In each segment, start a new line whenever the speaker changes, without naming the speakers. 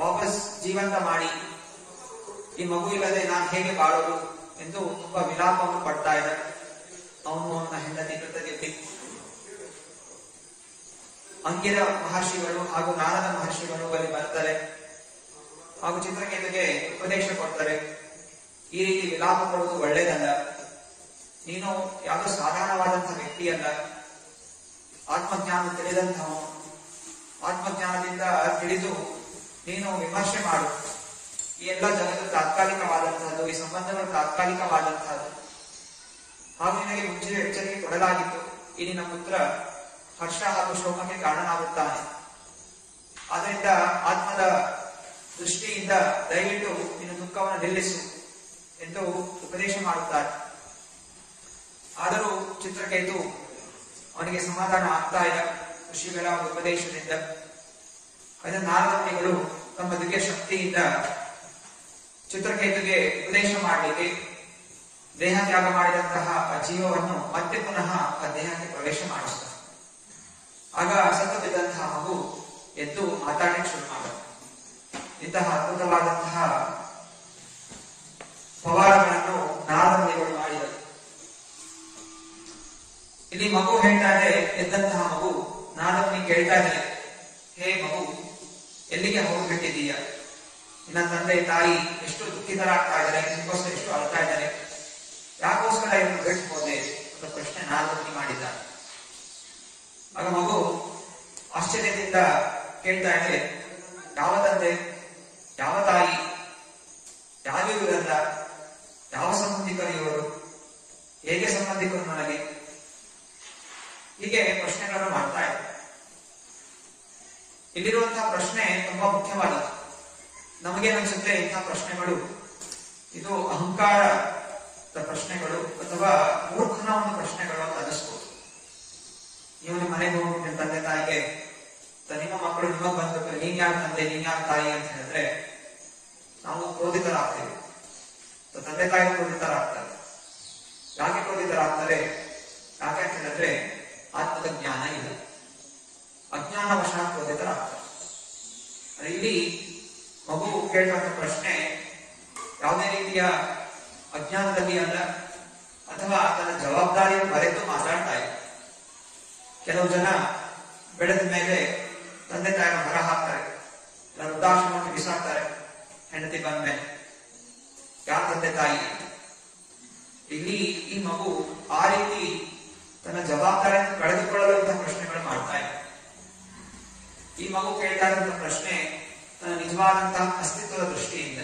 ವಾಪಸ್ ಜೀವಂತ ಮಾಡಿ ಈ ಮಗು ಇಲ್ಲದೆ ನಾನು ಹೇಗೆ ಬಾಳೋದು ಎಂದು ತುಂಬಾ ವಿಲಾಪವನ್ನು ಪಡ್ತಾ ಇದ್ದ ಅವನು ಅವನ ಹೆಂಡತಿ ಕೃತಜ್ಞತೆ ಅಂಕಿರ ಮಹರ್ಷಿಗಳು ಹಾಗೂ ನಾರದ ಮಹರ್ಷಿಗಳು ಅಲ್ಲಿ ಬರ್ತಾರೆ ಹಾಗೂ ಚಿತ್ರಕೇತುಗೆ ಉಪದೇಶ ಕೊಡ್ತಾರೆ ಈ ರೀತಿ ವಿಲಾಪ ಕೊಡುವುದು ಒಳ್ಳೇದಲ್ಲ ನೀನು ಯಾವುದೋ ಸಾಧಾರಣವಾದಂತಹ ವ್ಯಕ್ತಿಯಲ್ಲ ಆತ್ಮಜ್ಞಾನ ತಿಳಿದಂಥವನು ಆತ್ಮಜ್ಞಾನದಿಂದ ತಿಳಿದು ನೀನು ವಿಮರ್ಶೆ ಮಾಡು ಈ ಎಲ್ಲ ಜಗತ್ತು ತಾತ್ಕಾಲಿಕವಾದಂತಹದ್ದು ಈ ಸಂಬಂಧಗಳು ತಾತ್ಕಾಲಿಕವಾದಂತಹದ್ದು ಹಾಗೂ ನಿನಗೆ ಮುಂಚೆ ಎಚ್ಚರಿಕೆ ಕೊಡಲಾಗಿತ್ತು ಈ ನಿನ್ನ ಪುತ್ರ ಹರ್ಷ ಹಾಗೂ ಶೋಕಕ್ಕೆ ಕಾರಣನಾಗುತ್ತಾನೆ ಆದ್ದರಿಂದ ಆತ್ಮದ ದೃಷ್ಟಿಯಿಂದ ದಯವಿಟ್ಟು ನಿನ್ನ ದುಃಖವನ್ನು ನಿಲ್ಲಿಸು ಎಂದು ಉಪದೇಶ ಮಾಡುತ್ತಾರೆ ಆದರೂ ಚಿತ್ರಕೇತು ಅವನಿಗೆ ಸಮಾಧಾನ ಆಗ್ತಾ ಇಲ್ಲ ಋಷಿಗಳ ಉಪದೇಶದಿಂದ ಅದರ ನಾರದಮುನಿಗಳು ತಮ್ಮ ದಿವ್ಯ ಶಕ್ತಿಯಿಂದ ಚಿತ್ರಕೇತುಗೆ ಉಪದೇಶ ಮಾಡಲಿಕ್ಕೆ ದೇಹ ತ್ಯಾಗ ಮಾಡಿದಂತಹ ಆ ಜೀವವನ್ನು ಮತ್ತೆ ಪುನಃ ಆ ದೇಹಕ್ಕೆ ಪ್ರವೇಶ ಮಾಡಿಸ್ತಾರೆ ಆಗ ಸತ್ತು ಬಿದ್ದಂತಹ ಮಗು ಎದ್ದು ಮಾತಾಡಲಿಕ್ಕೆ ಶುರು ಮಾಡುತ್ತೆ ಇಂತಹ ಅದ್ಭುತವಾದಂತಹ ಪವಾರಗಳನ್ನು ನಾರದಮುನಿಗಳು ಮಾಡಿದರು ಇಲ್ಲಿ ಮಗು ಹೇಳ್ತಾ ಇದೆ ಎದ್ದಂತಹ ಮಗು ನಾರದಮುನಿ ಕೇಳ್ತಾ ಇದ್ದಾರೆ ಹೇ ಮಗು ಎಲ್ಲಿಗೆ ಹೋಗ್ಬಿಟ್ಟಿದೀಯ ನಿನ್ನ ತಂದೆ ತಾಯಿ ಎಷ್ಟು ದುಃಖಿತರಾಗ್ತಾ ಇದ್ದಾರೆ ನಿಮಗೋಸ್ಕರ ಎಷ್ಟು ಅಳ್ತಾ ಇದ್ದಾರೆ ಯಾಕೋಸ್ಕರ ಇವರು ಬಿಟ್ಟು ಹೋದೆ ಅಂತ ಪ್ರಶ್ನೆ ನಾರದಮುನಿ ಮಾಡಿದ್ದಾರೆ ಆಗ ಮಗು ಆಶ್ಚರ್ಯದಿಂದ ಕೇಳ್ತಾ ಇದೆ ಯಾವ ತಂದೆ ಯಾವ ತಾಯಿ ಯಾವಿರುವುದಲ್ಲ ಯಾವ ಸಂಬಂಧಿಕರು ಇವರು ಹೇಗೆ ಸಂಬಂಧಿಕರು ನನಗೆ ಹೀಗೆ ಪ್ರಶ್ನೆಗಳನ್ನು ಮಾಡ್ತಾ ಇದೆ ಇಲ್ಲಿರುವಂತಹ ಪ್ರಶ್ನೆ ತುಂಬಾ ಮುಖ್ಯವಾದದ್ದು ನಮಗೇನನ್ಸುತ್ತೆ ಇಂತಹ ಪ್ರಶ್ನೆಗಳು ಇದು ಅಹಂಕಾರದ ಪ್ರಶ್ನೆಗಳು ಅಥವಾ ಮೂರ್ಖನ ಒಂದು ಪ್ರಶ್ನೆಗಳು ಅಂತ ಅನಿಸ್ಬೋದು ನೀವು ನಿಮ್ಮ ಮನೆಗೆ ಹೋಗಿ ನಿಮ್ಮ ತಂದೆ ತಾಯಿಗೆ ತ- ನಿಮ್ಮ ಮಕ್ಕಳು ನಿಮಗ್ ಬಂದ್ಬಿಟ್ಟು ನೀನ್ ಯಾರ ತಂದೆ ನೀನ್ ಯಾರ ತಾಯಿ ಅಂತ ಹೇಳಿದ್ರೆ ನಾವು ಕ್ರೋಧಿತರಾಗ್ತೇವೆ ತ- ತಂದೆ ತಾಯಿ ಕ್ರೋಧಿತರಾಗ್ತಾರೆ ಯಾಕೆ ಕ್ರೋಧಿತರಾಗ್ತಾರೆ ಯಾಕೆ ಅಂತ ಹೇಳಿದ್ರೆ ಆತ್ಮದ ಜ್ಞಾನ ಇಲ್ಲ ಅಜ್ಞಾನವಶಾತ್ ಕ್ರೋಧಿತರಾಗ್ತಾರೆ ಅಂದ್ರೆ ಇಲ್ಲಿ ಮಗು ಕೇಳುವಂತ ಪ್ರಶ್ನೆ ಯಾವುದೇ ರೀತಿಯ ಅಜ್ಞಾನದಲ್ಲಿ ಅಲ್ಲ ಅಥವಾ ತನ್ನ ಜವಾಬ್ದಾರಿಯನ್ನು ಮರೆತು ಮಾತಾಡ್ತಾ ಇದೆ ಕೆಲವು ಜನ ಬೆಳೆದ ಮೇಲೆ ತಂದೆ ತಾಯಿಯನ್ನು ಹೊರ ಹಾಕ್ತಾರೆ ಇಲ್ಲ ವೃದ್ಧಾಶ್ರಮಕ್ಕೆ ಬಿಸಾಕ್ತಾರೆ ಹೆಂಡತಿ ಬಂದ ಮೇಲೆ ಯಾರ ತಂದೆ ತಾಯಿ ಇಲ್ಲಿ ಈ ಮಗು ಆ ರೀತಿ ತನ್ನ ಜವಾಬ್ದಾರಿಯನ್ನು ಕಳೆದುಕೊಳ್ಳಲು ಇಂತಹ ಪ್ರಶ್ನೆಗಳು ಮಾಡ್ತಾ ಇದೆ ಈ ಮಗು ಕೇಳ್ತಾ ಇರುವಂತಹ ಪ್ರಶ್ನೆ ತನ್ನ ನಿಜವಾದಂತಹ ಅಸ್ತಿತ್ವದ ದೃಷ್ಟಿಯಿಂದ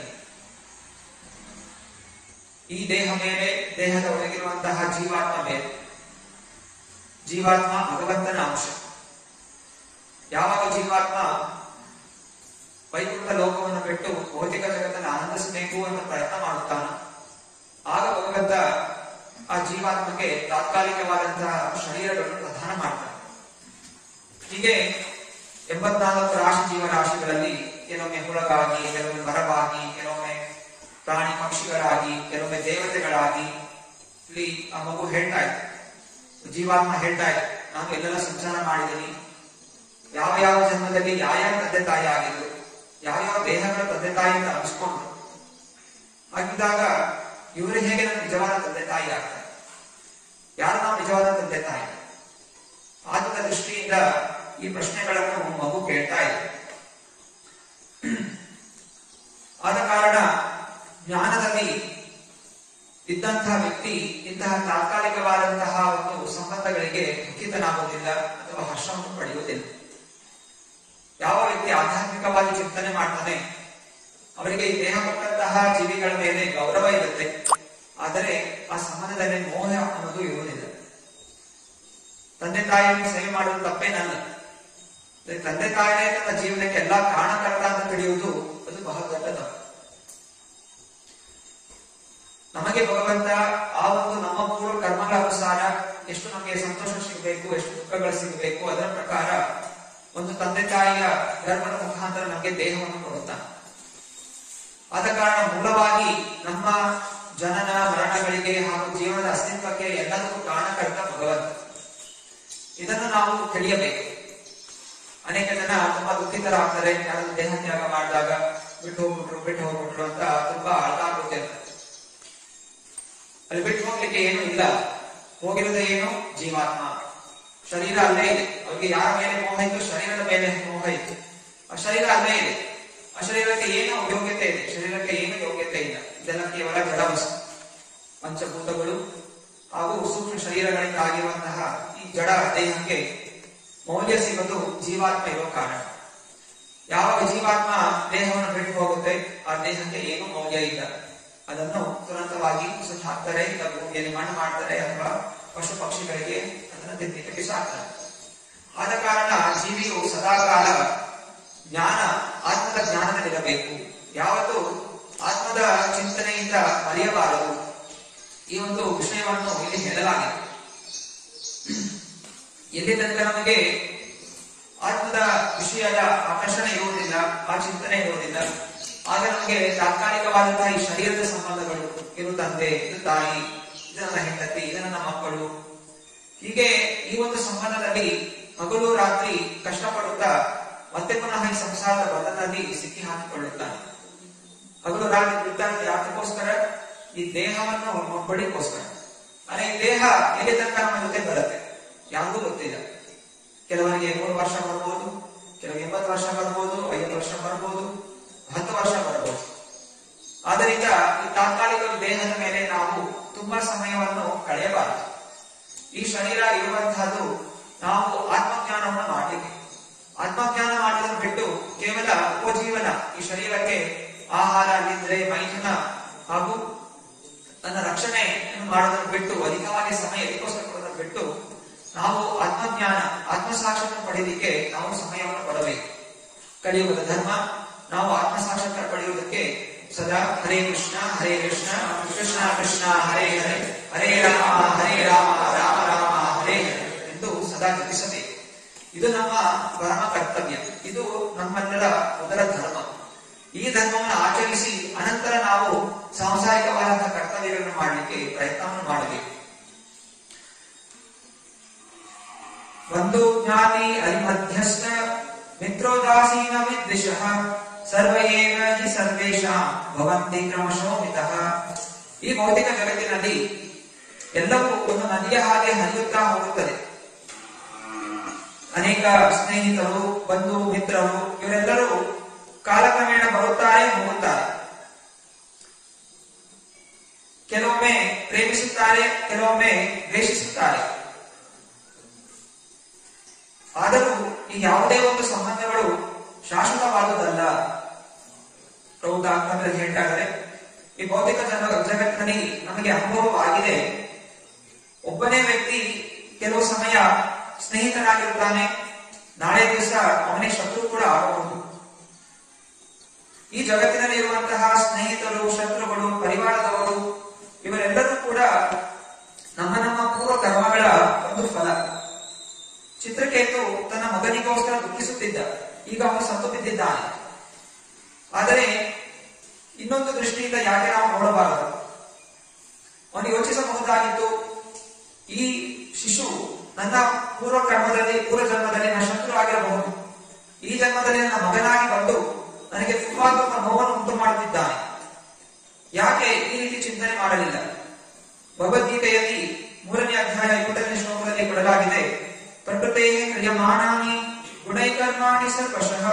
ಈ ದೇಹ ಮೇಲೆ ದೇಹದ ಒಳಗಿರುವಂತಹ ಜೀವಾತ್ಮ ಬೇರೆ ಜೀವಾತ್ಮ ಭಗವಂತನ ಅಂಶ ಯಾವಾಗ ಜೀವಾತ್ಮ ವೈಕುಂಠ ಲೋಕವನ್ನು ಬಿಟ್ಟು ಭೌತಿಕ ಜಗತ್ತನ್ನು ಆನಂದಿಸಬೇಕು ಅಂತ ಪ್ರಯತ್ನ ಮಾಡುತ್ತಾನ ಆಗ ಭಗವಂತ ಆ ಜೀವಾತ್ಮಕ್ಕೆ ತಾತ್ಕಾಲಿಕವಾದಂತಹ ಶರೀರಗಳನ್ನು ಪ್ರದಾನ ಮಾಡ್ತಾನೆ ಹೀಗೆ ಎಂಬತ್ನಾಲ್ಕು ರಾಶಿ ಜೀವರಾಶಿಗಳಲ್ಲಿ ಕೆಲವೊಮ್ಮೆ ಹುಳಗಾಗಿ ಕೆಲವೊಮ್ಮೆ ಮರವಾಗಿ ಕೆಲವೊಮ್ಮೆ ಪ್ರಾಣಿ ಪಕ್ಷಿಗಳಾಗಿ ಕೆಲವೊಮ್ಮೆ ದೇವತೆಗಳಾಗಿ ಇಲ್ಲಿ ಆ ಮಗು ಹೇಳ್ತಾ ಇದೆ ಜೀವಾತ್ಮ ಹೇಳ್ತಾ ಇದೆ ನಾನು ಎಲ್ಲೆಲ್ಲ ಸಂಚಾರ ಮಾಡಿದ್ದೀನಿ ಯಾವ ಯಾವ ಜನ್ಮದಲ್ಲಿ ಯಾವ ಯಾವ ತಂದೆ ತಾಯಿ ಆಗಿದ್ರು ಯಾವ ಯಾವ ದೇಹಗಳ ತಂದೆ ತಾಯಿ ಅಂತ ಅನಿಸ್ಕೊಂಡ್ರು ಹಾಗಿದ್ದಾಗ ಇವರು ಹೇಗೆ ನನ್ನ ನಿಜವಾದ ತಂದೆ ತಾಯಿ ಆಗ್ತಾರೆ ಯಾರು ನಾವು ನಿಜವಾದ ತಂದೆ ತಾಯಿ ಆತ್ಮದ ದೃಷ್ಟಿಯಿಂದ ಈ ಪ್ರಶ್ನೆಗಳನ್ನು ಮಗು ಕೇಳ್ತಾ ಇದೆ ಆದ ಕಾರಣ ಜ್ಞಾನದಲ್ಲಿ ಇದ್ದಂತಹ ವ್ಯಕ್ತಿ ಇಂತಹ ತಾತ್ಕಾಲಿಕವಾದಂತಹ ಒಂದು ಸಂಬಂಧಗಳಿಗೆ ದುಃಖಿತನಾಗುವುದಿಲ್ಲ ಅಥವಾ ಹರ್ಷವನ್ನು ಪಡೆಯುವುದಿಲ್ಲ ಯಾವ ವ್ಯಕ್ತಿ ಆಧ್ಯಾತ್ಮಿಕವಾಗಿ ಚಿಂತನೆ ಮಾಡ್ತಾನೆ ಅವರಿಗೆ ಈ ದೇಹ ಕೊಟ್ಟಂತಹ ಜೀವಿಗಳ ಮೇಲೆ ಗೌರವ ಇರುತ್ತೆ ಆದರೆ ಆ ಸಂಬಂಧದಲ್ಲಿ ಮೋಹ ಅನ್ನೋದು ಇರುವುದಿಲ್ಲ ತಂದೆ ತಾಯಿಯನ್ನು ಸೇವೆ ಮಾಡುವುದು ತಪ್ಪೇನಲ್ಲ ಅಂದ್ರೆ ತಂದೆ ತಾಯಿನೇ ತನ್ನ ಜೀವನಕ್ಕೆ ಎಲ್ಲಾ ಕಾರಣಕರ್ತ ಅಂತ ತಿಳಿಯುವುದು ಅದು ಬಹಳ ದೊಡ್ಡ ತಪ್ಪು ನಮಗೆ ಭಗವಂತ ಆ ಒಂದು ನಮ್ಮ ಪೂರ್ವ ಕರ್ಮಗಳ ಅನುಸಾರ ಎಷ್ಟು ನಮಗೆ ಸಂತೋಷ ಸಿಗಬೇಕು ಎಷ್ಟು ದುಃಖಗಳು ಸಿಗಬೇಕು ಅದರ ಪ್ರಕಾರ ಒಂದು ತಂದೆ ತಾಯಿಯ ಗರ್ಭದ ಮುಖಾಂತರ ನಮಗೆ ದೇಹವನ್ನು ಕೊಡುತ್ತಾನೆ ಆದ ಕಾರಣ ಮೂಲವಾಗಿ ನಮ್ಮ ಜನನ ಮರಣಗಳಿಗೆ ಹಾಗೂ ಜೀವನದ ಅಸ್ತಿತ್ವಕ್ಕೆ ಎಲ್ಲದಕ್ಕೂ ಕಾರಣಕರ್ತ ಭಗವಂತ ಇದನ್ನು ನಾವು ತಿಳಿಯಬೇಕು ಅನೇಕ ಜನ ತುಂಬಾ ದುಃಖಿತರಾಗ್ತಾರೆ ಯಾರಾದ್ರೂ ದೇಹ ತ್ಯಾಗ ಮಾಡಿದಾಗ ಬಿಟ್ಟು ಹೋಗ್ಬಿಟ್ರು ಬಿಟ್ಟು ಹೋಗ್ಬಿಟ್ರು ಅಂತ ತುಂಬಾ ಅಳ್ತಾಡ್ಬಿಟ್ಟಿರ್ತಾರೆ ಅಲ್ಲಿ ಬಿಟ್ಟು ಹೋಗ್ಲಿಕ್ಕೆ ಏನು ಇಲ್ಲ ಹೋಗಿರೋದೇ ಏನು ಜೀವಾತ್ಮ ಶರೀರ ಅಲ್ಲೇ ಇದೆ ಅವ್ರಿಗೆ ಯಾರ ಮೇಲೆ ಮೋಹ ಇತ್ತು ಶರೀರದ ಮೇಲೆ ಮೋಹ ಇತ್ತು ಆ ಶರೀರ ಅಲ್ಲೇ ಇದೆ ಆ ಶರೀರಕ್ಕೆ ಏನು ಯೋಗ್ಯತೆ ಇದೆ ಶರೀರಕ್ಕೆ ಏನು ಯೋಗ್ಯತೆ ಇಲ್ಲ ಇದೆಲ್ಲ ಕೇವಲ ಜಡವಸ್ತು ಪಂಚಭೂತಗಳು ಹಾಗೂ ಸೂಕ್ಷ್ಮ ಶರೀರಗಳಿಂದ ಆಗಿರುವಂತಹ ಈ ಜಡ ದೇಹಕ್ಕೆ ಮೌಲ್ಯ ಸಿಗೋದು ಜೀವಾತ್ಮ ಇರೋ ಕಾರಣ ಯಾವಾಗ ಜೀವಾತ್ಮ ದೇಹವನ್ನು ಬಿಟ್ಟು ಹೋಗುತ್ತೆ ಆ ದೇಹಕ್ಕೆ ಏನು ಮೌಲ್ಯ ಇಲ್ಲ ಅದನ್ನು ತುರಂತವಾಗಿ ಸುಟ್ಟು ಹಾಕ್ತಾರೆ ಇಲ್ಲ ಭೂಮಿಯಲ್ಲಿ ಮಣ್ಣು ಮಾಡ್ತಾರೆ ಅಥವಾ ಪಶು ಪಕ್ಷಿಗಳಿಗೆ ಅದನ್ನು ತಿನ್ನಲಿಕ್ಕೆ ಬಿಸಾಕ್ತಾರೆ ಆದ ಕಾರಣ ಜೀವಿಯು ಸದಾಕಾಲ ಜ್ಞಾನ ಆತ್ಮದ ಜ್ಞಾನದಲ್ಲಿರಬೇಕು ಯಾವತ್ತು ಆತ್ಮದ ಚಿಂತನೆಯಿಂದ ಅರಿಯಬಾರದು ಈ ಒಂದು ವಿಷಯವನ್ನು ಇಲ್ಲಿ ಹೇಳಲಾಗಿದೆ ಎಲ್ಲಿ ತನಕ ನಮಗೆ ಆತ್ಮದ ವಿಷಯದ ಆಕರ್ಷಣೆ ಇರುವುದಿಲ್ಲ ಆ ಚಿಂತನೆ ಇರುವುದಿಲ್ಲ ಆಗ ನಮಗೆ ತಾತ್ಕಾಲಿಕವಾದಂತಹ ಈ ಶರೀರದ ಸಂಬಂಧಗಳು ಇದು ತಂದೆ ಇದು ತಾಯಿ ಇದು ನನ್ನ ಹೆಂಡತಿ ಇದು ನನ್ನ ಮಕ್ಕಳು ಹೀಗೆ ಈ ಒಂದು ಸಂಬಂಧದಲ್ಲಿ ಹಗಲು ರಾತ್ರಿ ಕಷ್ಟಪಡುತ್ತಾ ಮತ್ತೆ ಪುನಃ ಈ ಸಂಸಾರದ ಬಂಧದಲ್ಲಿ ಸಿಕ್ಕಿ ಹಾಕಿಕೊಳ್ಳುತ್ತಾನೆ ಹಗಲು ರಾತ್ರಿ ಬಿಡ್ತಾನೆ ಯಾತಕ್ಕೋಸ್ಕರ ಈ ದೇಹವನ್ನು ಒಬ್ಬಡಿಗೋಸ್ಕರ ಅರೆ ಈ ದೇಹ ಎಲ್ಲಿ ತನಕ ನಮ್ಮ ಜೊತೆ ಬರುತ್ತೆ ಯಾರಿಗೂ ಗೊತ್ತಿಲ್ಲ ಕೆಲವರಿಗೆ ಮೂರು ವರ್ಷ ಬರ್ಬೋದು ಕೆಲವರಿಗೆ ಎಂಬತ್ತು ವರ್ಷ ಬರ್ಬೋದು ಐವತ್ತು ವರ್ಷ ಬರ್ಬೋದು ಹತ್ತು ವರ್ಷ ಬರ್ಬೋದು ಆದ್ದರಿಂದ ಈ ತಾತ್ಕಾಲಿಕ ದೇಹದ ಮೇಲೆ ನಾವು ತುಂಬಾ ಸಮಯವನ್ನು ಕಳೆಯಬಾರದು ಈ ಶರೀರ ಇರುವಂತಹದ್ದು ನಾವು ಆತ್ಮಜ್ಞಾನವನ್ನು ಮಾಡಲಿಕ್ಕೆ ಆತ್ಮಜ್ಞಾನ ಮಾಡುವುದನ್ನು ಬಿಟ್ಟು ಕೇವಲ ಉಪಜೀವನ ಈ ಶರೀರಕ್ಕೆ ಆಹಾರ ನಿದ್ರೆ ಮೈಥುನ ಹಾಗೂ ತನ್ನ ರಕ್ಷಣೆ ಮಾಡೋದನ್ನು ಬಿಟ್ಟು ಅಧಿಕವಾಗಿ ಸಮಯ ಇದಕ್ಕೋಸ್ಕರ ಕೊಡೋದನ್ನು ಬಿಟ್ಟು ನಾವು ಆತ್ಮಜ್ಞಾನ ಆತ್ಮಸಾಕ್ಷಾತ್ಕಾರ ಪಡೆಯಲಿಕ್ಕೆ ನಾವು ಸಮಯವನ್ನು ಕೊಡಬೇಕು ಕಲಿಯುಗದ ಧರ್ಮ ನಾವು ಆತ್ಮಸಾಕ್ಷಾತ್ಕಾರ ಪಡೆಯುವುದಕ್ಕೆ ಸದಾ ಹರೇ ಕೃಷ್ಣ ಹರೇ ಕೃಷ್ಣ ಕೃಷ್ಣ ಕೃಷ್ಣ ಹರೇ ಹರೇ ಹರೇ ರಾಮ ಹರೇ ರಾಮ ರಾಮ ರಾಮ ಹರೇ ಹರೇ ಎಂದು ಸದಾ ಜಪಿಸಬೇಕು ಇದು ನಮ್ಮ ಪರಮ ಕರ್ತವ್ಯ ಇದು ನಮ್ಮೆಲ್ಲರ ಮೊದಲ ಧರ್ಮ ಈ ಧರ್ಮವನ್ನು ಆಚರಿಸಿ ಅನಂತರ ನಾವು ಸಾಂಸಾರಿಕವಾದಂತಹ ಕರ್ತವ್ಯಗಳನ್ನು ಮಾಡಲಿಕ್ಕೆ ಪ್ರಯತ್ನವನ್ನು ಮಾಡಬೇಕು ಬಂಧು ಜ್ಞಾತಿ ಅರಿಮಧ್ಯಸ್ಥ ಮಿತ್ರೋದಾಸೀನ ವಿದ್ವಿಷಃ ಸರ್ವ ಏವ ಹಿ ಸರ್ವೇಷಾಂ ಭವಂತಿ ಕ್ರಮಶೋ ಮಿತಃ ಈ ಭೌತಿಕ ಜಗತ್ತಿನಲ್ಲಿ ಎಲ್ಲವೂ ಒಂದು ನದಿಯ ಹಾಗೆ ಹರಿಯುತ್ತಾ ಹೋಗುತ್ತದೆ ಅನೇಕ ಸ್ನೇಹಿತರು ಬಂಧು ಮಿತ್ರರು ಇವರೆಲ್ಲರೂ ಕಾಲಕ್ರಮೇಣ ಬರುತ್ತಾರೆ ಹೋಗುತ್ತಾರೆ ಕೆಲವೊಮ್ಮೆ ಪ್ರೇಮಿಸುತ್ತಾರೆ ಕೆಲವೊಮ್ಮೆ ದ್ವೇಷಿಸುತ್ತಾರೆ ಆದರೂ ಈ ಯಾವುದೇ ಒಂದು ಸಂಬಂಧಗಳು ಶಾಶ್ವತವಾದುದಲ್ಲ ಪ್ರೌಢಾತ್ಮದಲ್ಲಿ ಹೇಳ್ತಾರೆ ಈ ಭೌತಿಕ ಜನ ಜಗತ್ತಿನಲ್ಲಿ ನಮಗೆ ಅನುಭವವಾಗಿದೆ ಒಬ್ಬನೇ ವ್ಯಕ್ತಿ ಕೆಲವು ಸಮಯ ಸ್ನೇಹಿತನಾಗಿರುತ್ತಾನೆ ನಾಳೆ ದಿವಸ ಅವನೇ ಶತ್ರು ಕೂಡ ಆಗಬಹುದು ಈ ಜಗತ್ತಿನಲ್ಲಿ ಇರುವಂತಹ ಸ್ನೇಹಿತರು ಶತ್ರುಗಳು ಪರಿವಾರದವರು ಇವರೆಲ್ಲರೂ ಕೂಡ ನಮ್ಮ ನಮ್ಮ ಪೂರ್ವ ಕರ್ಮಗಳ ಒಂದು ಫಲ ಚಿತ್ರಕೇತು ತನ್ನ ಮಗನಿಗೋಸ್ಕರ ದುಃಖಿಸುತ್ತಿದ್ದ ಈಗ ಅವನು ಸತ್ತು ಬಿದ್ದಿದ್ದಾನೆ ಆದರೆ ಇನ್ನೊಂದು ದೃಷ್ಟಿಯಿಂದ ಯಾಕೆ ನಾವು ನೋಡಬಾರದು ಅವನು ಯೋಚಿಸಬಹುದಾಗಿತ್ತು ಈ ಶಿಶು ನನ್ನ ಪೂರ್ವ ಕರ್ಮದಲ್ಲಿ ಪೂರ್ವ ಜನ್ಮದಲ್ಲಿ ನನ್ನ ಶತ್ರು ಆಗಿರಬಹುದು ಈ ಜನ್ಮದಲ್ಲಿ ನನ್ನ ಮಗನಾಗಿ ಬಂದು ನನಗೆ ತುಂಬಾ ತುಂಬ ನೋವನ್ನು ಉಂಟು ಮಾಡುತ್ತಿದ್ದಾನೆ ಯಾಕೆ ಈ ರೀತಿ ಚಿಂತನೆ ಮಾಡಲಿಲ್ಲ ಭಗವದ್ಗೀತೆಯಲ್ಲಿ ಮೂರನೇ ಅಧ್ಯಾಯ ಇಪ್ಪತ್ತನೇ ಶ್ಲೋಕದಲ್ಲಿ ಕೊಡಲಾಗಿದೆ ಪ್ರಕೃತೆ ಕ್ರಿಯಮಾಣಾನಿ ಗುಣೈಕರ್ಮಾಣಿ ಸರ್ವಶಃ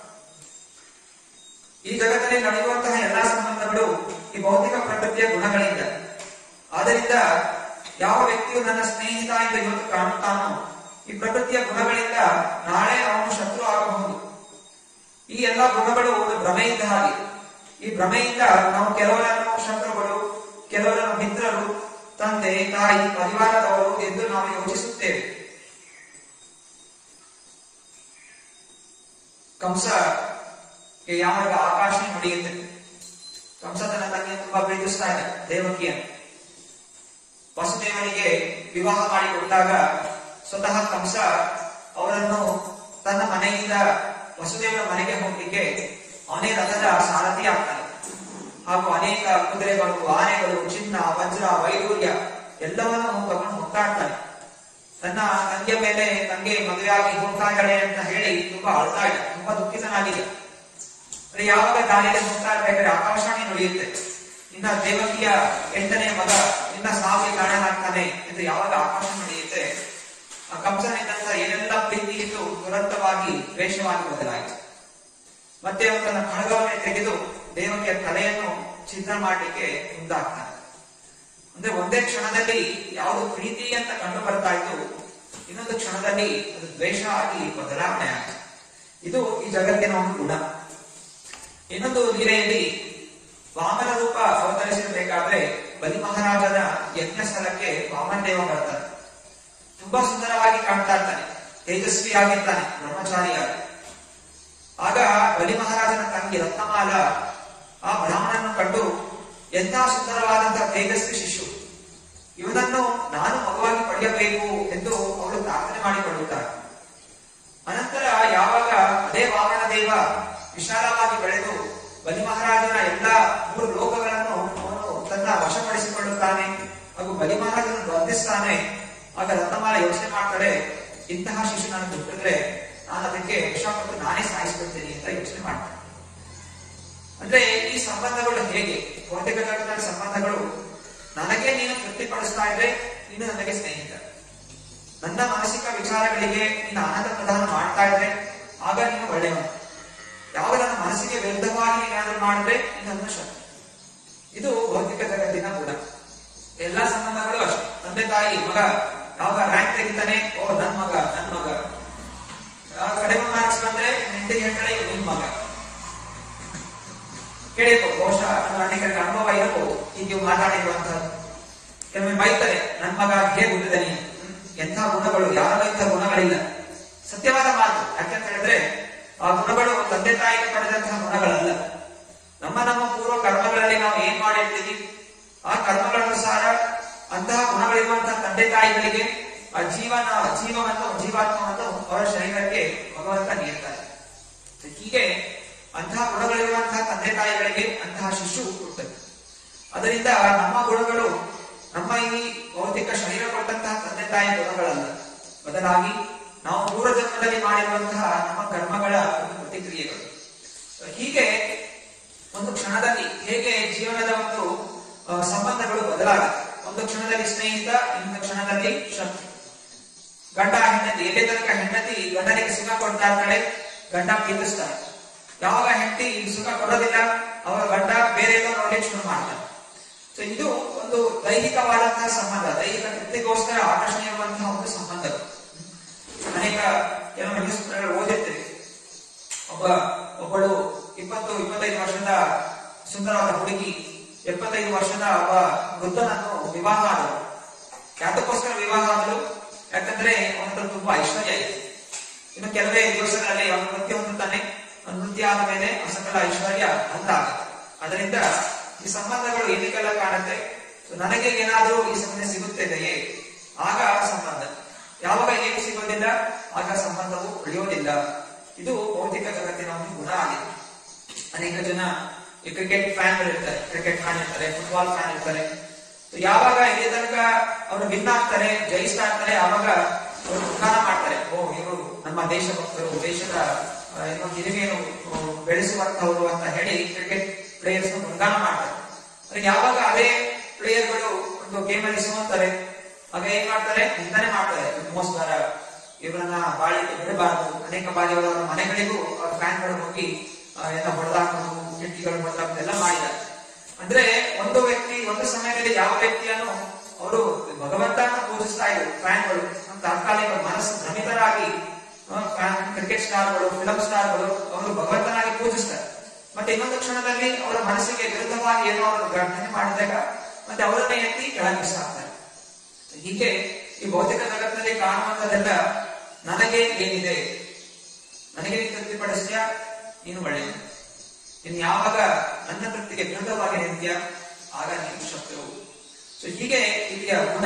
ಈ ಜಗತ್ತಿನಲ್ಲಿ ನಡೆಯುವಂತಹ ಎಲ್ಲಾ ಸಂಬಂಧಗಳು ಈ ಭೌತಿಕ ಪ್ರಕೃತಿಯ ಗುಣಗಳಿಂದ ಆದ್ದರಿಂದ ಯಾವ ವ್ಯಕ್ತಿಯು ನನ್ನ ಸ್ನೇಹಿತ ಎಂದು ಇವತ್ತು ಕಾಣುತ್ತಾನೋ ಈ ಪ್ರಕೃತಿಯ ಗುಣಗಳಿಂದ ನಾಳೆ ಅವನು ಶತ್ರು ಆಗಬಹುದು ಈ ಎಲ್ಲ ಗುಣಗಳು ಒಂದು ಭ್ರಮೆಯಿಂದ ಹಾಗೆ ಈ ಭ್ರಮೆಯಿಂದ ನಾವು ಕೆಲವರನ್ನು ಶತ್ರುಗಳು ಕೆಲವರನ್ನು ಮಿತ್ರರು ತಂದೆ ತಾಯಿ ಪರಿವಾರದವರು ಎಂದು ನಾವು ಯೋಚಿಸುತ್ತೇವೆ ಕಂಸ ಯಾವಾಗ ಆಕಾಶ ನುಡಿಯುತ್ತೆ ಕಂಸ ತನ್ನ ತಂಗಿಯನ್ನು ತುಂಬಾ ಪ್ರೀತಿಸ್ತಾ ಇದೆ ದೇವಕಿಯನ್ನು ವಸುದೇವನಿಗೆ ವಿವಾಹ ಮಾಡಿಕೊಟ್ಟಾಗ ಸ್ವತಃ ಕಂಸ ಅವರನ್ನು ತನ್ನ ಮನೆಯಿಂದ ವಸುದೇವನ ಮನೆಗೆ ಹೋಗ್ಲಿಕ್ಕೆ ಅವನೇ ರಥದ ಸಾರಥಿ ಆಗ್ತಾನೆ ಹಾಗೂ ಅನೇಕ ಕುದುರೆಗಳು ಆನೆಗಳು ಚಿನ್ನ ವಜ್ರ ವೈಡೂರ್ಯ ಎಲ್ಲವನ್ನು ತಗೊಂಡು ಹೋಗ್ತಾಡ್ತಾನೆ ತನ್ನ ತಂಗಿಯ ಮೇಲೆ ತಂಗೆ ಮದುವೆಯಾಗಿ ಹೋಗ್ತಾ ಇದ್ದಾಳೆ ಅಂತ ಹೇಳಿ ತುಂಬಾ ಅಳ್ತಾ ಇದ್ದ ತುಂಬಾ ದುಃಖಿತನಾಗಿದೆ ಅಂದ್ರೆ ಯಾವಾಗ ದಾರಿಯಲ್ಲಿ ಹೋಗ್ತಾ ಇರ್ಬೇಕಾದ್ರೆ ಆಕಾಶವಾಣಿ ನುಡಿಯುತ್ತೆ ನಿನ್ನ ದೇವಕಿಯ ಎಂಟನೇ ಮಗ ನಿನ್ನ ಸಾವಿಗೆ ಕಾರಣನಾಗ್ತಾನೆ ಎಂದು ಯಾವಾಗ ಆಕಾಶ ನುಡಿಯುತ್ತೆ ಆ ಕಂಸನಿದ್ದಂತ ಏನೆಲ್ಲ ಪ್ರೀತಿ ಇತ್ತು ದುರಂತವಾಗಿ ದ್ವೇಷವಾಗಿ ಬದಲಾಯಿತು ಮತ್ತೆ ಅವನು ತನ್ನ ಖಡ್ಗವನ್ನೇ ತೆಗೆದು ದೇವಕಿಯ ತಲೆಯನ್ನು ಛಿದ್ರ ಮಾಡಲಿಕ್ಕೆ ಮುಂದಾಗ್ತಾನೆ ಅಂದ್ರೆ ಒಂದೇ ಕ್ಷಣದಲ್ಲಿ ಯಾವುದು ಪ್ರೀತಿ ಅಂತ ಕಂಡು ಬರ್ತಾ ಇತ್ತು ಇನ್ನೊಂದು ಕ್ಷಣದಲ್ಲಿ ಅದು ದ್ವೇಷ ಆಗಿ ಬದಲಾವಣೆ ಆಗಿದೆ ಇದು ಈ ಜಗತ್ತಿನ ಒಂದು ಗುಣ ಇನ್ನೊಂದು ಲೀಲೆಯಲ್ಲಿ ವಾಮನ ರೂಪ ಅವತರಿಸಬೇಕಾದ್ರೆ ಬಲಿ ಮಹಾರಾಜನ ಯಜ್ಞ ಸ್ಥಳಕ್ಕೆ ವಾಮನ ದೇವ ಬರ್ತಾನೆ ತುಂಬಾ ಸುಂದರವಾಗಿ ಕಾಣ್ತಾ ಇರ್ತಾನೆ ತೇಜಸ್ವಿಯಾಗಿರ್ತಾನೆ ಬ್ರಹ್ಮಚಾರಿಯಾಗಿ ಆಗ ಬಲಿ ಮಹಾರಾಜನ ತಂಗಿ ರತ್ನಮಾಲ ಆ ಬ್ರಾಹ್ಮಣನನ್ನು ಕಂಡು ಎಂಥ ಸುಂದರವಾದಂತಹ ತೇಜಸ್ವಿ ಶಿಶು ಇವನನ್ನು ನಾನು ಮಗುವಾಗಿ ಪಡೆಯಬೇಕು ಎಂದು ಅವಳು ಪ್ರಾರ್ಥನೆ ಮಾಡಿಕೊಳ್ಳುತ್ತಾರೆ ಅನಂತರ ಯಾವಾಗ ಅದೇ ವಾಮನ ದೇವ ವಿಶಾಲವಾಗಿ ಬೆಳೆದು ಬಲಿ ಮಹಾರಾಜನ ಎಲ್ಲ ಮೂರು ಲೋಕಗಳನ್ನು ಅವನು ತನ್ನ ವಶಪಡಿಸಿಕೊಳ್ಳುತ್ತಾನೆ ಹಾಗೂ ಬಲಿ ಮಹಾರಾಜನನ್ನು ಬಂಧಿಸ್ತಾನೆ ಆಗ ರತ್ನಮಾಲ ಯೋಚನೆ ಮಾಡ್ತಾಳೆ ಇಂತಹ ಶಿಶು ನಾನು ಬಿಟ್ಟಿದ್ರೆ ನಾನು ಅದಕ್ಕೆ ವಿಷಪಟ್ಟು ನಾನೇ ಸಾಯಿಸ್ಬಿಡ್ತೀನಿ ಅಂತ ಯೋಚನೆ ಮಾಡ್ತಾನೆ ಅಂದ್ರೆ ಈ ಸಂಬಂಧಗಳು ಹೇಗೆ ಭೌತಿಕ ಜಗತ್ತಿನ ಸಂಬಂಧಗಳು ನನಗೆ ನೀನು ತೃಪ್ತಿಪಡಿಸ್ತಾ ಇದ್ರೆ ನೀನು ನನಗೆ ಸ್ನೇಹಿತ ನನ್ನ ಮಾನಸಿಕ ವಿಚಾರಗಳಿಗೆ ನೀನು ಆನಂದ ಪ್ರದಾನ ಮಾಡ್ತಾ ಇದ್ರೆ ಆಗ ನೀನು ಒಳ್ಳೆಯವನು ಯಾವ ನನ್ನ ಮನಸ್ಸಿಗೆ ವಿರುದ್ಧವಾಗಿ ಏನಾದರೂ ಮಾಡಿದ್ರೆ ನೀನು ನನ್ನ ಶತ್ರು ಇದು ಭೌತಿಕ ಜಗತ್ತಿನ ಗುಣ ಎಲ್ಲಾ ಸಂಬಂಧಗಳು ಅಷ್ಟೇ ತಂದೆ ತಾಯಿ ಮಗ ಯಾವಾಗ ರ್ಯಾಂಕ್ ತೆಗಿತಾನೆ ಓ ನನ್ ಮಗ ನನ್ ಮಗ ಆ ಕಡಿಮೆ ಮಾರ್ಕ್ಸ್ ಬಂದ್ರೆ ಹೆಂಡತಿಗೆ ಹೇಳ್ತಾಳೆ ಇವ್ನು ನಿನ್ ಮಗ ಕೇಳಿರ್ಬೋದು ಬಹುಶಃ ನನ್ನ ಅನೇಕರಿಗೆ ಅನುಭವ ಇರಬಹುದು ಹೀಗೆ ಮಾತಾಡಿರುವಂತಹದ್ದು ಕೆಲವೊಮ್ಮೆ ಬೈತಾರೆ ನನ್ನ ಮಗ ಹೇಗೆ ಹುಟ್ಟಿದಾನೆ ಎಂಥ ಗುಣಗಳು ಯಾರ ಇಂಥ ಗುಣಗಳಿಲ್ಲ ಸತ್ಯವಾದ ಮಾತು ಯಾಕಂತ ಹೇಳಿದ್ರೆ ಆ ಗುಣಗಳು ತಂದೆ ತಾಯಿಗೆ ಪಡೆದಂತಹ ಗುಣಗಳಲ್ಲ ನಮ್ಮ ನಮ್ಮ ಪೂರ್ವ ಕರ್ಮಗಳಲ್ಲಿ ನಾವು ಏನ್ ಮಾಡಿರ್ತೀವಿ ಆ ಕರ್ಮಗಳ ಅನುಸಾರ ಅಂತಹ ಗುಣಗಳಿರುವಂತಹ ತಂದೆ ತಾಯಿಗಳಿಗೆ ಆ ಜೀವನ ಜೀವವನ್ನು ಜೀವಾತ್ಮವನ್ನು ಅವರ ಶರೀರಕ್ಕೆ ಭಗವಂತ ನೀಡ್ತಾರೆ ಹೀಗೆ ಅಂತಹ ಗುಣಗಳಿರುವಂತಹ ತಂದೆ ತಾಯಿಗಳಿಗೆ ಅಂತಹ ಶಿಶು ಹುಟ್ಟುತ್ತದೆ ಅದರಿಂದ ನಮ್ಮ ಗುಣಗಳು ನಮ್ಮ ಈ ಭೌತಿಕ ಶರೀರ ಕೊಟ್ಟಂತಹ ತಂದೆ ತಾಯಿ ಗುಣಗಳಲ್ಲ ಬದಲಾಗಿ ನಾವು ಪೂರ್ವ ಜನ್ಮದಲ್ಲಿ ಮಾಡಿರುವಂತಹ ನಮ್ಮ ಕರ್ಮಗಳ ಒಂದು ಪ್ರತಿಕ್ರಿಯೆಗಳು ಹೀಗೆ ಒಂದು ಕ್ಷಣದಲ್ಲಿ ಹೇಗೆ ಜೀವನದ ಒಂದು ಆ, ಸಂಬಂಧಗಳು ಬದಲಾಗುತ್ತೆ ಒಂದು ಕ್ಷಣದಲ್ಲಿ ಸ್ನೇಹಿತ ಇನ್ನೊಂದು ಕ್ಷಣದಲ್ಲಿ ಶತ್ರು ಗಂಡ ಹೆಂಡತಿ ಎಲ್ಲಿ ತನಕ ಹೆಂಡತಿ ಗಂಡನಿಗೆ ಸುಖ ಕೊಡ್ತಾ ಇರ್ತಾಳೆ ಗಂಡ ಪ್ರೀತಿಸ್ತಾನೆ ಯಾವಾಗ ಹೆಂಡತಿ ಸುಖ ಕೊಡೋದಿಲ್ಲ ಅವಾಗ ಗಂಡ ಬೇರೆ ಏನೋ ನೋಡ್ಲಿಕ್ಕೆ ಶುರು ಮಾಡ್ತಾನೆ ಸೊ ಇದು ಒಂದು ದೈಹಿಕವಾದಂತಹ ಸಂಬಂಧ ದೈಹಿಕ ತೃಪ್ತಿಗೋಸ್ಕರ ಆಕರ್ಷಣೆ ಇರುವಂತಹ ಒಂದು ಸಂಬಂಧಗಳು ಅನೇಕ ಕೆಲವು ನ್ಯೂಸ್ ಪೇಪರ್ ಓದಿರ್ತೀವಿ ಒಬ್ಬ ಒಬ್ಬಳು ಇಪ್ಪತ್ತು ಇಪ್ಪತ್ತೈದು ವರ್ಷದ ಸುಂದರವಾದ ಹುಡುಗಿ ಎಪ್ಪತ್ತೈದು ವರ್ಷದ ಒಬ್ಬ ವೃದ್ಧನನ್ನು ವಿವಾಹ ಆದಳು ಯಾತಕ್ಕೋಸ್ಕರ ವಿವಾಹ ಆದಳು ಯಾಕಂದ್ರೆ ಅವನ ತುಂಬಾ ಐಶ್ವರ್ಯ ಇದೆ ಇನ್ನು ಕೆಲವೇ ದಿವಸಗಳಲ್ಲಿ ಅವನು ನೃತ್ಯ ಹೊಂದುತ್ತಾನೆ ಅವನು ನೃತ್ಯ ಆದ ಮೇಲೆ ಆ ಸಕಲ ಐಶ್ವರ್ಯ ಅಂತ ಆಗುತ್ತೆ ಅದರಿಂದ ಈ ಸಂಬಂಧಗಳು ಏನಕ್ಕೆಲ್ಲ ಕಾಣುತ್ತೆ So, ನನಗೆ ಏನಾದರೂ ಈ ಸಂಬಂಧ ಸಿಗುತ್ತಿದೆಯೇ ಆಗ ಸಂಬಂಧ ಯಾವಾಗ ಏನು ಸಿಗೋದಿಲ್ಲ ಆಗ ಸಂಬಂಧವು ಉಳಿಯೋದಿಲ್ಲ ಇದು ಭೌತಿಕ ಜಗತ್ತಿನ ಒಂದು ಗುಣ ಆಗಿದೆ ಅನೇಕ ಜನ ಈ ಕ್ರಿಕೆಟ್ ಫ್ಯಾನ್ ಇರ್ತಾರೆ ಕ್ರಿಕೆಟ್ ಫ್ಯಾನ್ ಇರ್ತಾರೆ ಫುಟ್ಬಾಲ್ ಫ್ಯಾನ್ ಇರ್ತಾರೆ So, ಯಾವಾಗ ಇಲ್ಲಿ ತನಕ ಅವರು ವಿನ್ ಆಗ್ತಾರೆ ಜಯಿಸ್ತಾ ಇರ್ತಾರೆ ಆವಾಗ ಅವರು ಉದ್ಧಾರ ಮಾಡ್ತಾರೆ ಓ ಇವರು ನಮ್ಮ ದೇಶಭಕ್ತರು ದೇಶದ ಆ, ಏನೋ ಹಿರಿಮೆಯನ್ನು ಆ, ಬೆಳೆಸುವಂತವರು ಅಂತ ಹೇಳಿ ಕ್ರಿಕೆಟ್ ಪ್ಲೇಯರ್ಸ್ ಗುಣಗಾನ ಮಾಡ್ತಾರೆ ಆದ್ರೆ ಯಾವಾಗ ಅದೇ ಪ್ಲೇಯರ್ಗಳು ಒಂದು ಗೇಮ್ ಅಲ್ಲಿ ಸೋಲ್ತಾರೆ ಆಗ ಏನ್ ಮಾಡ್ತಾರೆ ನಿಂದನೆ ಮಾಡ್ತಾರೆ ಇವ್ರು ಮೋಸಗಾರ ಇವರನ್ನ ಬಾಳಿಗೆ ಬಿಡಬಾರದು ಅನೇಕ ಬಾರಿ ಅವರ ಮನೆಗಳಿಗೂ ಅವ್ರ ಫ್ಯಾನ್ಗಳು ಹೋಗಿ ಆ, ಎಲ್ಲ ಹೊಡೆದಾಕೋದು ಕಿಟಕಿಗಳು ಹೊಡೆದಾಕೋದು ಎಲ್ಲ ಮಾಡಿದ್ದಾರೆ ಅಂದ್ರೆ ಒಂದು ವ್ಯಕ್ತಿ ಒಂದು ಸಮಯದಲ್ಲಿ ಯಾವ ವ್ಯಕ್ತಿಯನ್ನು ಅವರು ಭಗವಂತನ ಪೂಜಿಸ್ತಾ ಇದ್ರು ಫ್ಯಾನ್ಗಳು ತಾತ್ಕಾಲಿಕ ಮನಸ್ಸು ಭ್ರಮಿತರಾಗಿ ಕ್ರಿಕೆಟ್ ಸ್ಟಾರ್ಗಳು ಫಿಲಂ ಸ್ಟಾರ್ಗಳು ಅವರು ಭಗವಂತನಾಗಿ ಪೂಜಿಸ್ತಾರೆ ಮತ್ತೆ ಇನ್ನೊಂದು ಕ್ಷಣದಲ್ಲಿ ಅವರ ಮನಸ್ಸಿಗೆ ವಿರುದ್ಧವಾಗಿ ಏನೋ ಅವರು ಘಟನೆ ಮಾಡಿದಾಗ ಮತ್ತೆ ಅವರನ್ನೇ ಎತ್ತಿ ಕೆಳಗಿಸ್ತಾರೆ ಹೀಗೆ ಈ ಭೌತಿಕ ಜಗತ್ತಿನಲ್ಲಿ ಕಾಣುವಂತದೆಲ್ಲ ನನಗೆ ಏನಿದೆ ನನಗೆ ನೀನು ತೃಪ್ತಿಪಡಿಸ್ತೀಯಾ ನೀನು ಒಳ್ಳೆಯ ಇನ್ನು ಯಾವಾಗ ನನ್ನ ತೃಪ್ತಿಗೆ ವಿರುದ್ಧವಾಗಿ ನಿಂತ್ಯ ಆಗ ನೀನು ಶತ್ರು ಸೊ ಹೀಗೆ ಇಲ್ಲಿಯ ಗುಣ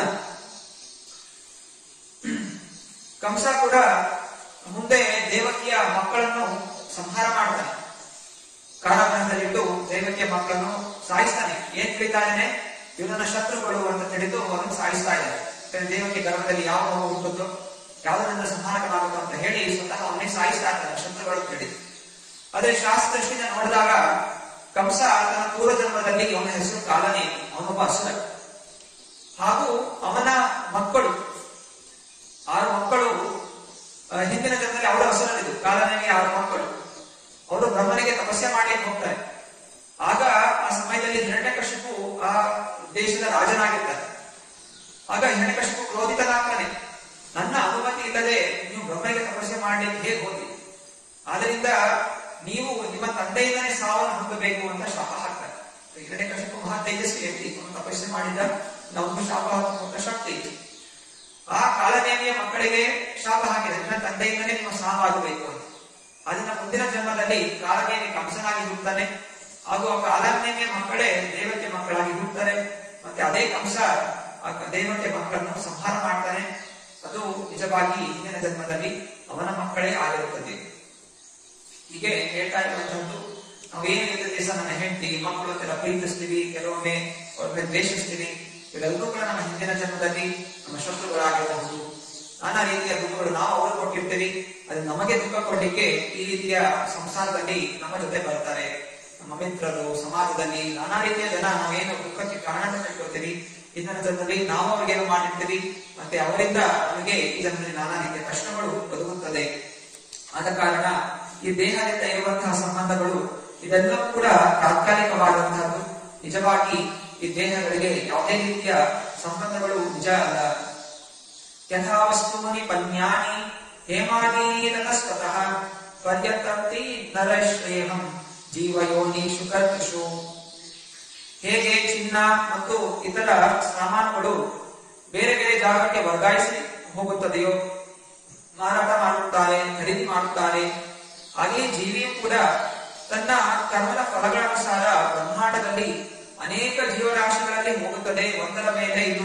ಕಂಸ ಕೂಡ ಮುಂದೆ ದೇವಕಿಯ ಮಕ್ಕಳನ್ನು ಸಂಹಾರ ಮಾಡ್ತಾನೆ ಕಾರಾಗೃಹದಲ್ಲಿಟ್ಟು ದೇವಕಿಯ ಮಕ್ಕಳನ್ನು ಸಾಯಿಸ್ತಾನೆ ಏನ್ ತಿಳಿತಾ ಇದ್ದಾನೆ ಇವನನ್ನ ಶತ್ರುಗಳು ಅಂತ ತಿಳಿದು ಅವರನ್ನು ಸಾಯಿಸ್ತಾ ಇದ್ದಾನೆ ದೇವಕ್ಕೆ ಗರ್ಭದಲ್ಲಿ ಯಾವ ಮಗು ಹುಟ್ಟುತ್ತೋ ಯಾವುದರಿಂದ ಸಂಹಾರಕನಾಗುತ್ತೋ ಅಂತ ಹೇಳಿ ಸ್ವತಃ ಅವನೇ ಸಾಯಿಸ್ತಾ ಇರ್ತಾನೆ ಶತ್ರುಗಳು ಹೇಳಿ ಆದ್ರೆ ಶಾಸ್ತ್ರ ದೃಷ್ಟಿಯಿಂದ ನೋಡಿದಾಗ ಕಂಸ ತನ್ನ ಪೂರ್ವ ಜನ್ಮದಲ್ಲಿ ಅವನ ಹೆಸರು ಕಾಲನೇ ಅವನೊಬ್ಬ ಅಸುರ ಹಾಗೂ ಅವನ ಮಕ್ಕಳು ಆರು ಮಕ್ಕಳು ಆ, ಹಿಂದಿನ ಜನ್ಮದಲ್ಲಿ ಅವರ ಅಸುರನಿದು ಕಾಲನೇಗೆ ಆರು ಮಕ್ಕಳು ಅವರು ಬ್ರಹ್ಮನಿಗೆ ತಪಸ್ಸೆ ಮಾಡಿ ಹೋಗ್ತಾರೆ ಆಗ ಆ ಸಮಯದಲ್ಲಿ ಹಿರಣ್ಯಕಶಿಪು ಆ ದೇಶದ ರಾಜನಾಗಿರ್ತಾರೆ ಆಗ ಹಿರಣ್ಯಕಶಿಪು ಕ್ರೋಧಿತನಾಗ್ತಾನೆ ನನ್ನ ಅನುಮತಿ ಇಲ್ಲದೆ ನೀವು ಬ್ರಹ್ಮನಿಗೆ ತಪಸ್ಸೆ ಮಾಡಲಿಕ್ಕೆ ಹೇಗೆ ಹೋಗಿ ಆದ್ರಿಂದ ನೀವು ನಿಮ್ಮ ತಂದೆಯಿಂದನೇ ಸಾವನ್ನು ಹೊಂದಬೇಕು ಅಂತ ಶಾಪ ಹಾಕ್ತಾರೆ ಹಿರಣ್ಯಕಶಿಪು ಮಹಾ ತೇಜಸ್ವಿ ವ್ಯಕ್ತಿ ಅವನು ತಪಸ್ಸೆ ಮಾಡಿದ ನಾವು ಶಾಪ ಹಾಕುವಂತ ಶಕ್ತಿ ಇತ್ತು ಆ ಕಾಲನೇಮಿಯ ಮಕ್ಕಳಿಗೆ ಶಾಪ ಹಾಕಿದೆ ನನ್ನ ತಂದೆಯಿಂದಲೇ ನಿಮ್ಮ ಸಾವಾಗಬೇಕು ಅಂತ ಅದನ್ನ ಮುಂದಿನ ಜನ್ಮದಲ್ಲಿ ಕಾಲನೇಮಿ ಕಂಸನಾಗಿ ಹುಟ್ಟುತ್ತಾನೆ ಹಾಗೂ ಆ ಕಾಲನೇಮಿಯ ಮಕ್ಕಳೇ ದೇವತೆ ಮಕ್ಕಳಾಗಿ ಹುಟ್ಟುತ್ತಾರೆ ಮತ್ತೆ ಅದೇ ಕಂಸ ಆ ದೇವತೆ ಮಕ್ಕಳನ್ನು ಸಂಹಾರ ಮಾಡ್ತಾನೆ ಅದು ನಿಜವಾಗಿ ಹಿಂದಿನ ಜನ್ಮದಲ್ಲಿ ಅವನ ಮಕ್ಕಳೇ ಆಗಿರುತ್ತದೆ ಹೀಗೆ ಹೇಳ್ತಾ ಇರುವಂತದ್ದು ನಾವು ಏನ್ ಇರ್ತದೆ ದಿವಸ ನನ್ನ ಹೆಂಡತಿ ಮಕ್ಕಳು ಅಂತೆಲ್ಲ ಪ್ರೀತಿಸ್ತೀವಿ ಕೆಲವೊಮ್ಮೆ ಅವ್ರ ಮೇಲೆ ದ್ವೇಷಿಸ್ತೀವಿ ಇವೆಲ್ಲರೂ ಕೂಡ ನಮ್ಮ ಹಿಂದಿನ ಜನ್ಮದಲ್ಲಿ ನಮ್ಮ ಶತ್ರುಗಳಾಗಿರಬಹುದು ನಾನಾ ರೀತಿಯ ದುಃಖಗಳು ನಾವು ಅವರು ಕೊಟ್ಟಿರ್ತೀವಿ ಅದು ನಮಗೆ ದುಃಖ ಕೊಡ್ಲಿಕ್ಕೆ ಈ ರೀತಿಯ ಸಂಸಾರದಲ್ಲಿ ನಮ್ಮ ಜೊತೆ ಬರ್ತಾರೆ ನಮ್ಮ ಮಿತ್ರರು ಸಮಾಜದಲ್ಲಿ ನಾನಾ ರೀತಿಯ ಜನ ನಾವೇನು ದುಃಖಕ್ಕೆ ಕಾರಣ ತಿಳ್ಕೊಳ್ತೀವಿ ಹಿಂದಿನ ಜನ್ಮದಲ್ಲಿ ನಾವು ಅವ್ರಿಗೇನು ಮಾಡಿರ್ತೀವಿ ಮತ್ತೆ ಅವರಿಂದ ನಮಗೆ ಈ ಜನ್ಮದಲ್ಲಿ ನಾನಾ ರೀತಿಯ ಕಷ್ಟಗಳು ಒದಗುತ್ತದೆ ಆದ ಕಾರಣ ಈ ದೇಹದಿಂದ ಇರುವಂತಹ ಸಂಬಂಧಗಳು ಇದೆಲ್ಲವೂ ಕೂಡ ತಾತ್ಕಾಲಿಕವಾದಂತಹದ್ದು ನಿಜವಾಗಿ ಈ ದೇಹಗಳಿಗೆ ಯಾವುದೇ ರೀತಿಯ ಸಂಬಂಧಗಳು ನಿಜ ಅಲ್ಲ ಯಥಾವಸ್ತೂನಿ ಪನ್ಯಾನಿ ಹೇಮಾದೀನತಸ್ತತಃ ಪರ್ಯತಂತಿ ನರಶ್ರೇಯಂ ಜೀವಯೋನಿಷು ಕರ್ಮಷು ಹೇಗೆ ಚಿನ್ನ ಮತ್ತು ಇತರ ಸಾಮಾನುಗಳು ಬೇರೆ ಬೇರೆ ಜಾಗಕ್ಕೆ ವರ್ಗಾಯಿಸಿ ಹೋಗುತ್ತದೆಯೋ ಮಾರಾಟ ಮಾಡುತ್ತಾರೆ ಖರೀದಿ ಮಾಡುತ್ತಾರೆ ಹಾಗೆಯೇ ಜೀವಿಯು ಕೂಡ ತನ್ನ ಕರ್ಮದ ಫಲಗಳ ಅನುಸಾರ ಬ್ರಹ್ಮಾಂಡದಲ್ಲಿ ಅನೇಕ ಜೀವರಾಶಿಗಳಲ್ಲಿ ಹೋಗುತ್ತದೆ ಒಂದರ ಮೇಲೆ ಇದು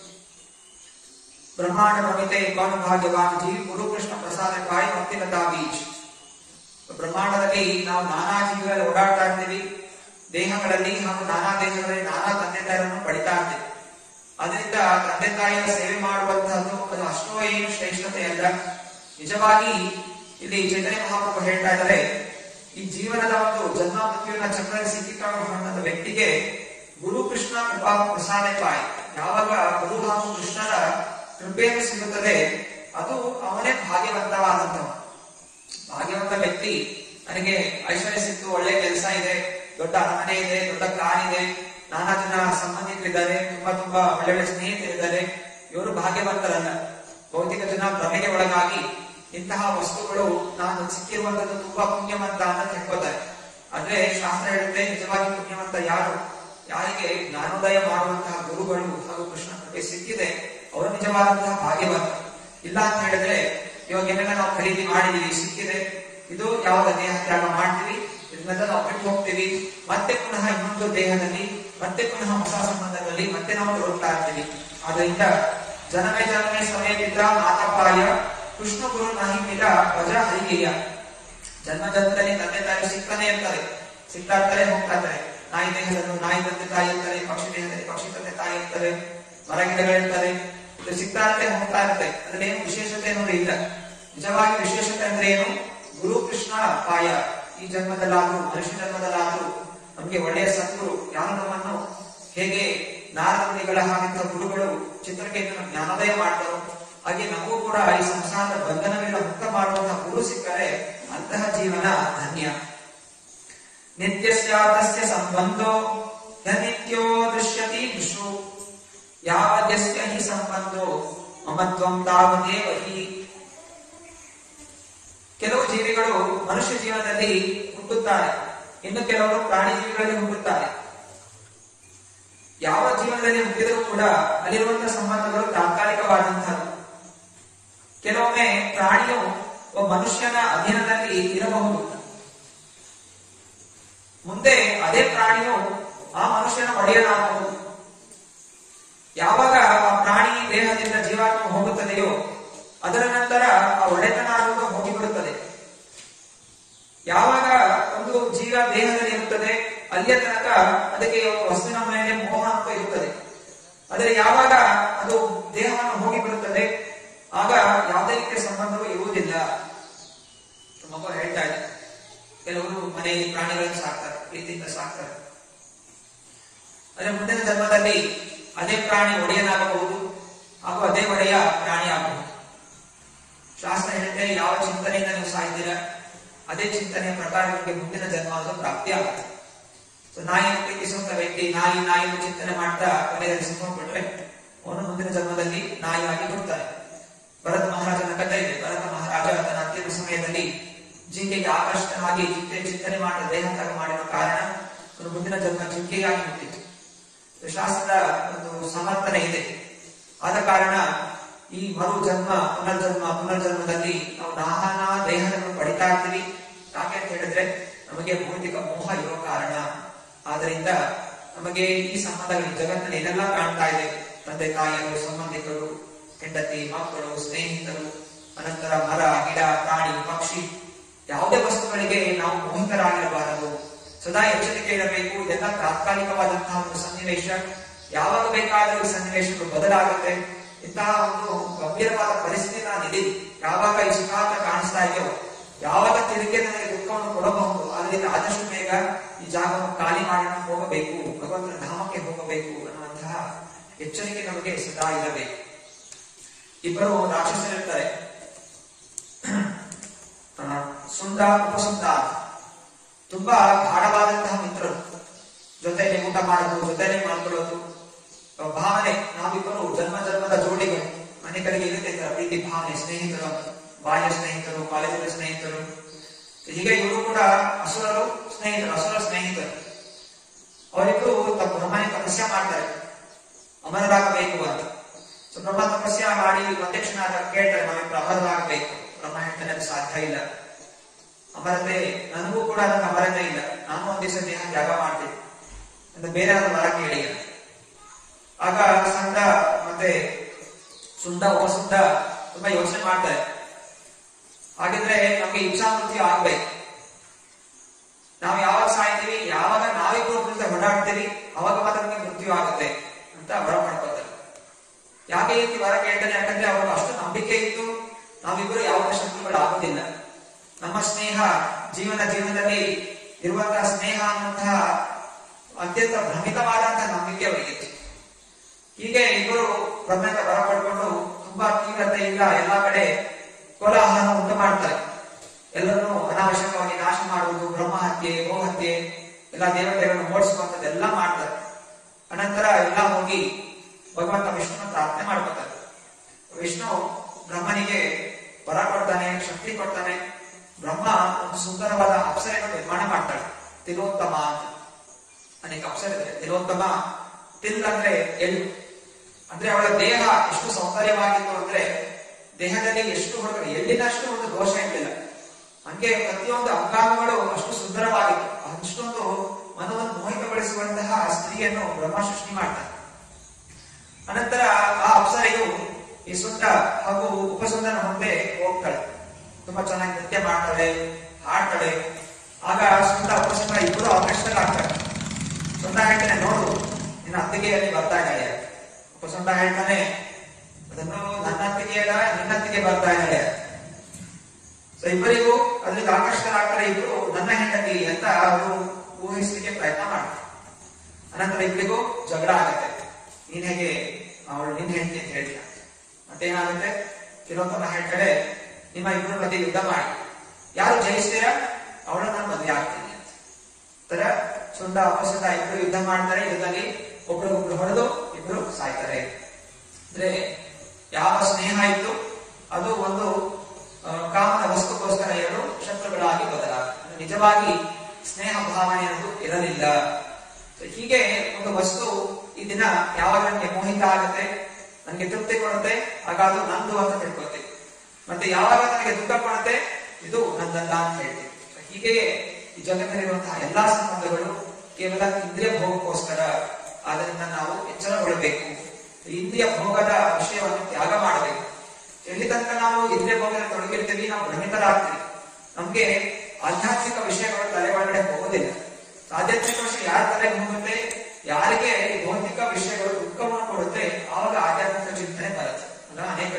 ಬ್ರಹ್ಮಾಂಡ ಭವಿತೆ ಕಾನು ಭಾಗ್ಯವಾನ್ ಜೀವಿ ಗುರು ಕೃಷ್ಣ ಪ್ರಸಾದ ಕಾಯಿ ಮತ್ತಿಲತಾ ಬೀಜ್ ಬ್ರಹ್ಮಾಂಡದಲ್ಲಿ ನಾವು ನಾನಾ ಜೀವಿಗಳಲ್ಲಿ ಓಡಾಡ್ತಾ ಇರ್ತೀವಿ ದೇಹಗಳಲ್ಲಿ ಹಾಗೂ ನಾನಾ ದೇಹಗಳಲ್ಲಿ ನಾನಾ ತಂದೆ ತಾಯಿಗಳನ್ನು ಪಡಿತಾ ಇರ್ತೀವಿ ಅದರಿಂದ ತಂದೆ ತಾಯಿಯ ಸೇವೆ ಮಾಡುವಂತಹದ್ದು ಅದು ಅಷ್ಟೋ ಏನು ಶ್ರೇಷ್ಠತೆ ಅಲ್ಲ ನಿಜವಾಗಿ ಇಲ್ಲಿ ಚೈತನ್ಯ ಮಹಾಪ್ರಭು ಹೇಳ್ತಾ ಇದ್ದಾರೆ ಈ ಜೀವನದ ಒಂದು ಜನ್ಮ ಮೃತ್ಯುವಿನ ಚಕ್ರದಲ್ಲಿ ಸಿಕ್ಕಿಕೊಂಡ ವ್ಯಕ್ತಿಗೆ ಗುರು ಕೃಷ್ಣ ಕೃಪಾ ಪ್ರಸಾದ ಪಾಯ್ ಯಾವಾಗ ಗುರು ಹಾಗೂ ಕೃಷ್ಣರ ಕೃಪೆಯನ್ನು ಸಿಗುತ್ತದೆ ಅದು ಅವನೇ ಭಾಗ್ಯವಂತವಾದಂತವ ಭಾಗ್ಯವಂತ ವ್ಯಕ್ತಿ ನನಗೆ ಐಶ್ವರ್ಯ ಸಿಕ್ತು ಒಳ್ಳೆ ಕೆಲಸ ಇದೆ ದೊಡ್ಡ ಅರಮನೆ ಇದೆ ದೊಡ್ಡ ಕಾರ್ ಇದೆ ನಾನಾ ಜನ ಸಂಬಂಧಿಕರಿದ್ದಾರೆ ತುಂಬಾ ತುಂಬಾ ಒಳ್ಳೆ ಒಳ್ಳೆ ಸ್ನೇಹಿತರಿದ್ದಾರೆ ಇವರು ಭಾಗ್ಯವಂತರಲ್ಲ ಭೌತಿಕ ಜನ ಭ್ರಮೆಗೆ ಒಳಗಾಗಿ ಇಂತಹ ವಸ್ತುಗಳು ನಾನು ಸಿಕ್ಕಿರುವಂತದ್ದು ತುಂಬಾ ಪುಣ್ಯವಂತ ಅಂತ ತಿಳ್ಕೊತಾರೆ ಆದ್ರೆ ಶಾಸ್ತ್ರ ಹೇಳುತ್ತೆ ನಿಜವಾಗಿ ಪುಣ್ಯವಂತ ಯಾರು ಯಾರಿಗೆ ಜ್ಞಾನೋದಯ ಮಾಡುವಂತಹ ಗುರುಗಳು ಹಾಗೂ ಕೃಷ್ಣ ಕೃಪೆ ಸಿಕ್ಕಿದೆ ಅವರು ನಿಜವಾದಂತಹ ಭಾಗ್ಯವಂತ ಇಲ್ಲ ಅಂತ ಹೇಳಿದ್ರೆ ಇವಾಗ ಏನೆಲ್ಲ ನಾವು ಖರೀದಿ ಮಾಡಿದೀವಿ ಸಿಕ್ಕಿದೆ ಇದು ಯಾವಾಗ ದೇಹ ತ್ಯಾಗ ಮಾಡ್ತೀವಿ ಇದನ್ನೆಲ್ಲ ನಾವು ಬಿಟ್ಟು ಹೋಗ್ತೀವಿ ಮತ್ತೆ ಪುನಃ ಇನ್ನೊಂದು ದೇಹದಲ್ಲಿ ಮತ್ತೆ ಪುನಃ ಹೊಸ ಸಂಬಂಧಗಳಲ್ಲಿ ಮತ್ತೆ ನಾವು ತೊಡಗ್ತಾ ಇರ್ತೀವಿ ಆದ್ರಿಂದ ಜನಮೇ ಜನಮೇ ಸಮಯ ಪಿತ ಮಾತಪಾಯ ಕೃಷ್ಣ ಗುರು ನಾಹಿ ಮಿಲ ವಜ ಹರಿಗೆಯ ಜನ್ಮ ಜನ್ಮದಲ್ಲಿ ತಂದೆ ತಾಯಿ ಸಿಗ್ತಾನೆ ಇರ್ತಾರೆ ಸಿಗ್ತಾ ಇರ್ತಾರೆ ಹೋಗ್ತಾ ಇರ್ತಾರೆ ನಾಯಿ ದೇಹದಲ್ಲಿ ನಾಯಿ ತಂದೆ ತಾಯಿ ಇರ್ತಾರೆ ಪಕ್ಷಿ ದೇಹದಲ್ಲಿ ಪಕ್ಷಿ ತಂದೆ ತಾಯಿ ಇರ್ತಾರೆ ಮರ ಗಿಡಗಳಿರ್ತಾರೆ ಇದು ಸಿಗ್ತಾ ಇರುತ್ತೆ ಹೋಗ್ತಾ ಇರುತ್ತೆ ಅದ್ರಲ್ಲಿ ಏನು ವಿಶೇಷತೆ ಅನ್ನೋದು ಇಲ್ಲ ನಿಜವಾಗಿ ವಿಶೇಷತೆ ಅಂದ್ರೆ ಏನು ಗುರು ಕೃಷ್ಣ ಪಾಯ ಈ ಜನ್ಮದಲ್ಲಾದ್ರೂ ಮನುಷ್ಯ ಜನ್ಮದಲ್ಲಾದ್ರೂ ನಮ್ಗೆ ಒಳ್ಳೆಯ ಸದ್ಗುರು ಯಾರು ನಮ್ಮನ್ನು ಹೇಗೆ ನಾರದನಿಗಳ ಹಾಗಿದ್ದ ಗುರುಗಳು ಚಿತ್ರಕೇತನ ಜ್ಞಾನೋದಯ ಮಾಡ್ತಾರೋ ಹಾಗೆ ನಮಗೂ ಕೂಡ ಈ ಸಂಸಾರದ ಬಂಧನವಿಲ್ಲ ಮುಕ್ತ ಮಾಡುವಂತಹ ಗುರು ಸಿಕ್ಕರೆ ಅಂತಹ ಜೀವನ ಧನ್ಯ ನಿತ್ಯಸ್ಯಾತಸ್ಯ ಸಂಬಂಧೋ ನಿತ್ಯೋ ದೃಶ್ಯತಿ ವಿಷು ಯಾವದ್ಯಸ್ಯ ಹಿ ಸಂಬಂಧೋ ಮಮತ್ವಂ ತಾವದೇವ ಹಿ ಕೆಲವು ಜೀವಿಗಳು ಮನುಷ್ಯ ಜೀವನದಲ್ಲಿ ಹುಟ್ಟುತ್ತಾರೆ ಇನ್ನು ಕೆಲವರು ಪ್ರಾಣಿ ಜೀವಿಗಳಲ್ಲಿ ಹುಟ್ಟುತ್ತಾರೆ ಯಾವ ಜೀವನದಲ್ಲಿ ಹುಟ್ಟಿದರೂ ಕೂಡ ಅಲ್ಲಿರುವಂತಹ ಸಂಬಂಧಗಳು ತಾತ್ಕಾಲಿಕವಾದಂತಹದ್ದು ಕೆಲವೊಮ್ಮೆ ಪ್ರಾಣಿಯು ಒಬ್ಬ ಮನುಷ್ಯನ ಅಧೀನದಲ್ಲಿ ಇರಬಹುದು ಮುಂದೆ ಅದೇ ಪ್ರಾಣಿಯು ಆ ಮನುಷ್ಯನ ಒಡೆಯನಾಗಬಹುದು ಯಾವಾಗ ಆ ಪ್ರಾಣಿ ದೇಹದಿಂದ ಜೀವಾತ್ಮ ಹೋಗುತ್ತದೆಯೋ ಅದರ ನಂತರ ಆ ಒಡೆತನ ಆಗುವುದು ಹೋಗಿಬಿಡುತ್ತದೆ ಯಾವಾಗ ಒಂದು ಜೀವ ದೇಹದಲ್ಲಿ ಇರುತ್ತದೆ ಅಲ್ಲಿಯ ತನಕ ಅದಕ್ಕೆ ವಸ್ತುವಿನ ಮೇಲೆ ಮೋಹ ಅಂತ ಇರುತ್ತದೆ ಆದರೆ ಯಾವಾಗ ಅದು ದೇಹವನ್ನು ಹೋಗಿ ಬಿಡುತ್ತದೆ ಆಗ ಯಾವುದೇ ರೀತಿಯ ಸಂಬಂಧವೂ ಇರುವುದಿಲ್ಲ ಮಗು ಹೇಳ್ತಾ ಇದೆ ಕೆಲವರು ಮನೆಯಲ್ಲಿ ಪ್ರಾಣಿಗಳನ್ನು ಸಾಕ್ತಾರೆ ಪ್ರೀತಿಯಿಂದ ಸಾಕ್ತಾರೆ ಆದ್ರೆ ಮುಂದಿನ ಜನ್ಮದಲ್ಲಿ ಅದೇ ಪ್ರಾಣಿ ಒಡೆಯನಾಗಬಹುದು ಹಾಗೂ ಅದೇ ಒಡೆಯ ಪ್ರಾಣಿ ಆಗಬಹುದು ಶಾಸ್ತ್ರ ಹೇಳುತ್ತೆ ಯಾವ ಚಿಂತನೆಯಿಂದ ನೀವು ಸಾಯ್ತೀರಾ ಅದೇ ಚಿಂತನೆಯ ಪ್ರಕಾರ ನಿಮಗೆ ಮುಂದಿನ ಜನ್ಮ ಅದು ಪ್ರಾಪ್ತಿ ಆಗುತ್ತೆ ಸೊ ನಾಯಿಯನ್ನು ಪ್ರೀತಿಸುವಂತ ವ್ಯಕ್ತಿ ನಾಯಿ ನಾಯಿ ಚಿಂತನೆ ಮಾಡ್ತಾ ಕೊನೆಯಲ್ಲಿ ಸಿಕ್ಕೊಂಡ್ಬಿಟ್ರೆ ಅವನು ಮುಂದಿನ ಜನ್ಮದಲ್ಲಿ ನಾಯಿಯಾಗಿ ಹುಡ್ತಾನೆ ಭರತ ಮಹಾರಾಜನ ಕಥೆ ಇದೆ ಭರತ ಮಹಾರಾಜ ತನ್ನ ಅಂತಿಮ ಸಮಯದಲ್ಲಿ ಜಿಂಕೆಗೆ ಆಕರ್ಷಣವಾಗಿ ಜಿಂಕೆ ಚಿಂತನೆ ಮಾಡಿದ ದೇಹತ್ಯಾಗ ಮಾಡಿದ ಕಾರಣ ಅವನು ಮುಂದಿನ ಜನ್ಮ ಜಿಂಕೆಯಾಗಿ ಹುಟ್ಟಿತು ಇದು ಶಾಸ್ತ್ರದ ಒಂದು ಸಮರ್ಥನೆ ಇದೆ ಆದ ಕಾರಣ ಈ ಮರು ಜನ್ಮ ಪುನರ್ಜನ್ಮ ಪುನರ್ಜನ್ಮದಲ್ಲಿ ನಾವು ನಾನಾ ದೇಹಗಳನ್ನು ಪಡಿತಾ ಇರ್ತೀವಿ ಯಾಕೆ ಅಂತ ಹೇಳಿದ್ರೆ ನಮಗೆ ಭೌತಿಕ ಮೋಹ ಇರೋ ಕಾರಣ ಆದ್ರಿಂದ ನಮಗೆ ಈ ಸಂಬಂಧಗಳು ಈ ಜಗತ್ತಿನಲ್ಲಿ ಏನೆಲ್ಲ ಕಾಣ್ತಾ ಇದೆ ತಂದೆ ತಾಯಿಯರು ಸಂಬಂಧಿಕರು ಹೆಂಡತಿ ಮಕ್ಕಳು ಸ್ನೇಹಿತರು ಅನಂತರ ಮರ ಗಿಡ ಪ್ರಾಣಿ ಪಕ್ಷಿ ಯಾವುದೇ ವಸ್ತುಗಳಿಗೆ ನಾವು ಮೋಹಿತರಾಗಿರಬಾರದು ಸದಾ ಎಚ್ಚರಿಕೆ ಇರಬೇಕು ಇದೆಲ್ಲ ತಾತ್ಕಾಲಿಕವಾದಂತಹ ಒಂದು ಸನ್ನಿವೇಶ ಯಾವಾಗ ಬೇಕಾದರೂ ಈ ಸನ್ನಿವೇಶಗಳು ಬದಲಾಗುತ್ತೆ ಇಂತಹ ಒಂದು ಗಂಭೀರವಾದ ಪರಿಸ್ಥಿತಿ ನಾನಿದೆ ಯಾವಾಗ ಈ ಸುಖಾಂತ ಕಾಣಿಸ್ತಾ ಇದೆಯೋ ಯಾವಾಗ ತಿರುಗಿ ನನಗೆ ದುಃಖವನ್ನು ಕೊಡಬಹುದು ಅದರಿಂದ ಆದಷ್ಟು ಬೇಗ ಈ ಜಾಗವನ್ನು ಖಾಲಿ ಮಾಡಿ ನಾವು ಹೋಗಬೇಕು ಭಗವಂತನ ಧಾಮಕ್ಕೆ ಹೋಗಬೇಕು ಅನ್ನುವಂತಹ ಎಚ್ಚರಿಕೆ ನಮಗೆ ಸದಾ ಇರಬೇಕು ಇಬ್ಬರು ರಾಕ್ಷಸರಿರ್ತಾರೆ ಆ, ಸುಂದ ಉಪಸುಂದ ತುಂಬಾ ಗಾಢವಾದಂತಹ ಮಿತ್ರರು ಜೊತೆಲಿ ಊಟ ಮಾಡೋದು ಜೊತೆಲಿ ಮಾಡ್ಕೊಳ್ಳೋದು ಆ, ಭಾವನೆ ನಾವಿಬ್ಬರು ಜನ್ಮ ಜನ್ಮದ ಜೋಡಿಗಳು ಅನೇಕರಿಗೆ ಇರುತ್ತೆ ಈ ತರ ಪ್ರೀತಿ ಭಾವನೆ ಸ್ನೇಹಿತರು ಬಾಲ್ಯ ಸ್ನೇಹಿತರು ಕಾಲೇಜಿನ ಸ್ನೇಹಿತರು ಹೀಗೆ ಇವರು ಕೂಡ ಅಸುರರು ಸ್ನೇಹಿತರು ಅಸುರ ಸ್ನೇಹಿತರು ಅವರಿಬ್ರು ತಮ್ಮ ಬ್ರಹ್ಮನೇ ತಪಸ್ಯ ಮಾಡ್ತಾರೆ ಅಮರರಾಗಬೇಕು ಅಂತ ಸೊ ಬ್ರಹ್ಮ ತಪಸ್ಯ ಮಾಡಿ ಒಂದೇ ಕ್ಷಣ ಆದಾಗ ಕೇಳ್ತಾರೆ ನಾವಿಬ್ರು ಅಮರರಾಗಬೇಕು ಬ್ರಹ್ಮ ಹೇಳ್ತಾನೆ ಅದು ಸಾಧ್ಯ ಇಲ್ಲ ಅಮರತೆ ನನಗೂ ಕೂಡ ನನಗೆ ಅಮರತೆ ಇಲ್ಲ ನಾನು ಒಂದ್ ದಿವಸ ದೇಹ ತ್ಯಾಗ ಮಾಡ್ತೀನಿ ಅಂತ ಬೇರೆ ಯಾರು ವರ ಕೇಳಿ ಅಂತ. ಆಗ ಸಂದ ಮತ್ತೆ ಸುಂದ ಉಪಸುಂದ ತುಂಬಾ ಯೋಚನೆ ಮಾಡ್ತಾರೆ ಹಾಗಿದ್ರೆ ನಮ್ಗೆ ಇಚ್ಛಾಮೃತಿ ಆಗ್ಬೇಕು ನಾವು ಯಾವಾಗ ಸಾಯ್ತೀವಿ ಯಾವಾಗ ನಾವಿಬ್ರು ಜೊತೆ ಓಡಾಡ್ತೀವಿ ಅವಾಗ ಮಾತ್ರ ನಮಗೆ ಮೃತ್ಯು ಆಗುತ್ತೆ ಅಂತ ವರ ಮಾಡ್ಕೋತಾರೆ ಯಾಕೆ ಈ ರೀತಿ ವರ ಕೇಳ್ತಾನೆ ಯಾಕಂದ್ರೆ ಅವ್ರಿಗೆ ಅಷ್ಟು ನಂಬಿಕೆ ಇತ್ತು ನಾವಿಬ್ಬರು ಯಾವುದೇ ಶತ್ರುಗಳು ಆಗೋದಿಲ್ಲ ನಮ್ಮ ಸ್ನೇಹ ಜೀವನ ಜೀವನದಲ್ಲಿ ಇರುವಂತಹ ಸ್ನೇಹ ಅನ್ನುವಂತಹ ಅತ್ಯಂತ ಭ್ರಮಿತವಾದಂತಹ ನಂಬಿಕೆ ಅವರಿಗಿತ್ತು ಹೀಗೆ ಇಬ್ಬರು ಬ್ರಹ್ಮದ ವರ ಪಡ್ಕೊಂಡು ತುಂಬಾ ತೀವ್ರತೆಯಿಂದ ಎಲ್ಲಾ ಕಡೆ ಕೋಲಾಹಲ ಉಂಟು ಮಾಡ್ತಾರೆ ಎಲ್ಲರನ್ನೂ ಅನಾವಶ್ಯಕವಾಗಿ ನಾಶ ಮಾಡುವುದು ಬ್ರಹ್ಮ ಹತ್ಯೆ ಗೋ ಹತ್ಯೆ ಎಲ್ಲ ದೇವತೆಗಳನ್ನು ಓಡಿಸುವಂತದ್ದೆಲ್ಲ ಮಾಡ್ತಾರೆ ಅನಂತರ ಎಲ್ಲ ಹೋಗಿ ಭಗವಂತ ವಿಷ್ಣುನ ಪ್ರಾರ್ಥನೆ ಮಾಡ್ಕೊತಾರೆ ವಿಷ್ಣು ಬ್ರಹ್ಮನಿಗೆ ವರ ಕೊಡ್ತಾನೆ ಶಕ್ತಿ ಕೊಡ್ತಾನೆ ಬ್ರಹ್ಮ ಒಂದು ಸುಂದರವಾದ ಅಪ್ಸರೆಯನ್ನು ನಿರ್ಮಾಣ ಮಾಡ್ತಾಳೆ ತಿಲೋತ್ತಮ ಅಂತ ಅನೇಕ ಅಪ್ಸರಿದ್ದಾರೆ ತಿಲೋತ್ತಮ ತಿಲ್ ಅಂದ್ರೆ ಎಳ್ಳು ಅಂದ್ರೆ ಅವಳ ದೇಹ ಎಷ್ಟು ಸೌಂದರ್ಯವಾಗಿತ್ತು ಅಂದ್ರೆ ದೇಹದಲ್ಲಿ ಎಷ್ಟು ಹೊರಗಡೆ ಎಳ್ಳಿನಷ್ಟು ಒಂದು ದೋಷ ಇರಲಿಲ್ಲ ಹಂಗೆ ಪ್ರತಿಯೊಂದು ಅಂಗಾಂಗಗಳು ಅಷ್ಟು ಸುಂದರವಾಗಿತ್ತು ಅಷ್ಟೊಂದು ಮನವನ್ನು ಮೋಹಿತಗೊಳಿಸುವಂತಹ ಸ್ತ್ರೀಯನ್ನು ಬ್ರಹ್ಮ ಸೃಷ್ಟಿ ಮಾಡ್ತಾನೆ ಅನಂತರ ಆ ಅಪ್ಸರೆಯು ಈ ಸುಂದ ಹಾಗೂ ಉಪಸುಂದನ ಮುಂದೆ ಹೋಗ್ತಾಳೆ ತುಂಬಾ ಚೆನ್ನಾಗಿ ನೃತ್ಯ ಮಾಡ್ತಾಳೆ ಹಾಡ್ತಾಳೆ ಆಗ ಸುಂದ ಉಪಸುಂದ ಇಬ್ಬರು ಆಕರ್ಷಿತರಾಗ್ತಾರೆ ಸುಂದ ಹೇಳ್ತಾನೆ ನೋಡು ನಿನ್ನ ಅತ್ತಿಗೆಯಲ್ಲಿ ಬರ್ತಾ ಇದ್ದಾಳೆ ಉಪಸುಂದ ಹೇಳ್ತಾನೆ ಅದನ್ನು ನನ್ನ ಅತ್ತಿಗೆ ಅಲ್ಲ ನಿನ್ನ ಅತ್ತಿಗೆ ಬರ್ತಾ ಇದ್ದಾಳೆ ಸೊ ಇಬ್ಬರಿಗೂ ಅದ್ರಿಂದ ಆಕರ್ಷಿತರಾಗ್ತಾರೆ ಇಬ್ರು ನನ್ನ ಹೆಂಡತಿ ಅಂತ ಅವರು ಊಹಿಸಲಿಕ್ಕೆ ಪ್ರಯತ್ನ ಮಾಡ್ತಾರೆ ಅನಂತರ ಇಬ್ಬರಿಗೂ ಜಗಳ ಆಗುತ್ತೆ ನೀನ್ ಹೇಗೆ ಅವಳು ನಿನ್ ಹೆಂಡತಿ ಅಂತ ಹೇಳ್ತೀಯ ಮತ್ತೇನಾಗುತ್ತೆ ತಿಲೋತ್ತಮ ಹೇಳ್ತಾಳೆ ನಿಮ್ಮ ಇಬ್ಬರ ಮಧ್ಯೆ ಯುದ್ಧ ಮಾಡಿ ಯಾರು ಜಯಿಸ್ತೀರಾ ಅವಳು ನಾನು ಮದುವೆ ಆಗ್ತೀನಿ ಅಂತ ತರ ಸುಂದ ಅಪಸುಂದ ಇಬ್ರು ಯುದ್ಧ ಮಾಡ್ತಾರೆ ಯುದ್ಧದಲ್ಲಿ ಒಬ್ರಿಗೊಬ್ರು ಹೊಡೆದು ಇಬ್ರು ಸಾಯ್ತಾರೆ ಅಂದ್ರೆ ಯಾವ ಸ್ನೇಹ ಇತ್ತು ಅದು ಒಂದು ಆ, ಕಾಮನ ವಸ್ತುಗೋಸ್ಕರ ಎರಡು ಶತ್ರುಗಳಾಗಿ ಬದಲಾಗುತ್ತೆ ನಿಜವಾಗಿ ಸ್ನೇಹ ಭಾವನೆ ಅನ್ನೋದು ಇರಲಿಲ್ಲ So, ಹೀಗೆ ಒಂದು ವಸ್ತು ಈ ದಿನ ಯಾವಾಗ ನನಗೆ ಮೋಹಿತ ಆಗುತ್ತೆ ನನಗೆ ತೃಪ್ತಿ ಕೊಡುತ್ತೆ ಆಗ ಅದು ನಂದು ಅಂತ ತಿಳ್ಕೊತೀನಿ ಮತ್ತೆ ಯಾವಾಗ ನನಗೆ ದುಃಖ ಕೊಡುತ್ತೆ ಇದು ನಂದಲ್ಲ ಅಂತ ಹೇಳ್ತೀನಿ So, ಹೀಗೆಯೇ ಈ ಜಗತ್ತಿನಲ್ಲಿರುವಂತಹ ಎಲ್ಲಾ ಸಂಬಂಧಗಳು ಕೇವಲ ಇಂದ್ರಿಯ ಭೋಗಕ್ಕೋಸ್ಕರ ಆದ್ದರಿಂದ ನಾವು ಎಚ್ಚರಗೊಳ್ಳಬೇಕು ಇಂದ್ರಿಯ ಭೋಗದ ವಿಷಯವನ್ನು ತ್ಯಾಗ ಮಾಡಬೇಕು ಎಲ್ಲಿ ತನಕ ನಾವು ಇಂದ್ರಿಯ ಭೋಗದಲ್ಲಿ ತೊಡಗಿರ್ತೀವಿ ನಾವು ಭ್ರಮಿತರಾಗ್ತೀವಿ ನಮ್ಗೆ ಆಧ್ಯಾತ್ಮಿಕ ವಿಷಯಗಳು ತಲೆ ಒಳಗಡೆ ಹೋಗೋದಿಲ್ಲ ಆಧ್ಯಾತ್ಮಿಕ ವಿಷಯ ಯಾರ ತಲೆಗೆ ಹೋಗುತ್ತೆ ಯಾರಿಗೆ ಈ ಭೌತಿಕ ವಿಷಯಗಳು ದುಃಖವನ್ನು ಕೊಡುತ್ತೆ ಆವಾಗ ಆಧ್ಯಾತ್ಮಿಕ ಚಿಂತನೆ ಬರುತ್ತೆ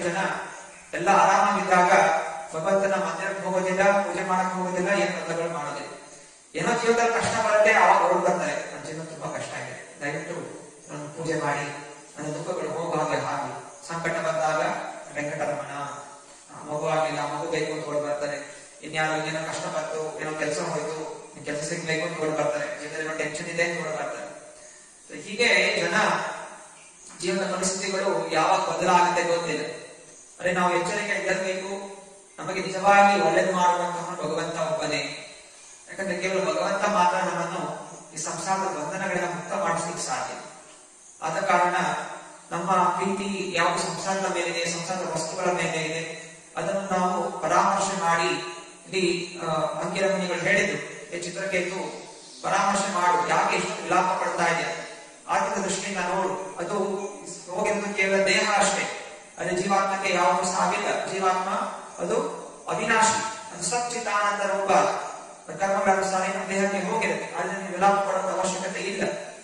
ಜನ ಎಲ್ಲ ಆರಾಮಾಗಿದ್ದಾಗ ಭಗವಂತನ ಮಂದಿರಕ್ಕೆ ಹೋಗೋದಿಲ್ಲ ಪೂಜೆ ಮಾಡಕ್ ಹೋಗೋದಿಲ್ಲ ಏನ್ ವ್ರತಗಳು ಮಾಡೋದಿಲ್ಲ ಏನೋ ಜೀವನದಲ್ಲಿ ಕಷ್ಟ ಬರುತ್ತೆ ಅವಾಗ ಹೊರಗೆ ಬರ್ತಾರೆ ನನ್ನ ಜೀವನ ತುಂಬಾ ಕಷ್ಟ ಇದೆ ದಯವಿಟ್ಟು ನಾನು ಪೂಜೆ ಮಾಡಿ ನನ್ನ ದುಃಖಗಳು ಹೋಗೋ ಹಾಗೆ ಹಾಗೆ ಸಂಕಟ ಬಂದಾಗ ವೆಂಕಟರಮಣ ಆ, ಮಗು ಆಗಿಲ್ಲ ಮಗು ಬೇಕು ಅಂತ ಹೊರಗೆ ಬರ್ತಾರೆ ಇನ್ಯಾರೋ ಏನೋ ಕಷ್ಟ ಬಂತು ಏನೋ ಕೆಲಸ ಹೋಯ್ತು ಕೆಲಸ ಸಿಗ್ಬೇಕು ಅಂತ ಹೊರಗೆ ಬರ್ತಾರೆ ಜೀವನದಲ್ಲಿ ಟೆನ್ಷನ್ ಇದೆ ಅಂತ ಹೊರಗೆ ಬರ್ತಾರೆ So ಹೀಗೆ ಜನ ಜೀವನದ ಪರಿಸ್ಥಿತಿಗಳು ಯಾವಾಗ ಬದಲಾಗುತ್ತೆ ಗೊತ್ತಿಲ್ಲ ಅರೆ ನಾವು ಎಚ್ಚರಿಕೆ ಇರಬೇಕು ನಮಗೆ ನಿಜವಾಗಿ ಒಳ್ಳೇದು ಮಾಡುವಂತಹ ಭಗವಂತ ಒಬ್ಬನೇ ಯಾಕಂದ್ರೆ ಕೇವಲ ಭಗವಂತ ಮಾತ್ರ ನಮ್ಮನ್ನು ಈ ಸಂಸಾರದ ಬಂಧನಗಳಿಂದ ಮುಕ್ತ ಮಾಡಿಸ್ಲಿಕ್ಕೆ ಸಾಧ್ಯ ಆದ ಕಾರಣ ನಮ್ಮ ಪ್ರೀತಿ ಯಾವ ಸಂಸಾರದ ಮೇಲಿದೆ ಸಂಸಾರದ ವಸ್ತುಗಳ ಮೇಲೆ ಇದೆ ಅದನ್ನು ನಾವು ಪರಾಮರ್ಶೆ ಮಾಡಿ ಇಲ್ಲಿ ಆ, ಅಂಕಿರಮಣಿಗಳು ಹೇಳಿದ್ರು ಈ ಚಿತ್ರಕೇತು ಪರಾಮರ್ಶೆ ಮಾಡು ಯಾಕೆ ಇಷ್ಟು ವಿಲಾಪ ಪಡ್ತಾ ಇದೆ ಆರ್ಥಿಕ ದೃಷ್ಟಿಯಿಂದ ನೋಡು ಅದು ಹೋಗಿರೋದು ಕೇವಲ ದೇಹ ಅಷ್ಟೇ ಅದೇ ಜೀವಾತ್ಮಕ್ಕೆ ಯಾವುದು ಸಾವಿಲ್ಲ ಜೀವಾತ್ಮ ಅದು ಅವಿನಾಶಿ ಅದು ಸಚ್ಚಿತಾನಂದ ರೂಪ ಕರ್ಮಗಳ ಅನುಸಾರ ನಮ್ಮ ದೇಹಕ್ಕೆ ಹೋಗಿರುತ್ತೆ ಆದ್ರೆ ನೀವು ವಿಲಾಪ ಪಡೋದ ಅವಶ್ಯಕತೆ ಇಲ್ಲ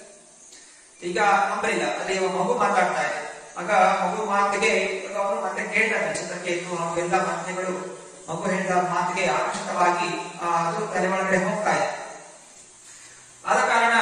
ಈಗ ನಂಬಲಿಲ್ಲ ಅಲ್ಲಿ ಒಬ್ಬ ಮಗು ಮಾತಾಡ್ತಾ ಇದೆ ಆಗ ಮಗು ಮಾತಿಗೆ ಇವಾಗ ಅವನು ಮತ್ತೆ ಕೇಳ್ತಾನೆ ಚಿತ್ರಕೇತು ಅವೆಲ್ಲ ಮಂತ್ರಿಗಳು ಮಗು ಹೇಳಿದ ಮಾತಿಗೆ ಆಕರ್ಷಿತವಾಗಿ ಆ, ಅದು ತಲೆ ಒಳಗಡೆ ಹೋಗ್ತಾ ಇದೆ ಆದ ಕಾರಣ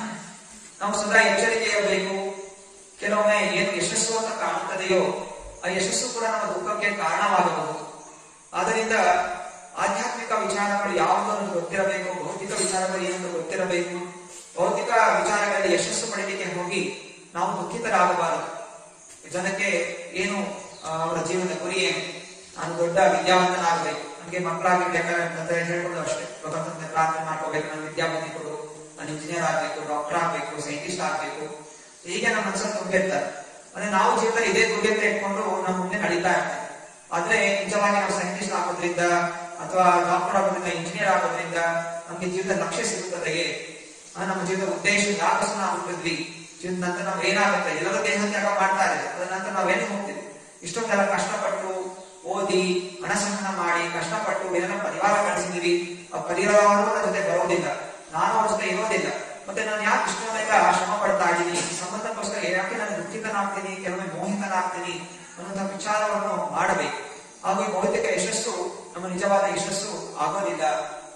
ನಾವು ಸದಾ ಎಚ್ಚರಿಕೆ ಇರಬೇಕು ಕೆಲವೊಮ್ಮೆ ಏನು ಯಶಸ್ಸು ಅಂತ ಕಾಣುತ್ತದೆಯೋ ಆ ಯಶಸ್ಸು ಕೂಡ ನಮ್ಮ ದುಃಖಕ್ಕೆ ಕಾರಣವಾಗಬಹುದು ಆದ್ದರಿಂದ ಆಧ್ಯಾತ್ಮಿಕ ವಿಚಾರಗಳು ಯಾವುದು ಅನ್ನೋದು ಗೊತ್ತಿರಬೇಕು ಭೌತಿಕ ವಿಚಾರಗಳು ಏನನ್ನು ಗೊತ್ತಿರಬೇಕು ಭೌತಿಕ ವಿಚಾರಗಳಲ್ಲಿ ಯಶಸ್ಸು ಪಡೆಯಲಿಕ್ಕೆ ಹೋಗಿ ನಾವು ದುಃಖಿತರಾಗಬಾರದು ಜನಕ್ಕೆ ಏನು ಆ, ಅವರ ಜೀವನದ ಗುರಿ ಏನು ನಾನು ದೊಡ್ಡ ವಿದ್ಯಾವಂತನಾಗಬೇಕು ನನಗೆ ಮಕ್ಕಳಾಗಿರ್ಬೇಕಂತ ಹೇಳ್ಕೊಂಡು ಅಷ್ಟೇ ಭಗವಂತನ ಪ್ರಾರ್ಥನೆ ಮಾಡ್ಕೋಬೇಕು ನಾನು ವಿದ್ಯಾಬುದ್ಧಿ ಕೊಡು ನಾನು ಇಂಜಿನಿಯರ್ ಆಗ್ಬೇಕು ಡಾಕ್ಟರ್ ಆಗ್ಬೇಕು ಸೈಂಟಿಸ್ಟ್ ಆಗ್ಬೇಕು ಹೀಗೆ ನಮ್ಮ ಮನಸ್ಸಲ್ಲಿ ತುಂಬಿರ್ತಾರೆ ಅಂದ್ರೆ ನಾವು ಜೀವನದಲ್ಲಿ ಇದೇ ಗುರಿ ಅಂತ ಇಟ್ಕೊಂಡು ನಮ್ಮ ಮುಂದೆ ನಡೀತಾ ಇರ್ತೀವಿ ಆದ್ರೆ ನಿಜವಾಗಿ ನಾವು ಸೈಂಟಿಸ್ಟ್ ಆಗೋದ್ರಿಂದ ಅಥವಾ ಡಾಕ್ಟರ್ ಆಗೋದ್ರಿಂದ ಇಂಜಿನಿಯರ್ ಆಗೋದ್ರಿಂದ ನಮ್ಗೆ ಜೀವನದ ಲಕ್ಷ್ಯ ಸಿಗುತ್ತದೆಯೇ ಆ, ನಮ್ಮ ಜೀವನದ ಉದ್ದೇಶ ಯಾಕಷ್ಟು ನಾವು ಹುಟ್ಟಿದ್ವಿ ಜೀವನದ ನಂತರ ನಾವು ಏನಾಗುತ್ತೆ ಎಲ್ಲರೂ ದೇಹ ತ್ಯಾಗ ಮಾಡ್ತಾ ಇದ್ದಾರೆ ಅದ್ರ ನಂತರ ನಾವೇನು ಹೋಗ್ತೀವಿ ಇಷ್ಟೊಂದೆಲ್ಲ ಕಷ್ಟಪಟ್ಟು ಓದಿ ಹಣ ಸಂಗ್ರಹ ಮಾಡಿ ಕಷ್ಟಪಟ್ಟು ಏನೆಲ್ಲ ಪರಿವಾರ ಕಳಿಸಿದೀವಿ ಆ ಪರಿವಾರವರು ನನ್ನ ಜೊತೆ ಬರೋದಿಲ್ಲ ನಾನು ಅವ್ರ ಜೊತೆ ಇರೋದಿಲ್ಲ ಮತ್ತೆ ನಾನು ಯಾಕೆ ಇಷ್ಟೊಂದೆಲ್ಲ ಶ್ರಮ ಪಡ್ತಾ ಇದ್ದೀನಿ ಈ ಸಂಬಂಧಕ್ಕೋಸ್ಕರ ಯಾಕೆ ನಾನು ದುಃಖಿತನಾಗ್ತೀನಿ ಕೆಲವೊಮ್ಮೆ ಮೋಹಿತನಾಗ್ತೀನಿ ಅನ್ನುವಂತಹ ವಿಚಾರವನ್ನು ಮಾಡಬೇಕು ಹಾಗೂ ಈ ಭೌತಿಕ ಯಶಸ್ಸು ನಮ್ಮ ನಿಜವಾದ ಯಶಸ್ಸು ಆಗೋದಿಲ್ಲ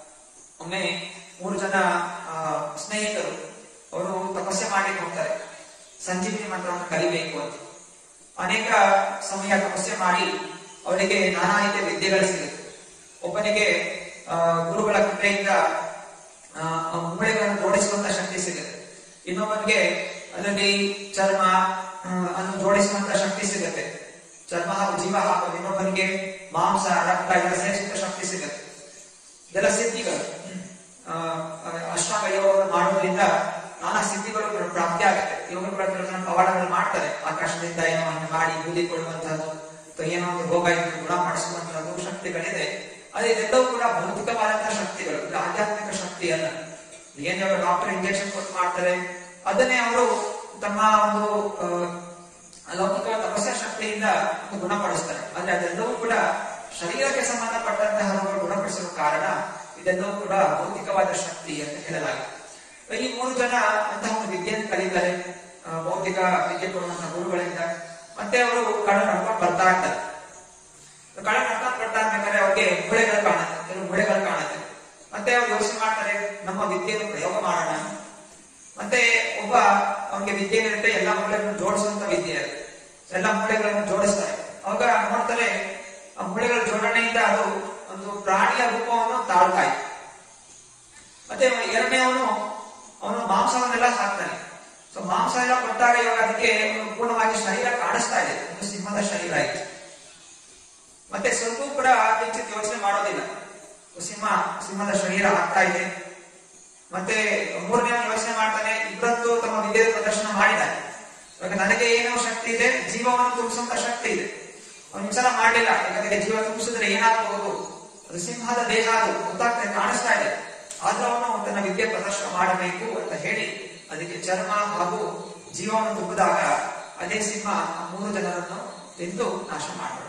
ಒಮ್ಮೆ ಮೂರು ಜನ ಆ, ಸ್ನೇಹಿತರು ಅವರು ತಪಸ್ಸೆ ಮಾಡ್ಲಿಕ್ಕೆ ಹೋಗ್ತಾರೆ ಸಂಜೀವಿನಿ ಮಂತ್ರವನ್ನು ಕಲಿಬೇಕು ಅಂತ ಅನೇಕ ಸಮಯ ತಪಸ್ಸೆ ಮಾಡಿ ಅವರಿಗೆ ನಾನಾ ರೀತಿಯ ವಿದ್ಯೆಗಳು ಸಿಗುತ್ತೆ ಒಬ್ಬನಿಗೆ ಆ, ಗುರುಗಳ ಕೃಪೆಯಿಂದ ಆ, ಆ ಮೂಳೆಗಳನ್ನು ಜೋಡಿಸುವಂತ ಶಕ್ತಿ ಸಿಗುತ್ತೆ ಇನ್ನೊಬ್ಬನಿಗೆ ಅದರಲ್ಲಿ ಚರ್ಮ ಆ, ಅನ್ನು ಜೋಡಿಸುವಂತ ಶಕ್ತಿ ಸಿಗುತ್ತೆ ಚರ್ಮ ಹಾಗೂ ಜೀವ ಹಾಗೂ ಇನ್ನೊಬ್ಬನಿಗೆ ಮಾಂಸ ರಕ್ತ ಇದೆಲ್ಲ ಸೇರಿಸುವಂತ ಶಕ್ತಿ ಸಿಗುತ್ತೆ ಇದೆಲ್ಲ ಸಿದ್ಧಿಗಳು ಆ, ಆ, ಅಷ್ಟಾಂಗ ಯೋಗವನ್ನು ಮಾಡೋದ್ರಿಂದ ನಾನಾ ಸಿದ್ಧಿಗಳು ಪ್ರ- ಪ್ರಾಪ್ತಿ ಆಗುತ್ತೆ ಯೋಗಗಳ ಕೆಲವು ಜನ ಪವಾಡಗಳು ಮಾಡ್ತಾರೆ ಆಕಾಶದಿಂದ ಏನೋ ಹಣ್ಣು ಮಾಡಿ ಬೂದಿ ಕೊಡುವಂತಹದ್ದು ಅಥವಾ ಏನೋ ಒಂದು ರೋಗ ಇದ್ದು ಗುಣಪಡಿಸುವಂತಹದ್ದು ಶಕ್ತಿಗಳಿದೆ ಅದೇ ಇದೆಲ್ಲವೂ ಕೂಡ ಭೌತಿಕವಾದಂತಹ ಶಕ್ತಿಗಳು ಇದು ಆಧ್ಯಾತ್ಮಿಕ ಶಕ್ತಿ ಅಲ್ಲ ಏನ್ ಡಾಕ್ಟರ್ ಇಂಜೆಕ್ಷನ್ ಕೊಟ್ಟು ಮಾಡ್ತಾರೆ ಅದನ್ನೇ ಅವರು ತಮ್ಮ ಒಂದು ಆ, ಲೌಕಿಕ ತಪಸ್ಯ ಶಕ್ತಿಯಿಂದ ಒಂದು ಗುಣಪಡಿಸ್ತಾರೆ ಆದ್ರೆ ಅದೆಲ್ಲವೂ ಕೂಡ ಶರೀರಕ್ಕೆ ಸಂಬಂಧಪಟ್ಟಂತಹ ರೋಗಗಳು ಗುಣಪಡಿಸುವ ಕಾರಣ ಇದೆಲ್ಲವೂ ಕೂಡ ಭೌತಿಕವಾದ ಶಕ್ತಿ ಅಂತ ಹೇಳಲಾಗಿದೆ ಈ ಮೂರು ಜನ ಅಂತಹ ಒಂದು ವಿದ್ಯೆಯನ್ನು ಕಲಿತಾರೆ ಆ, ಭೌತಿಕ ವಿದ್ಯೆ ಕೊಡುವಂತಹ ಗುರುಗಳಿಂದ ಮತ್ತೆ ಅವರು ಕಣ ನಡ್ಕೊಂಡು ಬರ್ತಾ ಇರ್ತಾರೆ ಕಣ ನಡ್ಕೊಂಡು ಬರ್ತಾ ಇರ್ಬೇಕಾದ್ರೆ ಅವ್ರಿಗೆ ಮೂಳೆಗಳು ಕಾಣುತ್ತೆ ಕೆಲವು ಮೂಳೆಗಳು ಕಾಣುತ್ತೆ ಮತ್ತೆ ಅವ್ರು ಯೋಚನೆ ಮಾಡ್ತಾರೆ ನಮ್ಮ ವಿದ್ಯೆಯನ್ನು ಪ್ರಯೋಗ ಮಾಡೋಣ ಮತ್ತೆ ಒಬ್ಬ ಅವನಿಗೆ ವಿದ್ಯೆ ಇರುತ್ತೆ ಎಲ್ಲ ಮೂಳೆಗಳನ್ನು ಜೋಡಿಸುವಂತ ವಿದ್ಯೆ ಅದು ಎಲ್ಲ ಮೂಳೆಗಳನ್ನು ಜೋಡಿಸ್ತಾರೆ ಅವಾಗ ನೋಡ್ತಾರೆ ಆ ಮೂಳೆಗಳ ಜೋಡಣೆಯಿಂದ ಅದು ಒಂದು ಪ್ರಾಣಿಯ ರೂಪವನ್ನು ತಾಳ್ತಾ ಇದೆ ಮತ್ತೆ ಎರಡನೇ ಅವನು ಅವನು ಮಾಂಸವನ್ನೆಲ್ಲ ಹಾಕ್ತಾನೆ ಸೊ ಮಾಂಸ ಎಲ್ಲ ಕೊಟ್ಟಾಗ ಇವಾಗ ಅದಕ್ಕೆ ಒಂದು ಪೂರ್ಣವಾಗಿ ಶರೀರ ಕಾಣಿಸ್ತಾ ಇದೆ ಒಂದು ಸಿಂಹದ ಶರೀರ ಇದೆ ಮತ್ತೆ ಸ್ವಲ್ಪ ಕೂಡ ಕಿಂಚಿತ್ ಯೋಚನೆ ಮಾಡೋದಿಲ್ಲ ಸಿಂಹ ಸಿಂಹದ ಶರೀರ ಆಗ್ತಾ ಇದೆ ಮತ್ತೆ ಮೂರನೇ ಯೋಚನೆ ಮಾಡ್ತಾನೆ ಇಬ್ಬರದ್ದು ತಮ್ಮ ವಿದ್ಯೆ ಪ್ರದರ್ಶನ ಮಾಡಿದ್ದಾರೆ ಇವಾಗ ನನಗೆ ಏನೋ ಶಕ್ತಿ ಇದೆ ಜೀವವನ್ನು ತುಂಬಿಸುವಂತ ಶಕ್ತಿ ಇದೆ ಅವನು ವಿಚಾರ ಮಾಡಲಿಲ್ಲ ಯಾಕಂದ್ರೆ ಜೀವ ತುಂಬಿಸಿದ್ರೆ ಏನಾಗಬಹುದು ಅದು ಸಿಂಹದ ದೇಹ ಅದು ಗೊತ್ತಾಗ್ತದೆ ಕಾಣಿಸ್ತಾ ಇದೆ ಆದ್ರೂ ಅವನು ತನ್ನ ವಿದ್ಯೆ ಪ್ರದರ್ಶನ ಮಾಡಬೇಕು ಅಂತ ಹೇಳಿ ಅದಕ್ಕೆ ಚರ್ಮ ಹಾಗೂ ಜೀವವನ್ನು ತುಂಬಿದಾಗ ಅದೇ ಸಿಂಹ ಆ ಮೂರು ಜನರನ್ನು ತಿಂದು ನಾಶ ಮಾಡಬೇಕು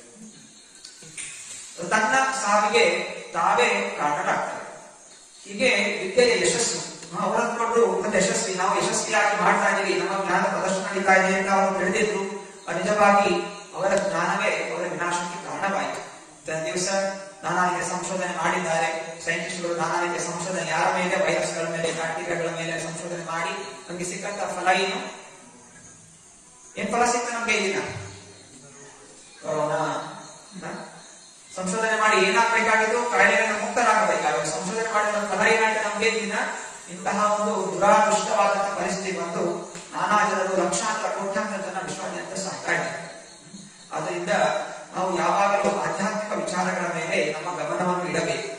ತನ್ನ ಸಾವಿಗೆ ತಾವೇ ಕಾರಣರಾಗ್ತವೆ ಹೀಗೆ ವಿದ್ಯೆಯ ಯಶಸ್ಸು ಅವರು ಅಂದ್ಕೊಂಡು ಒಂದು ಯಶಸ್ವಿ ನಾವು ಯಶಸ್ವಿಯಾಗಿ ಮಾಡ್ತಾ ಇದೀವಿ ನಮ್ಮ ಜ್ಞಾನ ಪ್ರದರ್ಶನ ನಡೀತಾ ಇದೆ ಅಂತ ಅವರು ತಿಳಿದಿದ್ರು ಅದು ನಿಜವಾಗಿ ಅವರ ಜ್ಞಾನವೇ ಅವರ ವಿನಾಶಕ್ಕೆ ಕಾರಣವಾಯಿತು ಇತ್ತ ದಿವಸ ನಾನಾ ರೀತಿಯ ಸಂಶೋಧನೆ ಮಾಡಿದ್ದಾರೆ ಸೈಂಟಿಸ್ಟ್ಗಳು ನಾನಾ ರೀತಿಯ ಸಂಶೋಧನೆ ಯಾರ ಮೇಲೆ ವೈರಸ್ಗಳ ಮೇಲೆ ಬ್ಯಾಕ್ಟೀರಿಯಾಗಳ ಮೇಲೆ ಸಂಶೋಧನೆ ಮಾಡಿ ನಮ್ಗೆ ಸಿಕ್ಕಂತ ಫಲ ಏನು ಏನ್ ಫಲ ಸಿಕ್ತ ನಮ್ಗೆ ಈ ದಿನ ಕೊರೋನಾ ಹ? ಸಂಶೋಧನೆ ಮಾಡಿ ಏನಾಗಬೇಕಾಗಿದ್ದು ಕಾಯಿಲೆಗಳಿಂದ ಮುಕ್ತರಾಗಬೇಕಾಗಿತ್ತು ಸಂಶೋಧನೆ ಮಾಡಿದ ಫಲ ಏನಾಯ್ತು ನಮ್ಗೆ ಈ ದಿನ ಇಂತಹ ಒಂದು ದುರಾದೃಷ್ಟವಾದಂತಹ ಪರಿಸ್ಥಿತಿ ಬಂದು ನಾನಾ ಜನರು ಲಕ್ಷಾಂತರ ಕೋಟ್ಯಾಂತರ ಜನ ವಿಶ್ವಾದ್ಯಂತ ಸಾಕ್ತಾ ಇದ್ದಾರೆ ಆದ್ದರಿಂದ ನಾವು ಯಾವಾಗಲೂ ಆಧ್ಯಾತ್ಮಿಕ ವಿಚಾರಗಳ ಮೇಲೆ ನಮ್ಮ ಗಮನವನ್ನು ಇಡಬೇಕು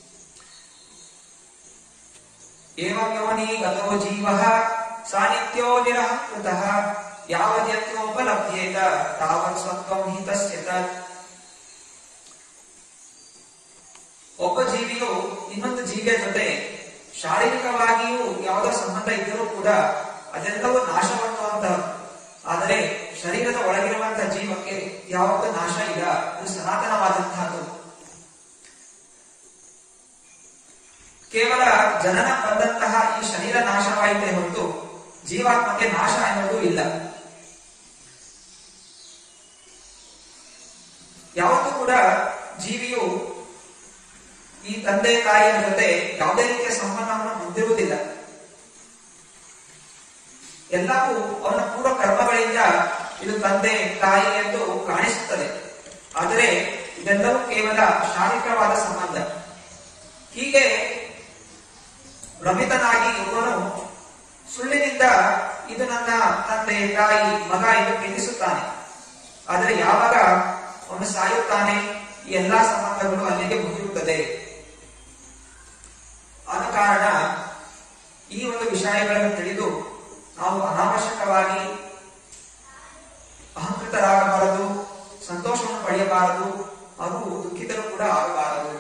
ಏವಂ ಯೋನಿ ಗತೋ ಜೀವ ಸಾನಿತ್ಯೋ ನಿರಹಂಕೃತಃ ಯಾವದ್ಯತ್ನೋಪಲಭ್ಯೇತ ತಾವತ್ ಸ್ವತ್ವಂ ಹಿ ತಸ್ಯ ತತ್ ಒಬ್ಬ ಜೀವಿಯು ಇನ್ನೊಂದು ಜೀವಿಯ ಜೊತೆ ಶಾರೀರಿಕವಾಗಿಯೂ ಯಾವುದೋ ಸಂಬಂಧ ಇದ್ದರೂ ಕೂಡ ಅದೆಲ್ಲವೂ ನಾಶವಾಗುವಂತಹ ಆದರೆ ಶರೀರದ ಒಳಗಿರುವಂತಹ ಜೀವಕ್ಕೆ ಯಾವತ್ತೂ ನಾಶ ಇಲ್ಲ ಅದು ಸನಾತನವಾದಂತಹದ್ದು ಕೇವಲ ಜನನ ಬಂದಂತಹ ಈ ಶರೀರ ನಾಶವಾಯಿತೇ ಹೊರತು ಜೀವಾತ್ಮಕ್ಕೆ ನಾಶ ಎನ್ನುವುದು ಇಲ್ಲ ಯಾವತ್ತೂ ಕೂಡ ಜೀವಿಯು ಈ ತಂದೆ ತಾಯಿಯ ಜೊತೆ ಯಾವುದೇ ರೀತಿಯ ಸಂಬಂಧವನ್ನು ಹೊಂದಿರುವುದಿಲ್ಲ ಎಲ್ಲವೂ ಅವನ ಪೂರ್ವ ಕರ್ಮಗಳಿಂದ ಇದು ತಂದೆ ತಾಯಿ ಎಂದು ಕಾಣಿಸುತ್ತದೆ ಆದರೆ ಇದೆಲ್ಲವೂ ಕೇವಲ ಶಾರೀರಿಕವಾದ ಸಂಬಂಧ ಹೀಗೆ ಭ್ರಮಿತನಾಗಿ ಇವನು ಸುಳ್ಳಿನಿಂದ ಇದು ನನ್ನ ತಂದೆ ತಾಯಿ ಮಗ ಎಂದು ಪ್ರೀತಿಸುತ್ತಾನೆ ಆದರೆ ಯಾವಾಗ ಅವನು ಸಾಯುತ್ತಾನೆ ಈ ಎಲ್ಲಾ ಸಂಬಂಧಗಳು ಅಲ್ಲಿಗೆ ಮುಗಿಯುತ್ತದೆ ಆದ ಕಾರಣ ಈ ಒಂದು ವಿಷಯಗಳನ್ನು ತಿಳಿದು ನಾವು ಅನಾವಶ್ಯಕವಾಗಿ ಅಹಂಕೃತರಾಗಬಾರದು ಸಂತೋಷವನ್ನು ಪಡೆಯಬಾರದು ಹಾಗೂ ದುಃಖಿತರು ಕೂಡ ಆಗಬಾರದು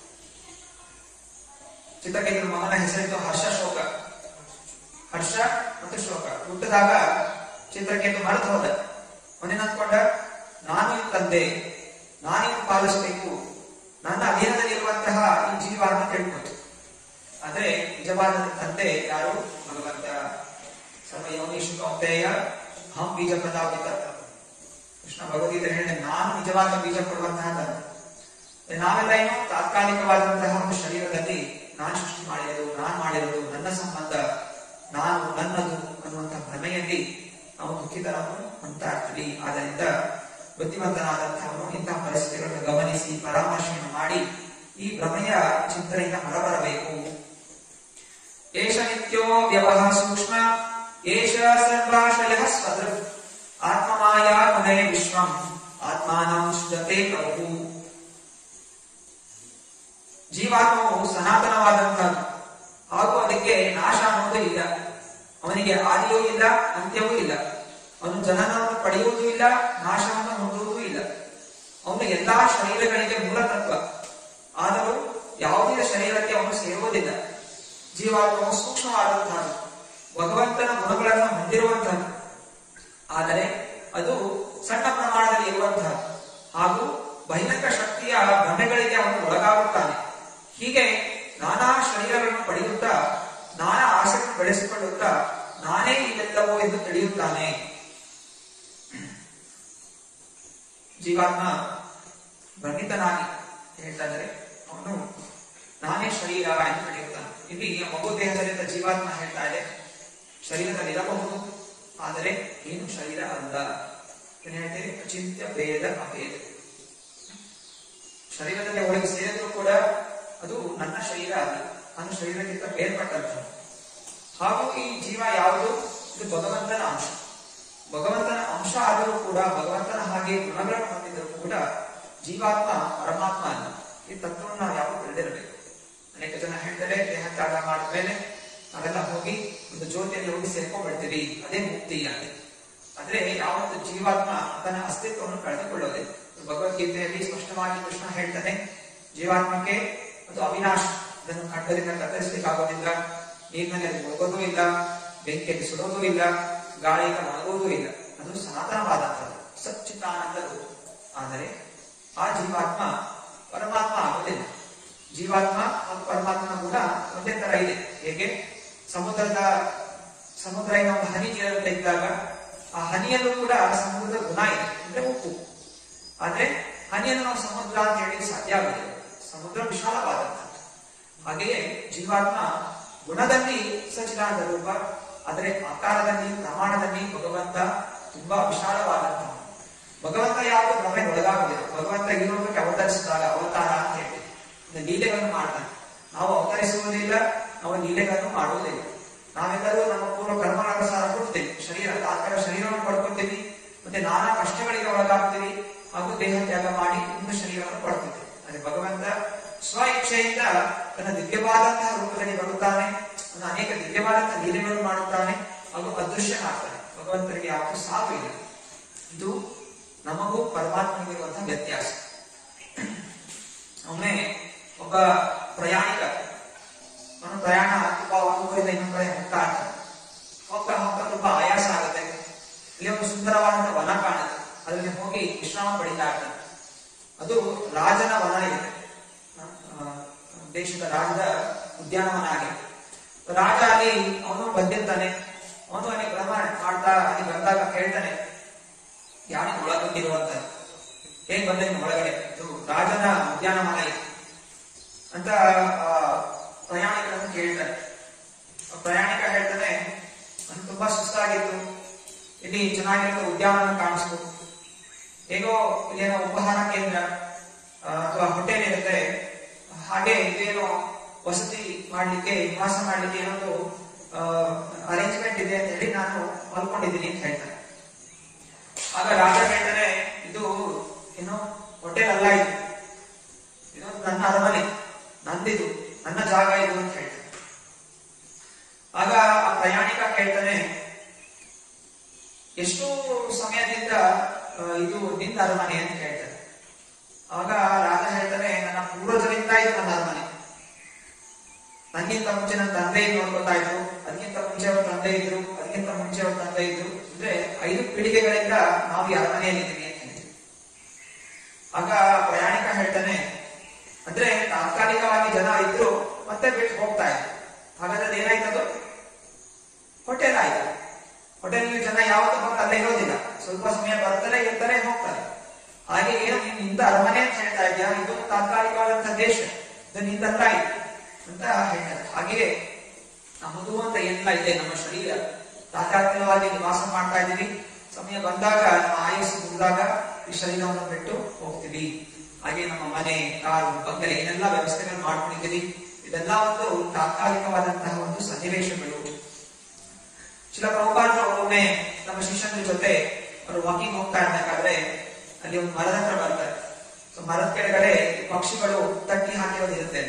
ಚಿತ್ರಕೇಂದ್ರ ಮಗನ ಹೆಸರಿತ್ತು ಹರ್ಷ ಶೋಕ ಹರ್ಷ ಮತ್ತು ಶೋಕ ಹುಟ್ಟಿದಾಗ ಚಿತ್ರಕೇತು ಮರೆತು ಹೋದ ಮನೇನ ಅಂದ್ಕೊಂಡ ನಾನು ಈ ತಂದೆ ನಾನಿನ್ನು ಪಾಲಿಸಬೇಕು ನನ್ನ ಅಧೀನದಲ್ಲಿರುವಂತಹ ಈ ಜೀವ ಅಂತ ತಿಳ್ಕೊತು ಆದ್ರೆ ನಿಜವಾದ ತಂದೆ ಯಾರು ಭಗವಂತ ಸರ್ವ ಯೋಗೀಶು ಕೌಂತೆಯ ಹಂ ಬೀಜ ಪ್ರತಾಪಿತ ಕೃಷ್ಣ ಭಗವದ್ಗೀತೆ ಹೇಳಿದ ನಾನು ನಿಜವಾದ ಬೀಜ ಕೊಡುವಂತಹ ತಂದೆ ನಾವೆಲ್ಲ ಏನು ತಾತ್ಕಾಲಿಕವಾದಂತಹ ಒಂದು ಶರೀರದಲ್ಲಿ ನಾನು ಸೃಷ್ಟಿ ಮಾಡಿರೋದು ನಾನು ಮಾಡಿರೋದು ನನ್ನ ಸಂಬಂಧ ನಾನು ನನ್ನದು ಅನ್ನುವಂತಹ ಭ್ರಮೆಯಲ್ಲಿ ನಾವು ದುಃಖಿತರನ್ನು ಹೊಂದ್ತಾ ಇರ್ತೀವಿ ಆದ್ದರಿಂದ ಬುದ್ಧಿವಂತನಾದಂತಹವನು ಇಂತಹ ಪರಿಸ್ಥಿತಿಗಳನ್ನು ಗಮನಿಸಿ ಪರಾಮರ್ಶೆಯನ್ನು ಮಾಡಿ ಈ ಭ್ರಮೆಯ ಚಿಂತನೆಯಿಂದ ಹೊರಬರಬೇಕು ಏಷ ನಿತ್ಯೋ ವ್ಯವಹ ಸೂಕ್ಷ್ಮ ಏಷ ಸರ್ವಾಶಯ ಸ್ವದೃ ಆತ್ಮಮಾಯ ಮುನಯ ವಿಶ್ವಂ ಆತ್ಮಾನಂ ಸೃಜತೆ ಪ್ರಭು ಜೀವಾತ್ಮವು ಸನಾತನವಾದಂತಹದ್ದು ಹಾಗೂ ಅದಕ್ಕೆ ನಾಶ ಅನ್ನೋದು ಇಲ್ಲ ಅವನಿಗೆ ಆದಿಯೂ ಇಲ್ಲ ಅಂತ್ಯವೂ ಇಲ್ಲ ಅವನು ಜನನವನ್ನು ಪಡೆಯುವುದೂ ಇಲ್ಲ ನಾಶವನ್ನು ಹೊಂದುವುದೂ ಇಲ್ಲ ಅವನು ಎಲ್ಲಾ ಶರೀರಗಳಿಗೆ ಮೂಲ ತತ್ವ ಆದರೂ ಯಾವುದೇ ಶರೀರಕ್ಕೆ ಅವನು ಸೇರುವುದಿಲ್ಲ ಜೀವಾತ್ಮವು ಸೂಕ್ಷ್ಮವಾದಂತಹದ್ದು ಭಗವಂತನ ಗುಣಗಳನ್ನು ಹೊಂದಿರುವಂತಹದ್ದು ಆದರೆ ಅದು ಸಣ್ಣ ಪ್ರಮಾಣದಲ್ಲಿ ಇರುವಂತಹದ್ದು ಹಾಗೂ ಬಹಿರಂಗ ಶಕ್ತಿಯ ಭ್ರಮೆಗಳಿಗೆ ಅವನು ಒಳಗಾಗುತ್ತಾನೆ ಹೀಗೆ ನಾನಾ ಶರೀರಗಳನ್ನು ಪಡೆಯುತ್ತಾ ನಾನಾ ಆಸಕ್ತಿ ಬೆಳೆಸಿಕೊಳ್ಳುತ್ತಾ ನಾನೇ ಇವೆಲ್ಲವೋ ಎಂದು ತಿಳಿಯುತ್ತಾನೆ ಜೀವಾತ್ಮ ಭ್ರಮಿತನಾಗಿ ಹೇಳ್ತಾ ಇದ್ದಾರೆ ಅವನು ನಾನೇ ಶರೀರ ಎಂದು ತಿಳಿಯುತ್ತಾನೆ ಇಲ್ಲಿ ಮಗು ದೇಹದಲ್ಲಿದ್ದ ಜೀವಾತ್ಮ ಹೇಳ್ತಾ ಇದೆ ಶರೀರದಲ್ಲಿ ಇರಬಹುದು ಆದರೆ ಏನು ಶರೀರ ಅಲ್ಲ ಏನ್ ಹೇಳ್ತೇವೆ ಅಚಿಂತ್ಯ ಭೇದ ಅಭೇದ ಶರೀರದಲ್ಲಿ ಒಳಗೆ ಸೇರಿದ್ರು ಕೂಡ ಅದು ನನ್ನ ಶರೀರ ಅಲ್ಲ ನನ್ನ ಶರೀರಕ್ಕಿಂತ ಬೇರ್ಪಟ್ಟಂತ ಹಾಗೂ ಈ ಜೀವ ಯಾವುದು ಇದು ಭಗವಂತನ ಅಂಶ ಭಗವಂತನ ಅಂಶ ಆದರೂ ಕೂಡ ಭಗವಂತನ ಹಾಗೆ ಗುಣಗಳನ್ನು ಹೊಂದಿದ್ದರೂ ಕೂಡ ಜೀವಾತ್ಮ ಪರಮಾತ್ಮ ಅಲ್ಲ ಈ ತತ್ವವನ್ನು ನಾವು ಯಾವಾಗ ತಿಳಿದಿರಬೇಕು ಅನೇಕ ಜನ ಹೇಳ್ತಾರೆ ದೇಹ ತ್ಯಾಗ ಮಾಡಿದ್ಮೇಲೆ ನಾವೆಲ್ಲ ಹೋಗಿ ಒಂದು ಜ್ಯೋತಿಯಲ್ಲಿ ಹೋಗಿ ಸೇರ್ಕೊಂಡ್ಬಿಡ್ತೀವಿ ಅದೇ ಮುಕ್ತಿ ಅಂತ ಆದ್ರೆ ಯಾವತ್ತು ಜೀವಾತ್ಮ ತನ್ನ ಅಸ್ತಿತ್ವವನ್ನು ಕಳೆದುಕೊಳ್ಳೋದೆ ಭಗವದ್ಗೀತೆಯಲ್ಲಿ ಸ್ಪಷ್ಟವಾಗಿ ಕೃಷ್ಣ ಹೇಳ್ತಾನೆ ಜೀವಾತ್ಮಕ್ಕೆ ಅದು ಅವಿನಾಶ ಅದನ್ನು ಖಡ್ಗದಿಂದ ಕತ್ತರಿಸಲಿಕ್ಕಾಗೋದಿಲ್ಲ ನೀರಿನಲ್ಲಿ ಅದು ಹೋಗೋದೂ ಇಲ್ಲ ಬೆಂಕಿಯಲ್ಲಿ ಸುಡೋದೂ ಇಲ್ಲ ಗಾಳಿಯಿಂದ ಒಣಗೋದೂ ಇಲ್ಲ ಅದು ಸನಾತನವಾದಂಥದ್ದು ಸಚ್ಚಿತಾನಂದದು ಆದರೆ ಆ ಜೀವಾತ್ಮ ಪರಮಾತ್ಮ ಆಗೋದಿಲ್ಲ ಜೀವಾತ್ಮ ಮತ್ತು ಪರಮಾತ್ಮನ ಗುಣ ಒಂದೇ ತರ ಇದೆ ಹೇಗೆ ಸಮುದ್ರದ ಸಮುದ್ರ ಏನೋ ಒಂದು ಹನಿ ನೀರನ್ನು ತೆಗೆದಾಗ ಆ ಹನಿಯಲ್ಲೂ ಕೂಡ ಸಮುದ್ರದ ಗುಣ ಇದೆ ಅಂದ್ರೆ ಉಪ್ಪು ಆದ್ರೆ ಹನಿಯನ್ನು ನಾವು ಸಮುದ್ರ ಅಂತ ಹೇಳಿ ಸಾಧ್ಯ ಆಗುದಿಲ್ಲ ಸಮುದ್ರ ವಿಶಾಲವಾದಂತಹ ಹಾಗೆಯೇ ಜೀವಾತ್ಮ ಗುಣದಲ್ಲಿ ಸಚಿದಾನಂದ ರೂಪ ಆದರೆ ಆಕಾರದಲ್ಲಿ ಪ್ರಮಾಣದಲ್ಲಿ ಭಗವಂತ ತುಂಬಾ ವಿಶಾಲವಾದಂತಹ ಭಗವಂತ ಯಾವುದು ಭ್ರಮೆಗೆ ಒಳಗಾಗುವುದಿಲ್ಲ ಭಗವಂತ ಈ ಲೋಕಕ್ಕೆ ಅವತರಿಸಿದಾಗ ಅವತಾರ ಅಂತ ಹೇಳಿ ಒಂದು ಲೀಲೆಗಳನ್ನು ಮಾಡ್ತಾನೆ ನಾವು ಅವತರಿಸುವುದಿಲ್ಲ ನಾವು ಲೀಲೆಗಳನ್ನು ಮಾಡುವುದಿಲ್ಲ ನಾವೆಲ್ಲರೂ ನಮ್ಮ ಪೂರ್ವ ಕರ್ಮನುಸಾರ ಹುಟ್ಟುತ್ತೇವೆ ಶರೀರ ತಾತ್ಕಾಲ ಶರೀರವನ್ನು ಪಡ್ಕೊತೀವಿ ಮತ್ತೆ ನಾನಾ ಕಷ್ಟಗಳಿಗೆ ಒಳಗಾಗ್ತೀವಿ ಹಾಗೂ ದೇಹ ತ್ಯಾಗ ಮಾಡಿ ಒಂದು ಶರೀರವನ್ನು ಪಡ್ಕೊತೀವಿ ಅದೇ ಭಗವಂತ ಸ್ವ ಇಚ್ಛೆಯಿಂದ ತನ್ನ ದಿವ್ಯವಾದಂತಹ ರೂಪದಲ್ಲಿ ಬರುತ್ತಾನೆ ತನ್ನ ಅನೇಕ ದಿವ್ಯವಾದಂತಹ ಲೀಲೆಗಳನ್ನು ಮಾಡುತ್ತಾನೆ ಹಾಗೂ ಅದೃಶ್ಯನಾಗ್ತಾನೆ ಭಗವಂತನಿಗೆ ಯಾವತ್ತೂ ಸಾವು ಇಲ್ಲ ಇದು ನಮಗೂ ಪರಮಾತ್ಮನಿಗಿರುವಂತಹ ವ್ಯತ್ಯಾಸ ಒಮ್ಮೆ ಒಬ್ಬ ಪ್ರಯಾಣಿಕ ಅವನು ಪ್ರಯಾಣ ತುಂಬಾ ಒಂದು ಊರಿಂದ ಇನ್ನೊಂದು ಕಡೆ ಹೋಗ್ತಾ ಇರ್ತಾನೆ ಹೋಗ್ತಾ ಹೋಗ್ತಾ ತುಂಬಾ ಆಯಾಸ ಆಗುತ್ತೆ ಇಲ್ಲಿ ಒಂದು ಸುಂದರವಾದಂತಹ ವನ ಕಾಣುತ್ತೆ ಅದರಲ್ಲಿ ಹೋಗಿ ವಿಶ್ರಾಮ ಪಡಿತಾ ಇರ್ತಾನೆ ಅದು ರಾಜನ ವನ ಇದೆ ಆ, ದೇಶದ ರಾಜದ ಉದ್ಯಾನವನ ಆಗಿದೆ ರಾಜ ಅಲ್ಲಿ ಅವನು ಬಂದಿರ್ತಾನೆ ಅವನು ಅಲ್ಲಿ ಭ್ರಮಣ ಮಾಡ್ತಾ ಅಲ್ಲಿ ಬಂದಾಗ ಕೇಳ್ತಾನೆ ಯಾರಿಗೆ ಒಳಗೊಂಡಿರುವಂತ ಹೇಗ್ ಬಂದೆ ನೀನು ಒಳಗಡೆ ಇದು ರಾಜನ ಉದ್ಯಾನವನ ಇದೆ ಅಂತ ಆ, ಪ್ರಯಾಣಿಕರನ್ನು ಕೇಳ್ತಾನೆ ಆ ಪ್ರಯಾಣಿಕ ಹೇಳ್ತಾನೆ ನನ್ಗೆ ತುಂಬಾ ಸುಸ್ತಾಗಿತ್ತು ಇಲ್ಲಿ ಚೆನ್ನಾಗಿರೋ ಉದ್ಯಾನವನ ಕಾಣಿಸ್ತು ಹೇಗೋ ಇಲ್ಲೇನೋ ಉಪಹಾರ ಕೇಂದ್ರ ಆ, ಅಥವಾ ಹೋಟೆಲ್ ಇರುತ್ತೆ ಹಾಗೆ ಇದೇನೋ ವಸತಿ ಮಾಡ್ಲಿಕ್ಕೆ ನಿವಾಸ ಮಾಡ್ಲಿಕ್ಕೆ ಏನೊಂದು ಅರೇಂಜ್ಮೆಂಟ್ ಇದೆ ಅಂತ ಹೇಳಿ ನಾನು ಮಲ್ಕೊಂಡಿದ್ದೀನಿ ಅಂತ ಹೇಳ್ತಾನೆ ಆಗ ರಾಜ ಹೇಳ್ತಾನೆ ಇದು ಏನು ಹೋಟೆಲ್ ಅಲ್ಲ ಇದು ಇದು ನನ್ನ ಅರಮನೆ ನಂದಿದು ನನ್ನ ಜಾಗ ಇದು ಅಂತ ಹೇಳ್ತಾನೆ ಆಗ ಆ ಪ್ರಯಾಣಿಕ ಕೇಳ್ತಾನೆ ಎಷ್ಟು ಸಮಯದಿಂದ ಆ, ಇದು ನಿನ್ನ ಅರಮನೆ ಅಂತ ಕೇಳ್ತಾನೆ ಆಗ ರಾಜ ಹೇಳ್ತಾನೆ ನನ್ನ ಪೂರ್ವಜರಿಂದ ಇದು ನನ್ನ ಅರಮನೆ ನನಗಿಂತ ಮುಂಚೆ ನನ್ನ ತಂದೆ ನೋಡ್ಕೊತಾ ಇದ್ರು ಅದಕ್ಕಿಂತ ಮುಂಚೆ ಅವ್ರ ತಂದೆ ಇದ್ರು ಅದಕ್ಕಿಂತ ಮುಂಚೆ ಅವ್ರ ತಂದೆ ಇದ್ರು ಅಂದ್ರೆ ಐದು ಪೀಳಿಗೆಗಳಿಂದ ನಾವು ಈ ಅರಮನೆಯಲ್ಲಿ ಇದ್ದೀವಿ ಅಂತ ಹೇಳ್ತೀವಿ ಆಗ ಪ್ರಯಾಣಿಕ ಹೇಳ್ತಾನೆ ಅಂದ್ರೆ ತಾತ್ಕಾಲಿಕವಾಗಿ ಜನ ಇದ್ರು ಮತ್ತೆ ಬಿಟ್ಟು ಹೋಗ್ತಾ ಇದ್ರು ಹಾಗಾದ್ರೆ ಏನಾಯ್ತದು ಹೋಟೆಲ್ ಆಯ್ತು ಹೋಟೆಲ್ ಜನ ಯಾವತ್ತೂ ಬಂದು ಅಲ್ಲೇ ಇರೋದಿಲ್ಲ ಸ್ವಲ್ಪ ಸಮಯ ಬರ್ತಾರೆ ಇರ್ತಾರೆ ಹೋಗ್ತಾರೆ ಹಾಗೆ ಏನು ನೀನು ನಿಂದ ಅರಮನೆ ಅಂತ ಹೇಳ್ತಾ ಇದ್ಯಾ ಇದು ತಾತ್ಕಾಲಿಕವಾದಂತಹ ದೇಶ ಇದು ನಿಂದಲ್ಲ ಇದು ಅಂತ ಹೇಳ್ತಾರೆ ಹಾಗೆಯೇ ನಮ್ಮದು ಅಂತ ಏನೆಲ್ಲ ಇದೆ ನಮ್ಮ ಶರೀರ ತಾತ್ಕಾಲಿಕವಾಗಿ ನಿವಾಸ ಮಾಡ್ತಾ ಇದ್ದೀವಿ ಸಮಯ ಬಂದಾಗ ನಮ್ಮ ಆಯಸ್ಸು ಮುಗಿದಾಗ ಈ ಶರೀರವನ್ನು ಬಿಟ್ಟು ಹೋಗ್ತೀವಿ ಹಾಗೆ ನಮ್ಮ ಮನೆ ಕಾರು ಬಂಗಲೆ ಏನೆಲ್ಲ ವ್ಯವಸ್ಥೆಗಳು ಮಾಡ್ಕೊಂಡಿದ್ದೀವಿ ಇದೆಲ್ಲ ಒಂದು ತಾತ್ಕಾಲಿಕವಾದಂತಹ ಒಂದು ಸನ್ನಿವೇಶಗಳು ಶಿಲ ಪ್ರಭುಪಾದರು ಒಮ್ಮೆ ನಮ್ಮ ಶಿಷ್ಯನ ಜೊತೆ ಅವರು ವಾಕಿಂಗ್ ಹೋಗ್ತಾ ಇರ್ಬೇಕಾದ್ರೆ ಅಲ್ಲಿ ಒಂದು ಮರದ ಹತ್ರ ಬರ್ತಾರೆ ಸೊ ಮರದ ಕೆಳಗಡೆ ಪಕ್ಷಿಗಳು ತಟ್ಟಿ ಹಾಕಿರೋದಿರುತ್ತೆ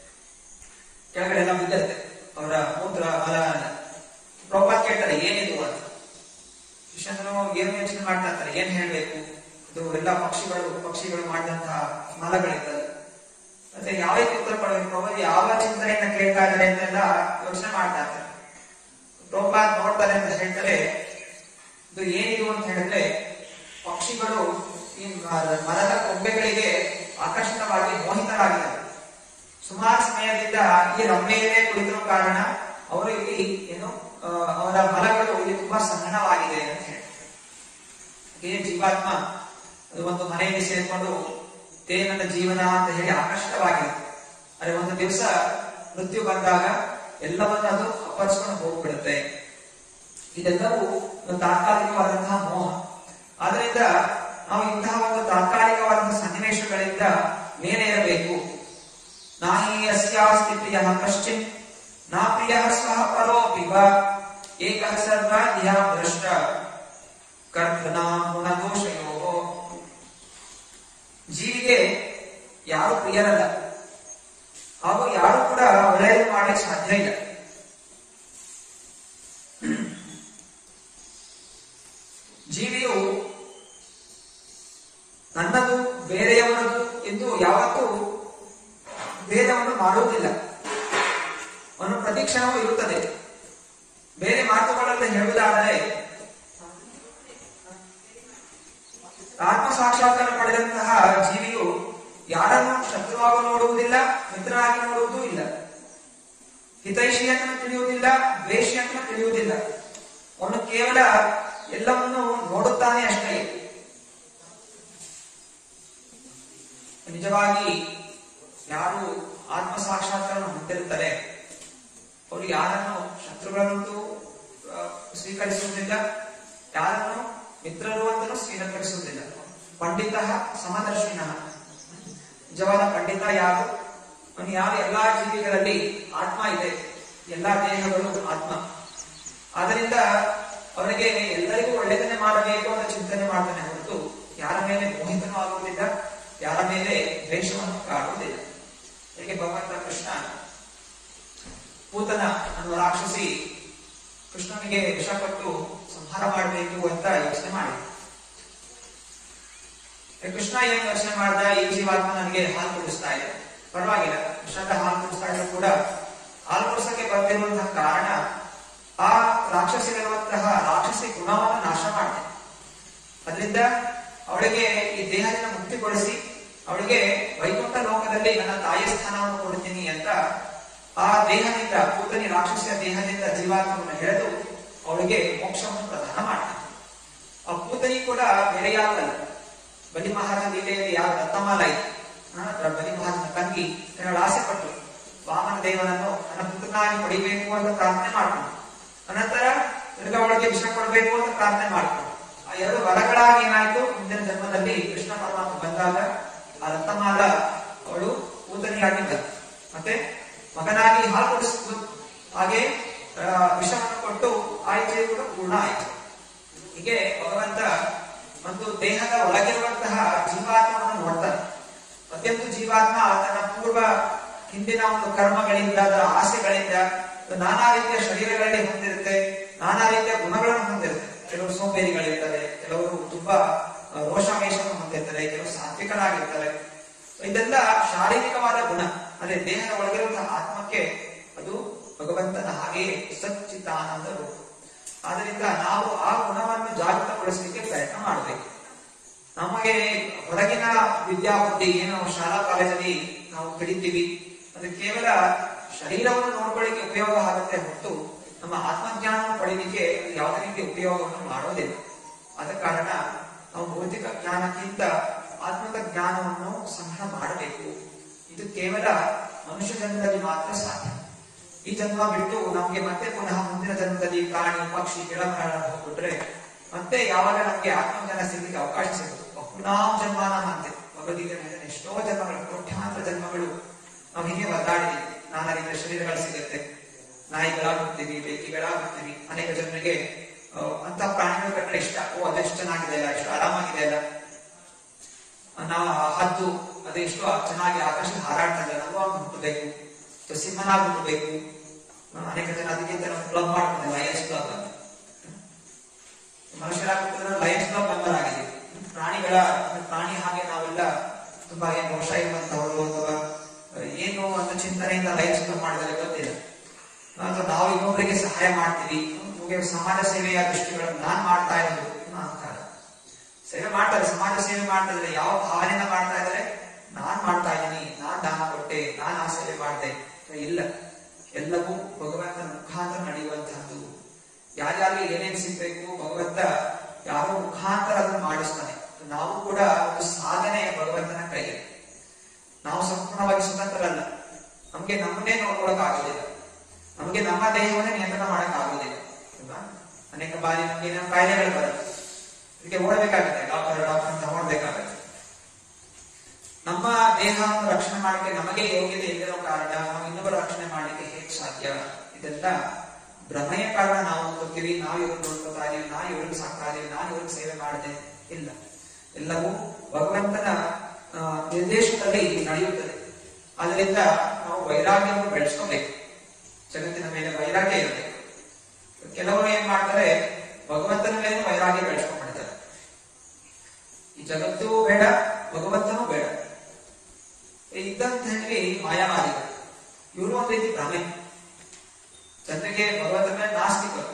ಕೆಳಗಡೆ ಎಲ್ಲ ಬಿದ್ದಿರುತ್ತೆ ಅವರ ಮೂತ್ರ ಮಲ ಪ್ರಭುಪಾತ್ ಕೇಳ್ತಾರೆ ಏನಿದು ಅಂತ ಶಿಷ್ಯಂದ್ರು ಏನು ಯೋಚನೆ ಮಾಡ್ತಾ ಇರ್ತಾರೆ ಏನ್ ಹೇಳ್ಬೇಕು ಇದು ಎಲ್ಲ ಪಕ್ಷಿಗಳು ಪಕ್ಷಿಗಳು ಮಾಡಿದಂತಹ ಮಲಗಳಿರ್ತದೆ ಮತ್ತೆ ಯಾವ ರೀತಿ ಉತ್ತರ ಕೊಡಬೇಕು ಪ್ರಭು ಯಾವ ಚಿಂತನೆಯನ್ನ ಕೇಳ್ತಾ ಇದ್ದಾರೆ ಅಂತೆಲ್ಲ ಯೋಚನೆ ಮಾಡ್ತಾ ಇರ್ತಾರೆ ಪ್ರಭುಪಾದ್ ನೋಡ್ತಾರೆ ಅಂತ ಹೇಳ್ತಾರೆ ಇದು ಏನಿದು ಅಂತ ಹೇಳಿದ್ರೆ ಪಕ್ಷಿಗಳು ಈ ಮ- ಮರದ ಕೊಂಬೆಗಳಿಗೆ ಆಕರ್ಷಿತವಾಗಿ ಮೋಹಿತರಾಗಿದ್ದಾರೆ ಸುಮಾರು ಸಮಯದಿಂದ ಈ ರಮ್ಮೆಯಲ್ಲೇ ಕುಳಿತಿರೋ ಕಾರಣ ಅವರು ಇಲ್ಲಿ ಏನು ಆ, ಅವರ ಮಲಗಳು ಇಲ್ಲಿ ತುಂಬಾ ಸಣ್ಣವಾಗಿದೆ ಅಂತ ಹೇಳಿ ಹಾಗೆಯೇ ಜೀವಾತ್ಮ ಅದು ಒಂದು ಮನೆಯಲ್ಲಿ ಸೇರ್ಕೊಂಡು ಇದೇ ನನ್ನ ಜೀವನ ಅಂತ ಹೇಳಿ ಆಕರ್ಷಿತವಾಗಿರುತ್ತೆ ಆದ್ರೆ ಒಂದು ದಿವಸ ಮೃತ್ಯು ಬಂದಾಗ ಎಲ್ಲವನ್ನೂ ಅದು ಅಪ್ಪರಿಸ್ಕೊಂಡು ಹೋಗ್ಬಿಡುತ್ತೆ ಇದೆಲ್ಲವೂ ಒಂದು ತಾತ್ಕಾಲಿಕವಾದಂತಹ ಮೋಹ ಆದ್ರಿಂದ ನಾವು ಇಂತಹ ಒಂದು ತಾತ್ಕಾಲಿಕವಾದಂತಹ ಸನ್ನಿವೇಶಗಳಿಂದ ಮೇಲೆ ಇರಬೇಕು ನಾಹಿ ಯಸ್ಯಾಸ್ತಿ ಪ್ರಿಯ ಕಶ್ಚಿತ್ ನಾ ಪ್ರಿಯ ಸ್ವಃ ಪರೋಪಿ ವ ಏಕಃ ಸರ್ವ ಧಿಯಾ ದೃಷ್ಟ ಕರ್ತನಾ ಗುಣದೋಷಯೋ ಜೀವಿಗೆ ಯಾರು ಪ್ರಿಯರಲ್ಲ ಹಾಗೂ ಯಾರು ಕೂಡ ಒಳ್ಳೆಯದು ಮಾಡಲಿಕ್ಕೆ ಸಾಧ್ಯ ಇಲ್ಲ ಜೀವಿಯು ನನ್ನದು ಬೇರೆಯವರದು ಎಂದು ಯಾವತ್ತೂ ಭೇದವನ್ನು ಮಾಡುವುದಿಲ್ಲ ಅವನು ಪ್ರತಿಕ್ಷಣವೂ ಇರುತ್ತದೆ ಬೇರೆ ಮಾತುಗಳಲ್ಲಿ ಹೇಳುವುದಾದರೆ ಆತ್ಮ ಸಾಕ್ಷಾತ್ಕಾರ ಪಡೆದಂತಹ ಜೀವಿಯು ಯಾರನ್ನು ಶತ್ರುವಾಗಿ ನೋಡುವುದಿಲ್ಲ ಮಿತ್ರರಾಗಿ ನೋಡುವುದೂ ಇಲ್ಲ ಹಿತೈಷಿಯನ್ನು ತಿಳಿಯುವುದಿಲ್ಲ ದ್ವೇಷಿಯನ್ನು ತಿಳಿಯುವುದಿಲ್ಲ ಅವನು ಕೇವಲ ಎಲ್ಲವನ್ನು ನೋಡುತ್ತಾನೆ ಅಷ್ಟೇ ನಿಜವಾಗಿ ಯಾರು ಆತ್ಮ ಸಾಕ್ಷಾತ್ಕಾರ ಹೊಂದಿರ್ತಾರೆ ಅವರು ಯಾರನ್ನು ಶತ್ರುಗಳನ್ನಂತೂ ಆ, ಸ್ವೀಕರಿಸುವುದಿಲ್ಲ ಯಾರನ್ನು ಮಿತ್ರರು ಅಂತಲೂ ಸ್ವೀಕರಿಸುವುದಿಲ್ಲ ಪಂಡಿತ ಸಮದರ್ಶಿನ ನಿಜವಾದ ಪಂಡಿತ ಯಾರು ಅವನು ಯಾವ ಎಲ್ಲಾ ಜೀವಿಗಳಲ್ಲಿ ಆತ್ಮ ಇದೆ ಎಲ್ಲಾ ದೇಹಗಳು ಆತ್ಮ ಆದ್ದರಿಂದ ಅವನಿಗೆ ಎಲ್ಲರಿಗೂ ಒಳ್ಳೆಯದನ್ನೇ ಮಾಡಬೇಕು ಅಂತ ಚಿಂತನೆ ಮಾಡ್ತಾನೆ ಹೊರತು ಯಾರ ಮೇಲೆ ಮೋಹಿತನೂ ಆಗುವುದಿಲ್ಲ ಯಾರ ಮೇಲೆ ದ್ವೇಷವನ್ನು ಕಾಡುವುದಿಲ್ಲ ಹೇಗೆ ಭಗವಂತ ಕೃಷ್ಣ ಪೂತನ ಅನ್ನುವ ರಾಕ್ಷಸಿ ಕೃಷ್ಣನಿಗೆ ವಿಷ ಕೊಟ್ಟು ಸಂಹಾರ ಮಾಡಬೇಕು ಅಂತ ಯೋಚನೆ ಮಾಡಿ ಕೃಷ್ಣ ಏನ್ ಯೋಚನೆ ಮಾಡ್ದ ಈ ಜೀವಾತ್ಮ ನನಗೆ ಹಾಲು ಕುಡಿಸ್ತಾ ಇದೆ ಪರವಾಗಿಲ್ಲ ವಿಷದ ಹಾಲು ಕುಡಿಸ್ತಾ ಇದ್ರು ಕೂಡ ಹಾಲು ಕುಡಿಸಕ್ಕೆ ಬಂದಿರುವಂತಹ ಕಾರಣ ಆ ರಾಕ್ಷಸಿಗಿರುವಂತಹ ರಾಕ್ಷಸಿ ಗುಣವನ್ನು ನಾಶ ಮಾಡ್ತೇನೆ ಅದರಿಂದ ಅವಳಿಗೆ ಈ ದೇಹದಿಂದ ಮುಕ್ತಿಗೊಳಿಸಿ ಅವಳಿಗೆ ವೈಕುಂಠ ಲೋಕದಲ್ಲಿ ನನ್ನ ತಾಯಿ ಸ್ಥಾನವನ್ನು ಕೊಡ್ತೀನಿ ಅಂತ ಆ ದೇಹದಿಂದ ಪೂತನಿ ರಾಕ್ಷಸಿಯ ದೇಹದಿಂದ ಜೀವಾತ್ಮವನ್ನು ಎಳೆದು ಅವಳಿಗೆ ಮೋಕ್ಷವನ್ನು ಪ್ರದಾನ ಮಾಡ್ತಾನೆ ಆ ಪೂತನಿ ಕೂಡ ಬೇರೆ ಯಾರಲ್ಲ ಬಲಿ ಮಹಾರಾಜ ಲೀಲೆಯಲ್ಲಿ ಯಾವ ದತ್ತಮಾಲ ಇತ್ತು ಆ, ಬಲಿ ಮಹಾರಾಜನ ತಂಗಿ ತನ್ನ ಆಸೆ ಪಟ್ಟು ವಾಮನ ದೇವನನ್ನು ನನ್ನ ಪುತ್ರನಾಗಿ ಪಡಿಬೇಕು ಅಂತ ಪ್ರಾರ್ಥನೆ ಮಾಡ್ಕೊಂಡು ಅನಂತರ ತಿರ್ಗ ಅವಳಿಗೆ ವಿಷ ಕೊಡಬೇಕು ಅಂತ ಪ್ರಾರ್ಥನೆ ಮಾಡ್ಕೊಂಡು ಆ ಎರಡು ವರಗಳಾಗಿ ಏನಾಯ್ತು ಮುಂದಿನ ಜನ್ಮದಲ್ಲಿ ಕೃಷ್ಣ ಪರಮಾತ್ಮ ಬಂದಾಗ ಆ ರತ್ನಮಾಲ ಅವಳು ಪೂತನಿಯಾಗಿದ್ದ ಮತ್ತೆ ಮಗನಾಗಿ ಹಾಲು ಕೊಡಿಸಿದ್ದು ಹಾಗೆ ಆ, ವಿಷವನ್ನು ಕೊಟ್ಟು ಆ ಇಚ್ಛೆ ಕೂಡ ಪೂರ್ಣ ಆಯಿತು ಹೀಗೆ ಭಗವಂತ ಒಂದು ದೇಹದ ಒಳಗಿರುವಂತಹ ಜೀವಾತ್ಮವನ್ನು ನೋಡ್ತಾನೆ ಪ್ರತಿಯೊಂದು ಜೀವಾತ್ಮ ತನ್ನ ಪೂರ್ವ ಹಿಂದಿನ ಒಂದು ಕರ್ಮಗಳಿಂದ ಅದರ ಆಸೆಗಳಿಂದ ನಾನಾ ರೀತಿಯ ಶರೀರಗಳಲ್ಲಿ ಹೊಂದಿರುತ್ತೆ ನಾನಾ ರೀತಿಯ ಗುಣಗಳನ್ನು ಹೊಂದಿರುತ್ತೆ ಕೆಲವರು ಸೋಂಬೇರಿಗಳಿರ್ತಾರೆ ಕೆಲವರು ತುಂಬಾ ಆ, ರೋಷಾವೇಶವನ್ನು ಹೊಂದಿರ್ತಾರೆ ಕೆಲವರು ಸಾತ್ವಿಕರಾಗಿರ್ತಾರೆ ಇದೆಲ್ಲ ಶಾರೀರಿಕವಾದ ಗುಣ ಅದೇ ದೇಹದ ಒಳಗಿರುವಂತಹ ಆತ್ಮಕ್ಕೆ ಅದು ಭಗವಂತನ ಹಾಗೆಯೇ ಸಚ್ಚಿತಾನಂದ ರೂಪ ಆದ್ರಿಂದ ನಾವು ಆ ಗುಣವನ್ನು ಜಾಗೃತಗೊಳಿಸಲಿಕ್ಕೆ ಪ್ರಯತ್ನ ಮಾಡಬೇಕು ನಮಗೆ ಹೊರಗಿನ ವಿದ್ಯಾಬುದ್ಧಿ ಏನು ನಾವು ಶಾಲಾ ಕಾಲೇಜಲ್ಲಿ ನಾವು ಕಲಿತೀವಿ ಅದು ಕೇವಲ ಶರೀರವನ್ನು ನೋಡ್ಕೊಳ್ಳಿಕ್ಕೆ ಉಪಯೋಗ ಆಗುತ್ತೆ ಹೊರತು ನಮ್ಮ ಆತ್ಮಜ್ಞಾನವನ್ನು ಪಡೀಲಿಕ್ಕೆ ಅದು ಯಾವುದೇ ರೀತಿ ಉಪಯೋಗವನ್ನು ಮಾಡೋದಿಲ್ಲ ಆದ ಕಾರಣ ನಾವು ಭೌತಿಕ ಜ್ಞಾನಕ್ಕಿಂತ ಆತ್ಮಿಕ ಜ್ಞಾನವನ್ನು ಸಂಗ್ರಹ ಮಾಡಬೇಕು ಇದು ಕೇವಲ ಮನುಷ್ಯ ಜನ್ಮದಲ್ಲಿ ಮಾತ್ರ ಸಾಧ್ಯ ಈ ಜನ್ಮ ಬಿಟ್ಟು ನಮ್ಗೆ ಮತ್ತೆ ಪುನಃ ಮುಂದಿನ ಜನ್ಮದಲ್ಲಿ ಪ್ರಾಣಿ ಪಕ್ಷಿ ಗಿಡಮರ ಹೋಗ್ಬಿಟ್ರೆ ಮತ್ತೆ ಯಾವಾಗ ನಮ್ಗೆ ಆತ್ಮಜ್ಞಾನ ಸಿಗ್ಲಿಕ್ಕೆ ಅವಕಾಶ ಸಿಗುತ್ತೆ ಪುನಾಂ ಜನ್ಮಾನ ಅಂತೆ ಭಗವದ್ಗೀತೆ ಹೇಳಿದ್ರೆ ಎಷ್ಟೋ ಜನ್ಮಗಳು ಕೋಟ್ಯಾಂತರ ಜನ್ಮಗಳು ನಾವು ಹೀಗೆ ಒದ್ದಾಡಿದೀವಿ ನಾನಾ ರೀತಿಯ ಶರೀರಗಳು ಸಿಗುತ್ತೆ ನಾಯಿಗಳಾಗುತ್ತೀವಿ ಬೇಕಿಗಳಾಗುತ್ತೀವಿ ಅನೇಕ ಜನರಿಗೆ ಆ, ಅಂತ ಪ್ರಾಣಿಗಳು ಕಂಡ್ರೆ ಇಷ್ಟ ಓ ಅದೆಷ್ಟು ಚೆನ್ನಾಗಿದೆ ಅಲ್ಲ ಎಷ್ಟು ಆರಾಮಾಗಿದೆ ಅಲ್ಲ ನಾವು ಹದ್ದು ಅದೆಷ್ಟು ಚೆನ್ನಾಗಿ ಆಕಾಶ ಹಾರಾಡ್ತಾ ಇದೆ ನಮಗೂ ಹಂಗ್ ಹುಟ್ಟಬೇಕು ಅಥವಾ ಸಿಂಹನಾಗಿ ಹುಟ್ಟಬೇಕು ಆ, ಅನೇಕ ಜನ ಅದಕ್ಕಿಂತ ನಾವು ಕ್ಲಬ್ ಮಾಡ್ತಾರೆ ಲಯನ್ಸ್ ಕ್ಲಬ್ ಅಂತ ಮನುಷ್ಯರಾಗುತ್ತಿದ್ರೆ ಲಯನ್ಸ್ ಕ್ಲಬ್ ಮೆಂಬರ್ ಆಗಿದೆ ಪ್ರಾಣಿಗಳ ಅಂದ್ರೆ ಪ್ರಾಣಿ ಹಾಗೆ ನಾವೆಲ್ಲ ತುಂಬಾ ಏನು ರೋಷ ಇರುವಂತವರು ಅಥವಾ ಏನು ಅಂತ ಚಿಂತನೆಯಿಂದ ಲಯನ್ಸ್ ಕ್ಲಬ್ ಮಾಡಿದರೆ ಗೊತ್ತಿಲ್ಲ ಅಥವಾ ನಾವು ಇನ್ನೊಬ್ಬರಿಗೆ ಸಹಾಯ ಮಾಡ್ತೀವಿ ನಮಗೆ ಸಮಾಜ ಸೇವೆಯ ದೃಷ್ಟಿಗಳನ್ನು ನಾನ್ ಮಾಡ್ತಾ ಇರೋದು ಅನ್ನೋ ಅಹಂಕಾರ ಸೇವೆ ಮಾಡ್ತಾರೆ ಸಮಾಜ ಸೇವೆ ಮಾಡ್ತಾ ಇದ್ದಾರೆ ಯಾವ ಭಾವನೆಯಿಂದ ಮಾಡ್ತಾ ಇದ್ದಾರೆ ನಾನ್ ಮಾಡ್ತಾ ಇದ್ದೀನಿ ನಾನ್ ದಾನ ಕೊಟ್ಟೆ ನಾನ್ ಆ ಸೇವೆ ಮಾಡಿದೆ ಇಲ್ಲ ಎಲ್ಲವೂ ಭಗವಂತನ ಮುಖಾಂತರ ನಡೆಯುವಂತಹದ್ದು ಯಾರ್ಯಾರಿಗೆ ಏನೇನ್ ಸಿಗ್ಬೇಕು ಭಗವಂತ ಯಾರೋ ಮುಖಾಂತರ ಅದನ್ನು ಮಾಡಿಸ್ತಾನೆ ನಾವು ಕೂಡ ಒಂದು ಸಾಧನೆ ಭಗವಂತನ ಕೈಯಲ್ಲಿ ನಾವು ಸಂಪೂರ್ಣವಾಗಿ ಸ್ವತಂತ್ರರಲ್ಲ ನಮ್ಗೆ ನಮ್ಮನ್ನೇ ನೋಡ್ಕೊಳಕ್ ಆಗೋದಿಲ್ಲ ನಮಗೆ ನಮ್ಮ ದೇಹವನ್ನೇ ನಿಯಂತ್ರಣ ಮಾಡಕ್ ಆಗೋದಿಲ್ಲ ಅಲ್ವಾ ಅನೇಕ ಬಾರಿ ನಮ್ಗೆ ಏನೋ ಕಾಯಿಲೆಗಳು ಬರುತ್ತೆ ಇದಕ್ಕೆ ಓಡಬೇಕಾಗುತ್ತೆ ಡಾಕ್ಟರ್ ಡಾಕ್ಟರ್ ಅಂತ ಓಡಬೇಕಾಗುತ್ತೆ ನಮ್ಮ ದೇಹವನ್ನು ರಕ್ಷಣೆ ಮಾಡಲಿಕ್ಕೆ ನಮಗೆ ಯೋಗ್ಯತೆ ಇಲ್ಲದಿರೋ ಕಾರಣ ನಾವು ಇನ್ನೊಬ್ಬರ ರಕ್ಷಣೆ ಮಾಡಲಿಕ್ಕೆ ಹೇಗೆ ಸಾಧ್ಯ ಇದೆಲ್ಲ ಭ್ರಮೆಯ ಕಾರಣ ನಾವು ಅನ್ಕೋತೀವಿ ನಾವು ಇವ್ರನ್ನ ನೋಡ್ಕೊತಾ ಇದೀವಿ ನಾ ಇವ್ರಿಗೆ ಸಾಕ್ತಾ ಇದೀವಿ ನಾನು ಇವ್ರಿಗೆ ಸೇವೆ ಮಾಡಿದೆ ಇಲ್ಲ ಎಲ್ಲವೂ ಭಗವಂತನ ಆ, ನಿರ್ದೇಶನದಲ್ಲಿ ನಡೆಯುತ್ತದೆ ಅದರಿಂದ ನಾವು ವೈರಾಗ್ಯವನ್ನು ಬೆಳೆಸ್ಕೋಬೇಕು ಜಗತ್ತಿನ ಮೇಲೆ ವೈರಾಗ್ಯ ಇರಬೇಕು ಕೆಲವರು ಏನ್ ಮಾಡ್ತಾರೆ ಭಗವಂತನ ಮೇಲೆ ವೈರಾಗ್ಯ ಬೆಳೆಸ್ಕೊಂಡ್ಬಿಡ್ತಾರೆ ಈ ಜಗತ್ತು ಬೇಡ ಭಗವಂತನೂ ಬೇಡ ಇದ್ದಂತ ಹೇಳಿ ಮಾಯಾವಾದಿಗಳು ಇವರು ಒಂದ್ ರೀತಿ ಭ್ರಮೆ ಜನರಿಗೆ ಭಗವಂತನ ಮೇಲೆ ನಾಸ್ತಿಕರು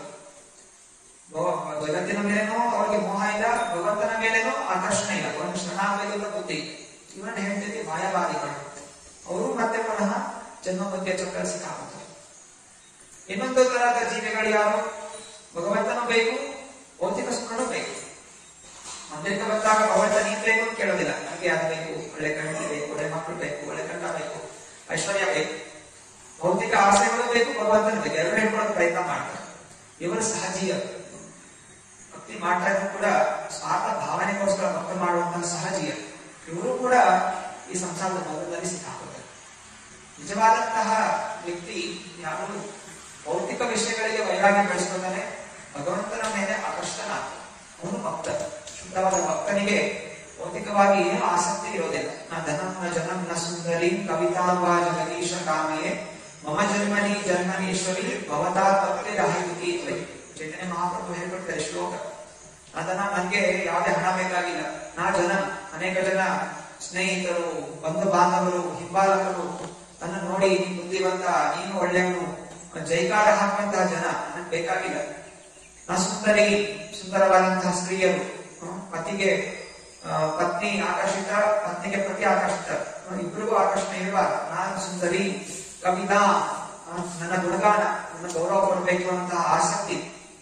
ಭಗ- ಜಗತ್ತಿನ ಮೇಲೇನೋ ಅವ್ರಿಗೆ ಮೋಹ ಇಲ್ಲ ಭಗವಂತನ ಮೇಲೇನೋ ಆಕರ್ಷಣೆ ಇಲ್ಲ ಒಂದು ಶರಣಾಗಲಿಲ್ಲ ಬುದ್ಧಿ ಇವರನ್ನ ಹೇಳ್ತೀವಿ ಮಾಯಾವಾದಿಗಳು ಅವರು ಮತ್ತೆ ಪುನಃ ಜನ್ಮ ಮಧ್ಯ ಚಕ್ರ ಸಿಕ್ಕಾಗುತ್ತಾರೆ ಇನ್ನೊಂದು ತರಹದ ಜೀವಿಗಳು ಯಾರು ಭಗವಂತನೂ ಬೇಕು ಭೌತಿಕ ಸುಖನೂ ಬೇಕು ಮಂದಿರಕ್ಕೆ ಬಂದಾಗ ಭಗವಂತ ನೀನ್ ಬೇಕು ಅಂತ ಕೇಳೋದಿಲ್ಲ ನನಗೆ ಅದು ಬೇಕು ಒಳ್ಳೆ ಗಂಟೆ ಬೇಕು ಒಳ್ಳೆ ಮಕ್ಕಳು ಬೇಕು ಒಳ್ಳೆ ಗಂಡ ಬೇಕು ಐಶ್ವರ್ಯ ಬೇಕು ಭೌತಿಕ ಆಸೆಗಳು ಬೇಕು ಭಗವಂತನ ಬೇಕು ಎರಡು ಹೇಳ್ಕೊಳ್ಳೋಕೆ ಪ್ರಯತ್ನ ಮಾಡ್ತಾರೆ ಇವರು ಸಹಜೀಯ ಭಕ್ತಿ ಮಾಡ್ತಾ ಇದ್ರು ಕೂಡ ಸ್ವಾರ್ಥ ಭಾವನೆಗೋಸ್ಕರ ಭಕ್ತ ಮಾಡುವಂತಹ ಸಹಜೀಯ ಇವರು ಕೂಡ ಈ ಸಂಸಾರದ ಮೊದಲಲ್ಲಿ ಸಿಕ್ಕಾಕೋತಾರೆ ನಿಜವಾದಂತಹ ವ್ಯಕ್ತಿ ಯಾರು ಭೌತಿಕ ವಿಷಯಗಳಿಗೆ ವೈರಾಗ್ಯ ಬೆಳೆಸ್ಕೊಂಡಾನೆ ಭಗವಂತನ ಮೇಲೆ ಆಕರ್ಷಣನಾಗ್ತಾನೆ ಅವನು ಭಕ್ತ ಶುದ್ಧವಾದ ಭಕ್ತನಿಗೆ ಭೌತಿಕವಾಗಿ ಏನು ಆಸಕ್ತಿ ಇರೋದಿಲ್ಲ ನ ಧನಂ ನ ಜನಂ ನ ಸುಂದರಿ ಕವಿತಾಂಬ ಜಗದೀಶ ಕಾಮೆಯೇ ಮಮ ಜನ್ಮನಿ ಜನ್ಮನೀಶ್ವರಿ ಭವತಾ ಭಕ್ತಿ ರಾಹಿತಿ ಚೈತನ್ಯ ಮಹಾಪ್ರಭು ಹೇಳ್ಕೊಡ್ತಾರೆ ಶ್ಲೋಕ ಅದನ್ನ ನನಗೆ ಯಾವುದೇ ಹಣ ಬೇಕಾಗಿಲ್ಲ ನಾ ಜನ ಅನೇಕ ಜನ ಸ್ನೇಹಿತರು ಬಂಧು ಬಾಂಧವರು ಹಿಂಬಾಲಕರು ನನ್ನ ನೋಡಿ ನೀನು ಬುದ್ಧಿವಂತ ನೀನು ಒಳ್ಳೆಯವನು ಜೈಕಾರ ಹಾಕುವಂತಹ ಜನ ನನಗೆ ಬೇಕಾಗಿಲ್ಲ ನಾ ಸುಂದರಿ ಸುಂದರವಾದಂತಹ ಸ್ತ್ರೀಯರು ಹ್ಮ್, ಪತಿಗೆ ಆ, ಪತ್ನಿ ಆಕರ್ಷಿತ ಪತ್ನಿಗೆ ಪತಿ ಆಕರ್ಷಿತ ಹ್ಮ್, ಇಬ್ಬರಿಗೂ ಆಕರ್ಷಣೆ ಇರುವ ನಾನು ಸುಂದರಿ ಕವಿತಾ ಆ, ನನ್ನ ಗುಣಗಾನ ನನ್ನ ಗೌರವ ಕೊಡಬೇಕು ಅನ್ನುವಂತಹ ಆಸಕ್ತಿ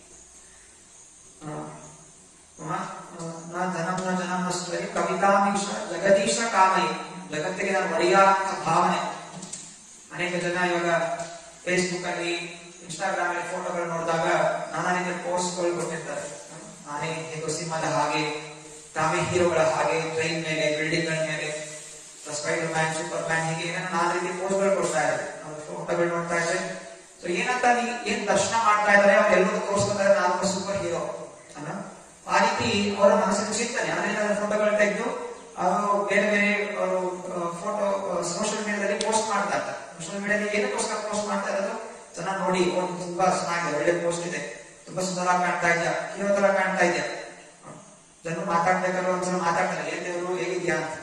ಆ, ಆ, ನಾ ಧನಂ ನ ಜನಂ ನ ಸುಂದರಿ ಕವಿತಾಮೀಶ ಜಗದೀಶ ಕಾಮಯಿ ಜಗತ್ತಿಗೆ ನಾನು ಒಡೆಯ ಅಂತ ಭಾವನೆ ಅನೇಕ ಜನ ಇವಾಗ ಫೇಸ್ಬುಕ್ ಅಲ್ಲಿ ಇನ್ಸ್ಟಾಗ್ರಾಮ್ ಅಲ್ಲಿ ಫೋಟೋಗಳು ನೋಡಿದಾಗ ನಾನಾ ರೀತಿಯ ಪೋಸ್ಟ್ಗಳು ಕೊಟ್ಟಿರ್ತಾರೆ ನಾನೇ ಹೇಗೋ ಸಿನಿಮಾದ ಹಾಗೆ ತಾವೇ ಹೀರೋಗಳ ಹಾಗೆ ಟ್ರೈನ್ ಮೇಲೆ ಬಿಲ್ಡಿಂಗ್ ಗಳ ಮೇಲೆ ಸ್ಪೈಡರ್ ಮ್ಯಾನ್ ಸೂಪರ್ ಮ್ಯಾನ್ ಹೀಗೆ ಏನೇನೋ ನಾನಾ ರೀತಿಯ ಪೋಸ್ಟ್ಗಳು ಕೊಡ್ತಾ ಇದ್ದಾರೆ ಫೋಟೋಗಳು ನೋಡ್ತಾ ಇದ್ರೆ ಸೊ ಏನಂತ ನೀ ಏನ್ ದರ್ಶನ ಮಾಡ್ತಾ ಇದಾರೆ ಅವ್ರು ಎಲ್ಲರೂ ತೋರಿಸ್ಕೊತಾರೆ ನಾನು ಸೂಪರ್ ಹೀರೋ ಅಲ್ಲ ಆ ರೀತಿ ಅವರ ಮನಸ್ಸಿನ ಚಿಂತನೆ ಅದರಿಂದ ಫೋಟೋಗಳು ತೆಗೆದು ಅವರು ಬೇರೆ ಬೇರೆ ಅವರು ಫೋಟೋ ಸೋಷಿಯಲ್ ಮೀಡಿಯಾದಲ್ಲಿ ಪೋಸ್ಟ್ ಮಾಡ್ತಾ ಇರ್ತಾರೆ ಸೋಷಿಯಲ್ ಮೀಡಿಯಾದಲ್ಲಿ ಏನಕ್ಕೋಸ್ಕರ ಪೋಸ್ಟ್ ಮಾಡ್ತಾ ಇರೋದು ಚೆನ್ನಾಗಿ ನೋಡಿ ಒಂದು ತುಂಬಾ ಚೆನ್ನಾಗಿದೆ ಒಳ್ಳೆ ಪೋಸ್ಟ್ ಇದೆ ತುಂಬಾ ಸುಂದರ ಕಾಣ್ತಾ ಇದೆಯಾ ಹೀರೋ ತರ ಕಾಣ್ತಾ ಇದೆಯಾ ಜನರು ಮಾತಾಡ್ಬೇಕಾದ್ರೆ ಒಂದ್ಸಲ ಮಾತಾಡ್ತಾರೆ ಏನ್ ದೇವರು ಹೇಗಿದ್ಯಾ ಅಂತ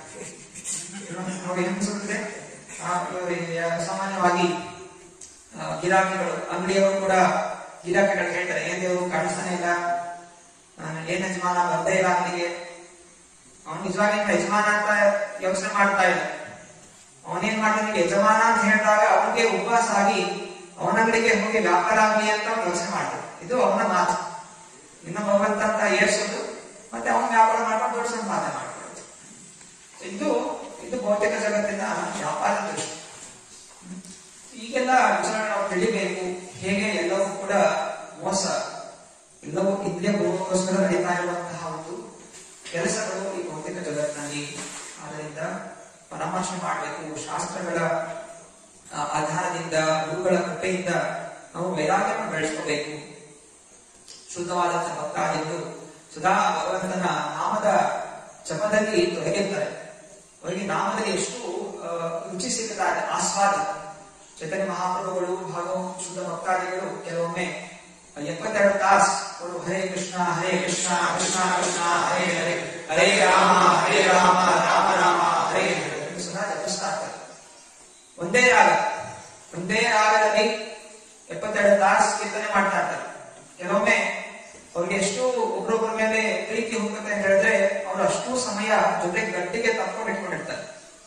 ನೋಡಿ ಅನ್ಸುತ್ತೆ ಆ, ಇವ್ರಿಗೆ ಸಾಮಾನ್ಯವಾಗಿ ಆ, ಗಿರಾಕಿಗಳು ಅಂಗಡಿಯವರು ಕೂಡ ಗಿರಾಕಿಗಳು ಹೇಳ್ತಾರೆ ಏನ್ ದೇವರು ಕಾಣಿಸ್ತಾನೆ ಇಲ್ಲ ಆ, ಏನ್ ಯಜಮಾನ ಬಂದೇ ಇಲ್ಲ ಅಂಗಡಿಗೆ ಅವನು ನಿಜವಾಗಿ ನಿಮ್ಮ ಯಜಮಾನ ಅಂತ ಯೋಚನೆ ಮಾಡ್ತಾ ಇಲ್ಲ ಅವನೇನ್ ಮಾಡ್ತಾನೆ ಯಜಮಾನ ಅಂತ ಹೇಳಿದಾಗ ಅವನಿಗೆ ಉಪವಾಸ ಆಗಿ ಅವನ ಅಂಗಡಿಗೆ ಹೋಗಿ ವ್ಯಾಪಾರ ಆಗ್ಲಿ ಅಂತ ಅವ್ನು ಯೋಚನೆ ಮಾಡ್ತಾನೆ ಇದು ಅವನ ಮಾತು ಇನ್ನು ಭಗವಂತ ಅಂತ ಏರ್ಸೋದು ಮತ್ತೆ ಅವನ ವ್ಯಾಪಾರ ಮಾಡ್ಕೊಂಡು ದೊಡ್ಡ ಸಂಪಾದನೆ ಮಾಡ್ಕೊಳ್ಳೋದು So ಇದು ಇದು ಭೌತಿಕ ಜಗತ್ತಿನ ವ್ಯಾಪಾರ ದೃಷ್ಟಿ ಹ್ಮ್. ಈಗೆಲ್ಲ ವಿಚಾರ ನಾವು ತಿಳಿಬೇಕು ಹೇಗೆ ಎಲ್ಲವೂ ಕೂಡ ಮೋಸ ಎಲ್ಲವೂ ಇಲ್ಲೇ ಹೋಗೋಕ್ಕೋಸ್ಕರ ನಡೀತಾ ಇರುವಂತಹ ಒಂದು ಕೆಲಸಗಳು ಈ ಭೌತಿಕ ಜಗತ್ತಿನಲ್ಲಿ ಆದ್ದರಿಂದ ಪರಾಮರ್ಶೆ ಮಾಡಬೇಕು ಶಾಸ್ತ್ರಗಳ ಆ, ಆಧಾರದಿಂದ ಗುರುಗಳ ಕೃಪೆಯಿಂದ ನಾವು ವೈರಾಗ್ಯವನ್ನು ಬೆಳೆಸ್ಕೋಬೇಕು ಶುದ್ಧವಾದಂತಹ ಭಕ್ತಾದಿಗಳು ಸದಾ ಭಗವಂತನ ನಾಮದ ಜಪದಲ್ಲಿ ತೊಡಗಿರ್ತಾರೆ ಅವರಿಗೆ ನಾಮದಲ್ಲಿ ಎಷ್ಟು ಆ, ರುಚಿ ಸಿಗುತ್ತಾರೆ ಆಸ್ವಾದ ಚೈತನ್ಯ ಮಹಾಪ್ರಭುಗಳು ಹಾಗೂ ಶುದ್ಧ ಭಕ್ತಾದಿಗಳು ಕೆಲವೊಮ್ಮೆ ಎಪ್ಪತ್ತೆರಡು ತಾಸು ಅವರು ಹರೇ ಕೃಷ್ಣ ಹರೇ ಕೃಷ್ಣ ಕೃಷ್ಣ ಕೃಷ್ಣ ಹರೇ ಹರೇ ಹರೇ ರಾಮ ಹರೇ ರಾಮ ರಾಮ ರಾಮ ಹರೇ ಹರೇ ಎಂದು ಸದಾ ಜಪಿಸ್ತಾ ಇರ್ತಾರೆ ಒಂದೇ ರಾಗ ಒಂದೇ ರಾಗದಲ್ಲಿ ಎಪ್ಪತ್ತೆರಡು ತಾಸು ಕೀರ್ತನೆ ಮಾಡ್ತಾ ಇರ್ತಾರೆ ಕೆಲವೊಮ್ಮೆ ಅವ್ರಿಗೆ ಎಷ್ಟು ಒಬ್ರೊಬ್ಬರ ಮೇಲೆ ಪ್ರೀತಿ ಹೋಗುತ್ತೆ ಅಂತ ಹೇಳಿದ್ರೆ ಅವರು ಅಷ್ಟು ಸಮಯ ಜೊತೆ ಗಟ್ಟಿಗೆ ತಪ್ಕೊಂಡು ಇಟ್ಕೊಂಡಿರ್ತಾರೆ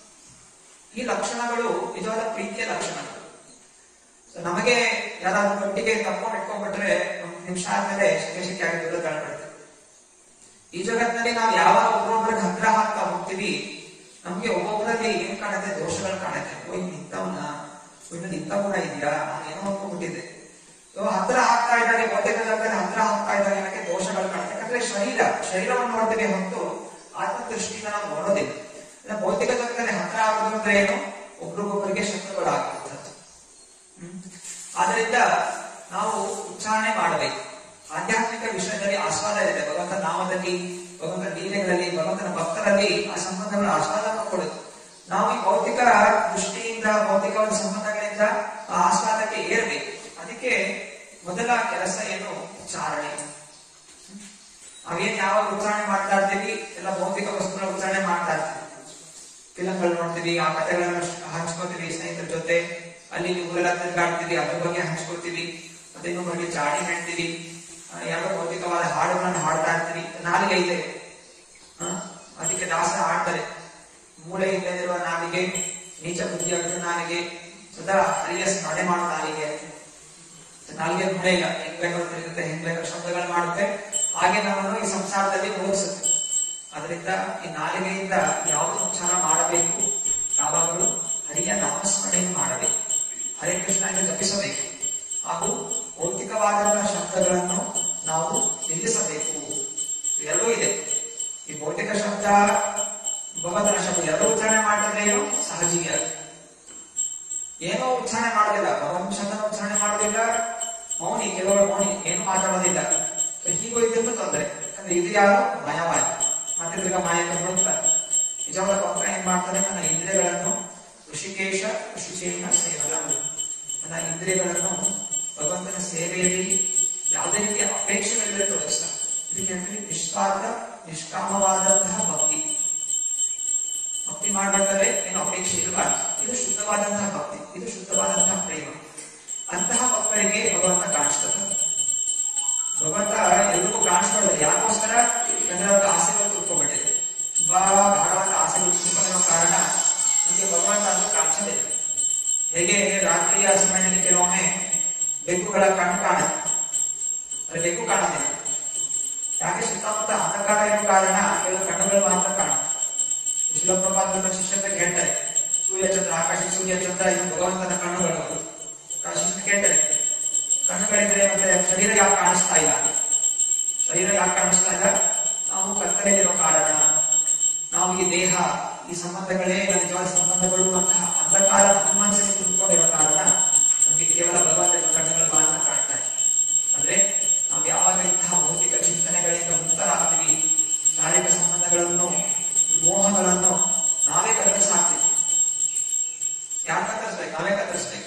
ಈ ಲಕ್ಷಣಗಳು ನಿಜವಾದ ಪ್ರೀತಿಯ ಲಕ್ಷಣಗಳು So ನಮಗೆ ಯಾರಾದ್ರೂ ಗಟ್ಟಿಗೆ ತಪ್ಕೊಂಡು ಇಟ್ಕೊಂಡ್ಬಿಟ್ರೆ ಒಂದು ನಿಮಿಷ ಆದ್ಮೇಲೆ ಶಕೆ ಶಕೆ ಆಗಿ ದೂರ ತಳ್ಬಿಡುತ್ತೆ ಈ ಜಗತ್ತಿನಲ್ಲಿ ನಾವು ಯಾವಾಗ ಒಬ್ಬರೊಬ್ಬರಿಗೆ ಹತ್ರ ಹಾಕ್ತಾ ಹೋಗ್ತೀವಿ ನಮ್ಗೆ ಒಬ್ಬೊಬ್ಬರಲ್ಲಿ ಏನ್ ಕಾಣುತ್ತೆ ದೋಷಗಳು ಕಾಣುತ್ತೆ ಓ ಇನ್ ಇಂಥವನ ಇನ್ನು ಇಂಥ ಗುಣ ಇದೆಯಾ ನಾನು ಏನೋ ಅನ್ಕೊಂಡ್ಬಿಟ್ಟಿದ್ದೆ ಸೊ ಹತ್ರ ಹಾಕ್ತಾ ಇದ್ದಾಗ ಭೌತಿಕ ಜಗತ್ತಲ್ಲಿ ಹತ್ರ ಹಾಕ್ತಾ ಇದ್ದಾಗ ನನಗೆ ದೋಷಗಳು ಕಾಣುತ್ತೆ ಯಾಕಂದ್ರೆ ಶರೀರ ಶರೀರವನ್ನು ನೋಡ್ತೀವಿ ಹೊತ್ತು ಆತ್ಮದೃಷ್ಟಿಯಿಂದ ನಾವು ನೋಡೋದಿಲ್ಲ ಅಂದ್ರೆ ಭೌತಿಕ ಜಗತ್ತಲ್ಲಿ ಹತ್ರ ಆಗೋದು ಅಂದ್ರೆ ಏನು ಒಬ್ರಿಗೊಬ್ಬರಿಗೆ ಶತ್ರುಗಳಾಗುವಂಥದ್ದು ಹ್ಮ್. ಆದ್ರಿಂದ ನಾವು ಉಚ್ಚಾರಣೆ ಮಾಡಬೇಕು ಆಧ್ಯಾತ್ಮಿಕ ವಿಷಯದಲ್ಲಿ ಆಸ್ವಾದ ಇದೆ ಭಗವಂತ ನಾಮದಲ್ಲಿ ಭಗವಂತ ಲೀಲೆಗಳಲ್ಲಿ ಭಗವಂತನ ಭಕ್ತರಲ್ಲಿ ಆ ಸಂಬಂಧಗಳ ಆಸ್ವಾದವನ್ನು ಕೊಡುದು ನಾವು ಈ ಭೌತಿಕ ದೃಷ್ಟಿಯಿಂದ ಭೌತಿಕವಾದ ಸಂಬಂಧಗಳಿಂದ ಆ ಆಸ್ವಾದಕ್ಕೆ ಏರ್ಬೇಕು ಅದಕ್ಕೆ ಮೊದಲ ಕೆಲಸ ಏನು ಉಚ್ಚಾರಣೆ ನಾವೇನ್ ಯಾವಾಗ ಉಚ್ಚಾರಣೆ ಮಾಡ್ತಾ ಇರ್ತೀವಿ ಎಲ್ಲ ಭೌತಿಕ ವಸ್ತುಗಳ ಉಚ್ಚಾರಣೆ ಮಾಡ್ತಾ ಇರ್ತೀವಿ ಫಿಲಂಗಳು ನೋಡ್ತೀವಿ ಆ ಕಥೆಗಳನ್ನ ಹಂಚ್ಕೋತೀವಿ ಸ್ನೇಹಿತರ ಜೊತೆ ಅಲ್ಲಿ ಇಲ್ಲಿ ಊರೆಲ್ಲ ತಿರುಗಾಡ್ತೀವಿ ಅದ್ರ ಬಗ್ಗೆ ಹಂಚ್ಕೋತೀವಿ ಮತ್ತೆ ಇನ್ನೊಬ್ಬರಿಗೆ ಚಾಡಿ ಹೇಳ್ತೀವಿ ಆ, ಯಾರೋ ಭೌತಿಕವಾದ ಹಾಡುಗಳನ್ನ ಹಾಡ್ತಾ ಇರ್ತೀವಿ ನಾಲಿಗೆ ಇದೆ ಆ, ಅದಕ್ಕೆ ದಾಸ ಹಾಡ್ತಾರೆ ಮೂಳೆ ಇಲ್ಲದಿರುವ ನಾಲಿಗೆ ನೀಚ ಬುದ್ಧಿ ಅಡ್ಡ ನಾಲಿಗೆ ಸದಾ ಹರಿಯ ಸ್ಮರಣೆ ಮಾಡೋ ನಾಲಿಗೆ ನಾಲಿಗೆ ಮೂಳೆ ಇಲ್ಲ ಹೆಂಗ್ ಬೇಕಾದ್ರೂ ತಿರುಗುತ್ತೆ ಹೆಂಗ್ ಬೇಕಾದ್ರೂ ಶಬ್ದಗಳು ಮಾಡುತ್ತೆ ಹಾಗೆ ನಮ್ಮನ್ನು ಈ ಸಂಸಾರದಲ್ಲಿ ಮುಳುಗಿಸುತ್ತೆ ಅದರಿಂದ ಈ ನಾಲಿಗೆಯಿಂದ ಯಾವುದು ಉಚ್ಚಾರ ಮಾಡಬೇಕು ಯಾವಾಗಲೂ ಹರಿಯ ನಾಮಸ್ಮರಣೆಯನ್ನು ಮಾಡಬೇಕು ಹರೇ ಕೃಷ್ಣ ಎಂದು ಜಪಿಸಬೇಕು ಹಾಗೂ ಭೌತಿಕವಾದಂತಹ ಶಬ್ದಗಳನ್ನು ನಾವು ನಿಲ್ಲಿಸಬೇಕು ಎರಡೂ ಇದೆ ಈ ಭೌತಿಕ ಶಬ್ದ ಭಗವಂತನ ಶಬ್ದ ಎರಡೂ ಉಚ್ಚಾರಣೆ ಮಾಡಿದ್ರೆ ಏನು ಸಹಜೀಯ ಏನೋ ಉಚ್ಚಾರಣೆ ಮಾಡೋದಿಲ್ಲ ಭಗವಂತ ಶಬ್ದನ ಉಚ್ಚಾರಣೆ ಮಾಡೋದಿಲ್ಲ ಮೌನಿ ಕೆಲವರು ಮೌನಿ ಏನು ಮಾತಾಡೋದಿಲ್ಲ ಹೀಗೂ ಇದ್ದಿದ್ದು ತೊಂದರೆ ಯಾಕಂದ್ರೆ ಇದು ಯಾರು ಮಾಯವಾದ ಮತ್ತೆ ತಿರ್ಗ ಮಾಯಕ್ಕೆ ಹೋಗ್ತಾರೆ ನಿಜವಾದ ಭಕ್ತ ಏನ್ ಮಾಡ್ತಾರೆ ನನ್ನ ಇಂದ್ರಿಯಗಳನ್ನು ಋಷಿಕೇಶ ಋಷಿಕೇಶ ಸೇವಲ ನನ್ನ ಇಂದ್ರಿಯಗಳನ್ನು ಭಗವಂತನ ಸೇವೆಯಲ್ಲಿ ಯಾವುದೇ ರೀತಿಯ ಅಪೇಕ್ಷೆಗಳಿಂದ ತೊಡಗಿಸ್ತಾರೆ ಇದಕ್ಕೆ ಅಂದ್ರೆ ನಿಷ್ಪಾರ್ಥ ನಿಷ್ಕಾಮವಾದಂತಹ ಭಕ್ತಿ ಭಕ್ತಿ ಮಾಡಬೇಕಾದ್ರೆ ಏನು ಅಪೇಕ್ಷೆ ಇರಬಾರ್ದು ಇದು ಶುದ್ಧವಾದಂತಹ ಭಕ್ತಿ ಇದು ಶುದ್ಧವಾದಂತಹ ಪ್ರೇಮ ಅಂತಹ ಭಕ್ತರಿಗೆ ಭಗವಂತ ಕಾಣಿಸ್ತದೆ ಭಗವಂತ ಎಲ್ರಿಗೂ ಕಾಣಿಸ್ಕೊಳ್ಳೋದು ಯಾಕೋಸ್ಕರ ಯಾಕಂದ್ರೆ ಅವ್ರಿಗೆ ಆಸೆಗಳು ತಿಳ್ಕೊಂಡ್ಬಿಟ್ಟಿದೆ ತುಂಬಾ ಗಾಢವಾದ ಆಸೆಗಳು ತಿಳ್ಕೊಂಡಿರೋ ಕಾರಣ ನಮಗೆ ಭಗವಂತ ಅದು ಕಾಣಿಸೋದಿಲ್ಲ ಹೇಗೆ ರಾತ್ರಿಯ ಸಮಯದಲ್ಲಿ ಕೆಲವೊಮ್ಮೆ ಬೆಕ್ಕುಗಳ ಕಣ್ಣು ಕಾಣುತ್ತೆ ಆದರೆ ಬೆಕ್ಕು ಕಾಣೋದಿಲ್ಲ ಯಾಕೆ ಸುತ್ತಮುತ್ತ ಅಂಧಕಾರ ಇರೋ ಕಾರಣ ಕೆಲವು ಕಣ್ಣುಗಳು ಮಾತ್ರ ಕಾಣುತ್ತೆ ಶಿಲಪ್ರಪಾತ ಶಿಷ್ಯಂತ ಕೇಳ್ತಾರೆ ಸೂರ್ಯ ಚಂದ್ರ ಆಕಾಶ ಸೂರ್ಯ ಚಂದ್ರ ಇದು ಭಗವಂತನ ಕಣ್ಣುಗಳು ಶಿಷ್ಯ ಕೇಳ್ತಾರೆ ಕಣ್ಣುಗಳಿದ್ರೆ ಮತ್ತೆ ಶರೀರ ಯಾಕೆ ಕಾಣಿಸ್ತಾ ಇಲ್ಲ ಶರೀರ ಯಾಕೆ ಕಾಣಿಸ್ತಾ ಇಲ್ಲ ನಾವು ಕತ್ತಲೆಯಲ್ಲಿರೋ ಕಾರಣ ನಾವು ಈ ದೇಹ ಈ ಸಂಬಂಧಗಳೇ ನಿಜವಾದ ಸಂಬಂಧಗಳು ಅಂತಹ ಅಂಧಕಾರ ಮನಸ್ಸಿಗೆ ತುಂಬಿಕೊಂಡಿರೋ ಕಾರಣ ನಮಗೆ ಕೇವಲ ಭಗವಂತನ ಕಣ್ಣುಗಳು ಮಾತ್ರ ಕಾಣ್ತಾ ಇದೆ ಅಂದ್ರೆ ನಾವು ಯಾವಾಗ ಇಂತಹ ಭೌತಿಕ ಚಿಂತನೆಗಳಿಂದ ಮುಕ್ತರಾಗ್ತೀವಿ ಶಾರೀರಿಕ ಸಂಬಂಧಗಳನ್ನು ಈ ಮೋಹಗಳನ್ನು ನಾವೇ ಕತ್ತರಿಸಾಕ್ತೀವಿ ಯಾರು ಕತ್ತರಿಸ್ಬೇಕು ನಾವೇ ಕತ್ತರಿಸ್ಬೇಕು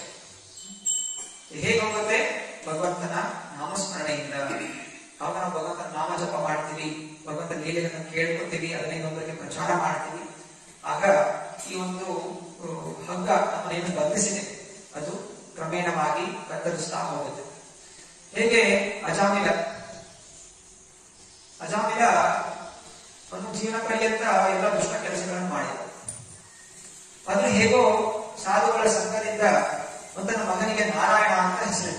ಹೇಗೆ ಹೋಗುತ್ತೆ ಭಗವಂತನ ನಾಮಸ್ಮರಣೆಯಿಂದ ಅವಾಗ ನಾವು ಭಗವಂತನ ನಾಮ ಜಪ ಮಾಡ್ತೀವಿ ಭಗವಂತ ಲೀಲೆಗಳನ್ನು ಕೇಳ್ಕೊತೀವಿ ಅದನ್ನ ಇನ್ನೊಬ್ಬರಿಗೆ ಪ್ರಚಾರ ಮಾಡ್ತೀವಿ ಆಗ ಈ ಒಂದು ಆ, ಹಗ್ಗ ನಮ್ಮನ್ನೇನು ಬಂಧಿಸಿದೆ ಅದು ಕ್ರಮೇಣವಾಗಿ ಕತ್ತರಿಸ್ತಾ ಹೋಗುತ್ತೆ ಹೇಗೆ ಅಜಾಮಿಲ ಅಜಾಮಿಲ ಒಂದು ಜೀವನ ಪರ್ಯಂತ ಎಲ್ಲ ದುಷ್ಟ ಕೆಲಸಗಳನ್ನು ಮಾಡಿದ ಆದ್ರೆ ಹೇಗೋ ಸಾಧುಗಳ ಸಂಘದಿಂದ ಒಂದನ ಮಗನಿಗೆ ನಾರಾಯಣ ಅಂತ ಹೆಸರಿತ್ತು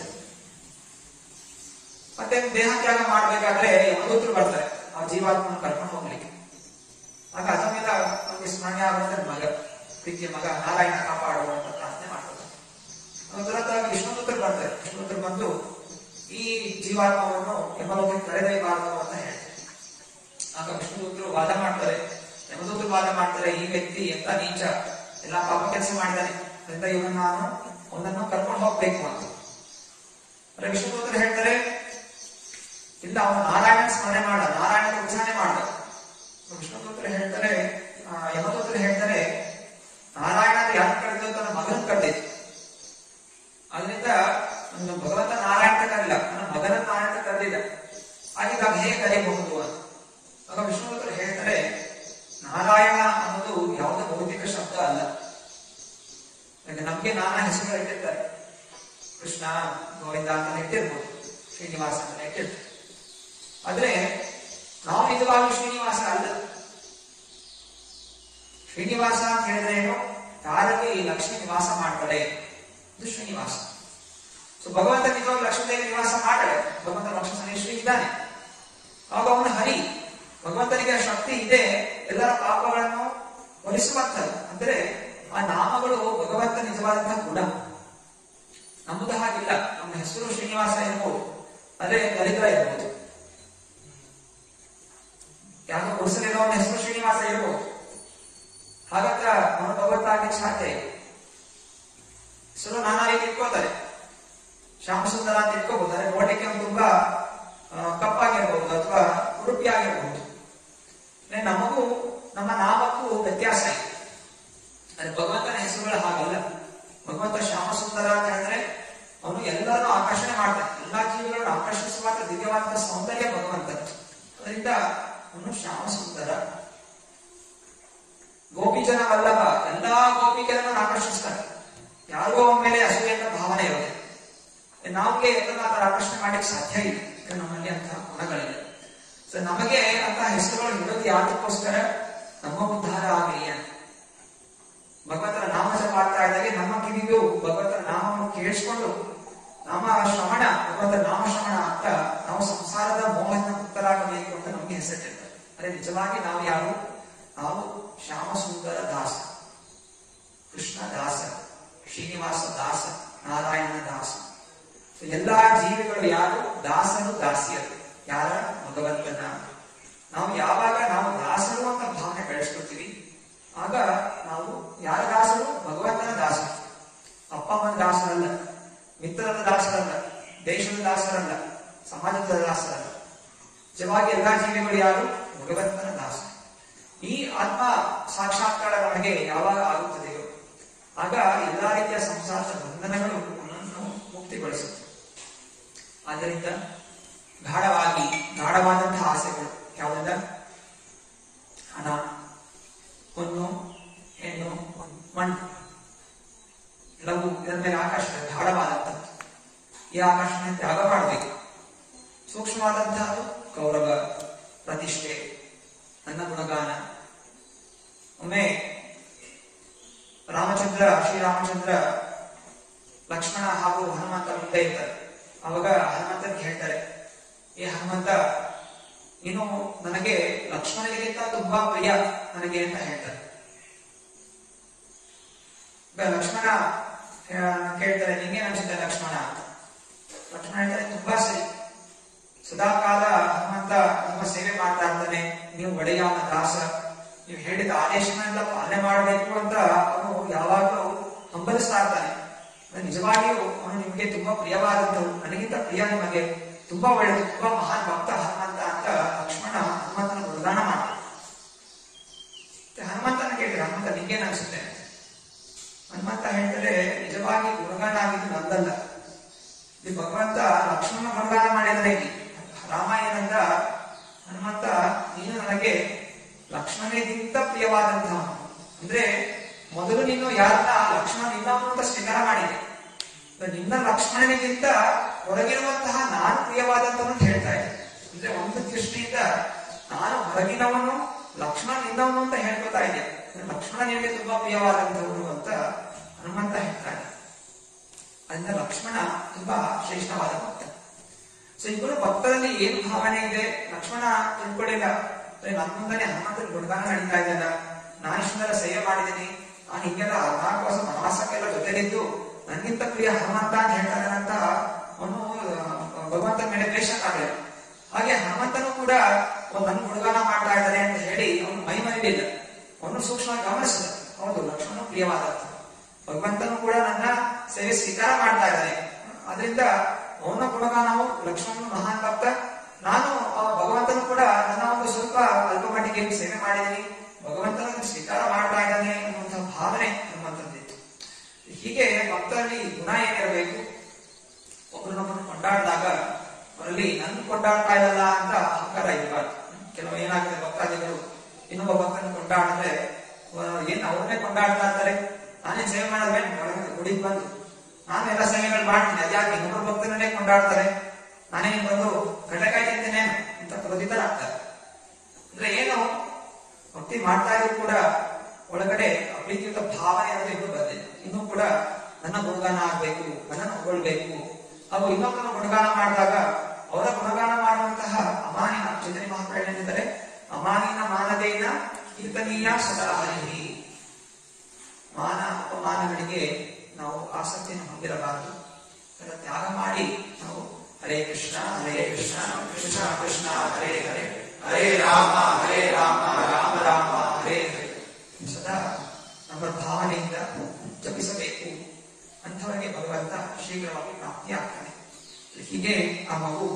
ಮತ್ತೆ ದೇಹ ತ್ಯಾಗ ಮಾಡ್ಬೇಕಾದ್ರೆ ಯಮದೂತರು ಬರ್ತಾರೆ ಆ ಜೀವಾತ್ಮನ ಕರ್ಕೊಂಡು ಹೋಗ್ಲಿಕ್ಕೆ ಆಗ ಅಜಮಿಲ ನಮಗೆ ಸ್ಮರಣೆ ಆಗುತ್ತೆ ಮಗ ಪ್ರೀತಿಯ ಮಗ ನಾರಾಯಣ ಕಾಪಾಡುವ ಅಂತ ಪ್ರಾರ್ಥನೆ ಮಾಡ್ತಾರೆ ಅದರದ್ದಾಗಿ ವಿಷ್ಣುದೂತರು ಬರ್ತಾರೆ ವಿಷ್ಣುದೂತರು ಬಂದು ಈ ಜೀವಾತ್ಮವನ್ನು ಯಮಲೋಕಕ್ಕೆ ಕರೆದೊಯ್ಯಬಾರದು ಅಂತ ಹೇಳ್ತಾರೆ ಆಗ ವಿಷ್ಣುದೂತರು ವಾದ ಮಾಡ್ತಾರೆ ಯಮದೂತರು ವಾದ ಮಾಡ್ತಾರೆ ಈ ವ್ಯಕ್ತಿ ಎಂತ ನೀಚ ಎಲ್ಲ ಪಾಪ ಕೆಲಸ ಮಾಡಿದ್ದಾನೆ ಅದರಿಂದ ಇವನ್ನ ನಾನು ಒಂದನ್ನು ಕರ್ಕೊಂಡು ಹೋಗ್ಬೇಕು ಅಂತ ಆದ್ರೆ ವಿಷ್ಣುದೂತರು ಹೇಳ್ತಾರೆ ಇಲ್ಲ ಅವನು ನಾರಾಯಣ ಸ್ಮರಣೆ ಮಾಡ ನಾರಾಯಣ ಉಚ್ಚಾರಣೆ ಮಾಡ ವಿಷ್ಣುದೂತರು ಹೇಳ್ತಾರೆ ಆ, ಯಮದೂತರು ಹೇಳ್ತಾರೆ ನಾರಾಯಣ ಯಾರು ಕರೆದು ತನ್ನ ಮಗನ ಕರೆದಿತ್ತು ಅದರಿಂದ ನನ್ನ ಭಗವಂತ ನಾರಾಯಣ ಅಂತ ಕರೀಲ ನನ್ನ ಮಗನ ನಾರಾಯಣ ಅಂತ ಕರೆದಿಲ್ಲ ಹಾಗಿದ್ದಾಗ ಹೇಗೆ ಕರೀಬಹುದು ಅಂತ ಆಗ ವಿಷ್ಣುದೂತರು ಹೇಳ್ತಾರೆ ನಾರಾಯಣ ಅನ್ನೋದು ಯಾವುದೇ ಭೌತಿಕ ಶಬ್ದ ಅಲ್ಲ ಈಗ ನಮ್ಗೆ ನಾನಾ ಹೆಸರುಗಳು ಇಟ್ಟಿರ್ತಾರೆ ಕೃಷ್ಣ ಗೋವಿಂದ ಅಂತ ಇಟ್ಟಿರ್ಬೋದು ಶ್ರೀನಿವಾಸ ಅಂತ ಇಟ್ಟಿರ್ತಾರೆ ಆದ್ರೆ ನಾವು ನಿಜವಾಗಿ ಶ್ರೀನಿವಾಸ ಅಲ್ಲ ಶ್ರೀನಿವಾಸ ಅಂತ ಹೇಳಿದ್ರೆ ಏನು ಯಾರಲ್ಲಿ ಈ ಲಕ್ಷ್ಮಿ ನಿವಾಸ ಮಾಡ್ತಾಳೆ ಇದು ಶ್ರೀನಿವಾಸ ಸೊ ಭಗವಂತ ನಿಜವಾಗಿ ಲಕ್ಷ್ಮೀದೇವಿ ನಿವಾಸ ಮಾಡ್ತಾಳೆ ಭಗವಂತ ಲಕ್ಷ್ಮೀ ಇದ್ದಾನೆ ಅವಾಗ ಅವನು ಹರಿ ಭಗವಂತನಿಗೆ ಆ ಶಕ್ತಿ ಇದೆ ಎಲ್ಲರ ಪಾಪಗಳನ್ನು ಹೊಲಿಸುವಂತದ್ದು ಅಂದ್ರೆ ಆ ನಾಮಗಳು ಭಗವಂತ ನಿಜವಾದಂತಹ ಗುಣ ನಮ್ಮದು ಹಾಗಿಲ್ಲ ನಮ್ಮ ಹೆಸರು ಶ್ರೀನಿವಾಸ ಇರ್ಬೋದು ಆದ್ರೆ ದರಿದ್ರ ಇರ್ಬೋದು ಯಾರೋ ಗುಡಿಸಲಿರೋನ ಹೆಸರು ಶ್ರೀನಿವಾಸ ಇರ್ಬೋದು ಹಾಗಾದ್ರೆ ಅವನು ಭಗವಂತ ಆಗ್ಲಿಕ್ಕೆ ಸಾಧ್ಯ ಇಲ್ಲ ಹೆಸರು ನಾನಾ ರೀತಿ ಇಟ್ಕೋತಾರೆ ಶ್ಯಾಮಸುಂದರ ಅಂತ ಇಟ್ಕೋಬಹುದು ಅಂದ್ರೆ ನೋಡ್ಲಿಕ್ಕೆ ಅವ್ನು ತುಂಬಾ ಆ, ಕಪ್ಪಾಗಿರ್ಬಹುದು ಅಥವಾ ಉಡುಪಿ ಆಗಿರಬಹುದು ಅಂದ್ರೆ ನಮಗೂ ನಮ್ಮ ನಾಮಕ್ಕೂ ವ್ಯತ್ಯಾಸ ಇದೆ ಅಂದ್ರೆ ಭಗವಂತನ ಹೆಸರುಗಳು ಹಾಗಲ್ಲ ಭಗವಂತ ಶ್ಯಾಮಸುಂದರ ಅಂತ ಹೇಳಿದ್ರೆ ಅವನು ಎಲ್ಲರನ್ನೂ ಆಕರ್ಷಣೆ ಮಾಡ್ತಾನೆ ಎಲ್ಲಾ ಜೀವಿಗಳನ್ನು ಆಕರ್ಷಿಸುವಂತ ದಿವ್ಯವಾದ ಸೌಂದರ್ಯ ಭಗವಂತ ಅದರಿಂದ ಅವನು ಶ್ಯಾಮಸುಂದರ ಗೋಪಿಜನ ವಲ್ಲಭ ಎಲ್ಲಾ ಗೋಪಿಕೆಯನ್ನು ಆಕರ್ಷಿಸ್ತಾನೆ ಯಾರಿಗೂ ಅವನ ಮೇಲೆ ಅಸೂಯೆ ಅಂತ ಭಾವನೆ ಇರೋದು ನಮಗೆ ಎಲ್ಲರೂ ಆ ಥರ ಆಕರ್ಷಣೆ ಮಾಡ್ಲಿಕ್ಕೆ ಸಾಧ್ಯ ಇಲ್ಲ ಯಾಕಂದ್ರೆ ನಮ್ಮಲ್ಲಿ ಅಂತಹ ಗುಣಗಳಿಲ್ಲ ಸೊ ನಮಗೆ ಅಂತ ಹೆಸರುಗಳು ಇರೋದು ಯಾತಕ್ಕೋಸ್ಕರ ನಮ್ಮ ಉದ್ಧಾರ ಆಗಲಿ ಅಂತ ಭಗವಂತನ ನಾಮ ಜಪ ಮಾಡ್ತಾ ಇದ್ದಾಗ ನಮ್ಮ ಕಿವಿಗೂ ಭಗವಂತನ ನಾಮವನ್ನು ಕೇಳಿಸ್ಕೊಂಡು ನಾಮ ಶ್ರವಣ ಭಗವಂತನ ನಾಮ ಶ್ರವಣ ಅಂತ ನಾವು ಸಂಸಾರದ ಮೋಹದಿಂದ ಮುಕ್ತರಾಗಬೇಕು ಅಂತ ನಮಗೆ ಹೆಸರಿಟ್ಟಿರ್ತಾರೆ ಅಂದ್ರೆ ನಿಜವಾಗಿ ನಾವು ಯಾರು ನಾವು ಶ್ಯಾಮ ಸುಂದರ ದಾಸ ಕೃಷ್ಣ ದಾಸ ಶ್ರೀನಿವಾಸ ದಾಸ ನಾರಾಯಣ ದಾಸ So, ಎಲ್ಲಾ ಜೀವಿಗಳು ಯಾರು ದಾಸರು ದಾಸಿಯರು ಯಾರ ಭಗವಂತನ ನಾವು ಯಾವಾಗ ನಾವು ದಾಸರು ಅಂತ ಭಾವನೆ ಬೆಳೆಸ್ಕೊಳ್ತೀವಿ ಆಗ ನಾವು ಯಾರ ದಾಸರು ಭಗವಂತನ ದಾಸರು ಅಪ್ಪ ಅಮ್ಮನ ದಾಸರಲ್ಲ ಮಿತ್ರರ ದಾಸರಲ್ಲ ದೇಶದ ದಾಸರಲ್ಲ ಸಮಾಜದ ದಾಸರಲ್ಲ ನಿಜವಾಗಿ ಎಲ್ಲಾ ಜೀವಿಗಳು ಯಾರು ಭಗವಂತನ ದಾಸ ಈ ಆತ್ಮ ಸಾಕ್ಷಾತ್ಕಾರ ನಮಗೆ ಯಾವಾಗ ಆಗುತ್ತದೆಯೋ ಆಗ ಎಲ್ಲಾ ರೀತಿಯ ಸಂಸಾರದ ಬಂಧನಗಳು ನಮ್ಮನ್ನು ಮುಕ್ತಿಗೊಳಿಸುತ್ತೆ ಆದ್ದರಿಂದ ಗಾಢವಾಗಿ ಗಾಢವಾದಂತಹ ಆಸೆಗಳು ಯಾವುದೆಲ್ಲ ಹಣ ಹೊನ್ನು ಹೆಣ್ಣು ಮಣ್ಣು ಲಘು ಇದರ ಮೇಲೆ ಆಕಾಶ ಗಾಢವಾದಂಥದ್ದು ಈ ಆಕಾಶನ ತ್ಯಾಗ ಮಾಡಬೇಕು ಸೂಕ್ಷ್ಮವಾದಂತಹದ್ದು ಗೌರವ ಪ್ರತಿಷ್ಠೆ ನನ್ನ ಗುಣಗಾನ ಒಮ್ಮೆ ರಾಮಚಂದ್ರ ಶ್ರೀರಾಮಚಂದ್ರ ಲಕ್ಷ್ಮಣ ಹಾಗೂ ಹನುಮಂತ ಮುಂದೆ ಇರ್ತಾರೆ ಅವಾಗ ಹನುಮಂತನಿಗೆ ಹೇಳ್ತಾರೆ ಏ ಹನುಮಂತ ನೀನು ನನಗೆ ಲಕ್ಷ್ಮಣನಿಗಿಂತ ತುಂಬಾ ಪ್ರಿಯ ನನಗೆ ಅಂತ ಹೇಳ್ತಾರೆ ಈಗ ಲಕ್ಷ್ಮಣ ಆ, ಕೇಳ್ತಾರೆ ನಿಂಗೆ ಅನ್ಸುತ್ತೆ ಲಕ್ಷ್ಮಣ ಲಕ್ಷ್ಮಣ ಹೇಳ್ತಾರೆ ತುಂಬಾ ಸರಿ ಸದಾಕಾಲ ಹನುಮಂತ ನಿಮ್ಮ ಸೇವೆ ಮಾಡ್ತಾ ಇರ್ತಾನೆ ನೀವು ಒಡೆಯನ ದಾಸ ನೀವು ಹೇಳಿದ ಆದೇಶನೆಲ್ಲ ಪಾಲನೆ ಮಾಡಬೇಕು ಅಂತ ಅವನು ಯಾವಾಗಲೂ ಹಂಬಲಿಸ್ತಾ ಇರ್ತಾನೆ ಅಂದ್ರೆ ನಿಜವಾಗಿಯೂ ಅವನು ನಿಮಗೆ ತುಂಬಾ ಪ್ರಿಯವಾದಂಥವು ನನಗಿಂತ ಪ್ರಿಯ ನಿಮಗೆ ತುಂಬಾ ಒಳ್ಳೆಯದು ತುಂಬಾ ಮಹಾನ್ ಭಕ್ತ ಹನುಮಂತ ಅಂತ ಲಕ್ಷ್ಮಣ ಹನುಮಂತನ ಗುಣಗಾನ ಮಾಡ್ತಾನೆ ಮತ್ತೆ ಹನುಮಂತನ ಕೇಳಿದ್ರೆ ಹನುಮಂತ ನಿಂಗೇನ್ ಅನ್ಸುತ್ತೆ ಹನುಮಂತ ಹೇಳ್ತಾರೆ ನಿಜವಾಗಿ ಗುಣಗಾನ ಆಗಿದ್ದು ನಂದಲ್ಲ ಇಲ್ಲಿ ಭಗವಂತ ಲಕ್ಷ್ಮಣ ಗುಣಗಾನ ಮಾಡಿದರೆ ರಾಮ ಏನಂದ ಹನುಮಂತ ನೀನು ನನಗೆ ಲಕ್ಷ್ಮಣನಿಗಿಂತ ಪ್ರಿಯವಾದಂತಹ ಅಂದ್ರೆ ಮೊದಲು ನೀನು ಯಾರನ್ನ ಲಕ್ಷ್ಮಣ ನಿನ್ನವನು ಅಂತ ಸ್ವೀಕಾರ ಮಾಡಿದೆ ಅಂದ್ರೆ ನಿನ್ನ ಲಕ್ಷ್ಮಣನಿಗಿಂತ ಹೊರಗಿರುವಂತಹ ನಾನು ಪ್ರಿಯವಾದಂತವನು ಅಂತ ಹೇಳ್ತಾ ಇದ್ದೆ ಅಂದ್ರೆ ಒಂದು ದೃಷ್ಟಿಯಿಂದ ನಾನು ಹೊರಗಿನವನು ಲಕ್ಷ್ಮಣ ನಿನ್ನವನು ಅಂತ ಹೇಳ್ಕೊತಾ ಇದ್ದೆ ಅಂದ್ರೆ ಲಕ್ಷ್ಮಣ ನಿನಗೆ ತುಂಬಾ ಪ್ರಿಯವಾದಂತವನು ಅಂತ ಹನುಮಂತ ಹೇಳ್ತಾನೆ ಅದರಿಂದ ಲಕ್ಷ್ಮಣ ತುಂಬಾ ಶ್ರೇಷ್ಠವಾದ ಭಕ್ತ ಸೊ ಇಬ್ಬರು ಭಕ್ತರಲ್ಲಿ ಏನು ಭಾವನೆ ಇದೆ ಲಕ್ಷ್ಮಣ ತಿಳ್ಕೊಳ್ಳಿಲ್ಲ ಅಂದ್ರೆ ನನ್ನ ಮುಂದನೆ ಹನುಮಂತನ ಗುಣಗಾನ ನಡೀತಾ ಇದ್ದಲ್ಲ ನಾನು ಇಷ್ಟೆಲ್ಲ ಸೇವೆ ಮಾಡಿದ್ದೀನಿ ನಾನು ಹಿಂಗೆಲ್ಲ ಹದಿನಾಲ್ಕು ವರ್ಷ ವನವಾಸಕ್ಕೆಲ್ಲ ಜೊತೆಲಿದ್ದು ನನಗಿಂತ ಪ್ರಿಯ ಹನುಮಂತ ಅಂತ ಹೇಳ್ತಾನೆ ಅಂತ ಅವನು ಭಗವಂತನ ಮೇಲೆ ದ್ವೇಷ ಕಾಡಲಿಲ್ಲ ಹಾಗೆ ಹನುಮಂತನು ಕೂಡ ಒಂದು ನನ್ನ ಗುಣಗಾನ ಮಾಡ್ತಾ ಇದ್ದಾನೆ ಅಂತ ಹೇಳಿ ಅವನು ಮೈ ಮರಿಲಿಲ್ಲ ಅವನು ಸೂಕ್ಷ್ಮವಾಗಿ ಗಮನಿಸಿದ ಹೌದು ಲಕ್ಷ್ಮಣ ಪ್ರಿಯವಾದಂತ ಭಗವಂತನು ಕೂಡ ನನ್ನ ಸೇವೆ ಸ್ವೀಕಾರ ಮಾಡ್ತಾ ಇದ್ದಾನೆ ಅದರಿಂದ ಅವನ ಗುಣಗಾನವು ಲಕ್ಷ್ಮಣನು ಮಹಾನ್ ಭಕ್ತ ನಾನು ಆ ಭಗವಂತನು ಕೂಡ ನನ್ನ ಒಂದು ಸ್ವಲ್ಪ ಅಲ್ಪ ಮಟ್ಟಿಗೆ ಸೇವೆ ಮಾಡಿದ್ದೀನಿ ಭಗವಂತನ ಸ್ವೀಕಾರ ಮಾಡ್ತಾ ಇದ್ದಾನೆ ಅನ್ನುವಂತಹ ಭಾವನೆ ಹನುಮಂತಂದಿತ್ತು ಹೀಗೆ ಭಕ್ತರಲ್ಲಿ ಗುಣ ಏನಿರಬೇಕು ಒಬ್ಬರನ್ನೊಬ್ಬರು ಕೊಂಡಾಡಿದಾಗ ಅವರಲ್ಲಿ ನನ್ ಕೊಂಡಾಡ್ತಾ ಇರಲ್ಲ ಅಂತ ಅಹಂಕಾರ ಇರಬಾರ್ದು ಕೆಲವು ಏನಾಗುತ್ತೆ ಭಕ್ತಾದಿಗಳು ಇನ್ನೊಬ್ಬ ಭಕ್ತನ ಕೊಂಡಾಡಿದ್ರೆ ಅಹ್, ಏನ್ ಅವ್ರನ್ನೇ ಕೊಂಡಾಡ್ತಾ ಇರ್ತಾರೆ ನಾನೇ ಸೇವೆ ಮಾಡಿದ್ರೆ ಒಳಗೆ ಗುಡಿಗೆ ಬಂದು ನಾನು ಎಲ್ಲ ಸೇವೆಗಳು ಮಾಡ್ತೀನಿ ಅದ್ಯಾಕೆ ಇನ್ನೊಬ್ಬರ ಭಕ್ತನನ್ನೇ ಕೊಂಡಾಡ್ತಾರೆ ನಾನೇ ನಿಮ್ ಬಂದು ಕಡಲೆಕಾಯಿ ತಿಂತೇನೆ ಅಂತ ಕ್ರೋಧಿತರಾಗ್ತಾರೆ ಅಂದ್ರೆ ಏನು ಭಕ್ತಿ ಮಾಡ್ತಾ ಇದ್ರು ಕೂಡ ಒಳಗಡೆ ಅಪ್ರೀತಿಯುತ ಭಾವನೆ ಅನ್ನೋದು ಇನ್ನೂ ಬಂದಿದೆ ಇನ್ನೂ ಕೂಡ ನನ್ನ ಗುಣಗಾನ ಆಗ್ಬೇಕು ನನ್ನನ್ನು ಹೊಗಳ್ಬೇಕು ಹಾಗೂ ಇನ್ನೊಬ್ಬರನ್ನು ಗುಣಗಾನ ಮಾಡಿದಾಗ ಅವರ ಗುಣಗಾನ ಮಾಡುವಂತಹ ಅಮಾನಿನ ಚಂದ್ರಿ ಮಹಾಪ್ರಾಣ ಏನಿದ್ದಾರೆ ಅಮಾನಿನ ಮಾನದೇನ ಕೀರ್ತನೀಯ ಸದಾ ಹರಿಹಿ ಮಾನ ಅಪಮಾನಗಳಿಗೆ ನಾವು ಆಸಕ್ತಿಯನ್ನು ಹೊಂದಿರಬಾರದು ಅದರ ತ್ಯಾಗ ಮಾಡಿ ನಾವು ಹರೇ ಕೃಷ್ಣ ಹರೇ ಕೃಷ್ಣ ಕೃಷ್ಣ ಕೃಷ್ಣ ಹರೇ ಹರೇ ಹರೇ ರಾಮ ಹರೇ ರಾಮ ರಾಮ ರಾಮ ಹರೇ ಹರೇ ಸದಾ ನಮ್ಮ ಭಾವನೆಯಿಂದ ಜಪಿಸಬೇಕು ಅಂಥವರಿಗೆ ಭಗವಂತ ಶೀಘ್ರವಾಗಿ ಪ್ರಾಪ್ತಿಯಾಗ್ತಾನೆ ಹೀಗೆ ಆ ಮಗು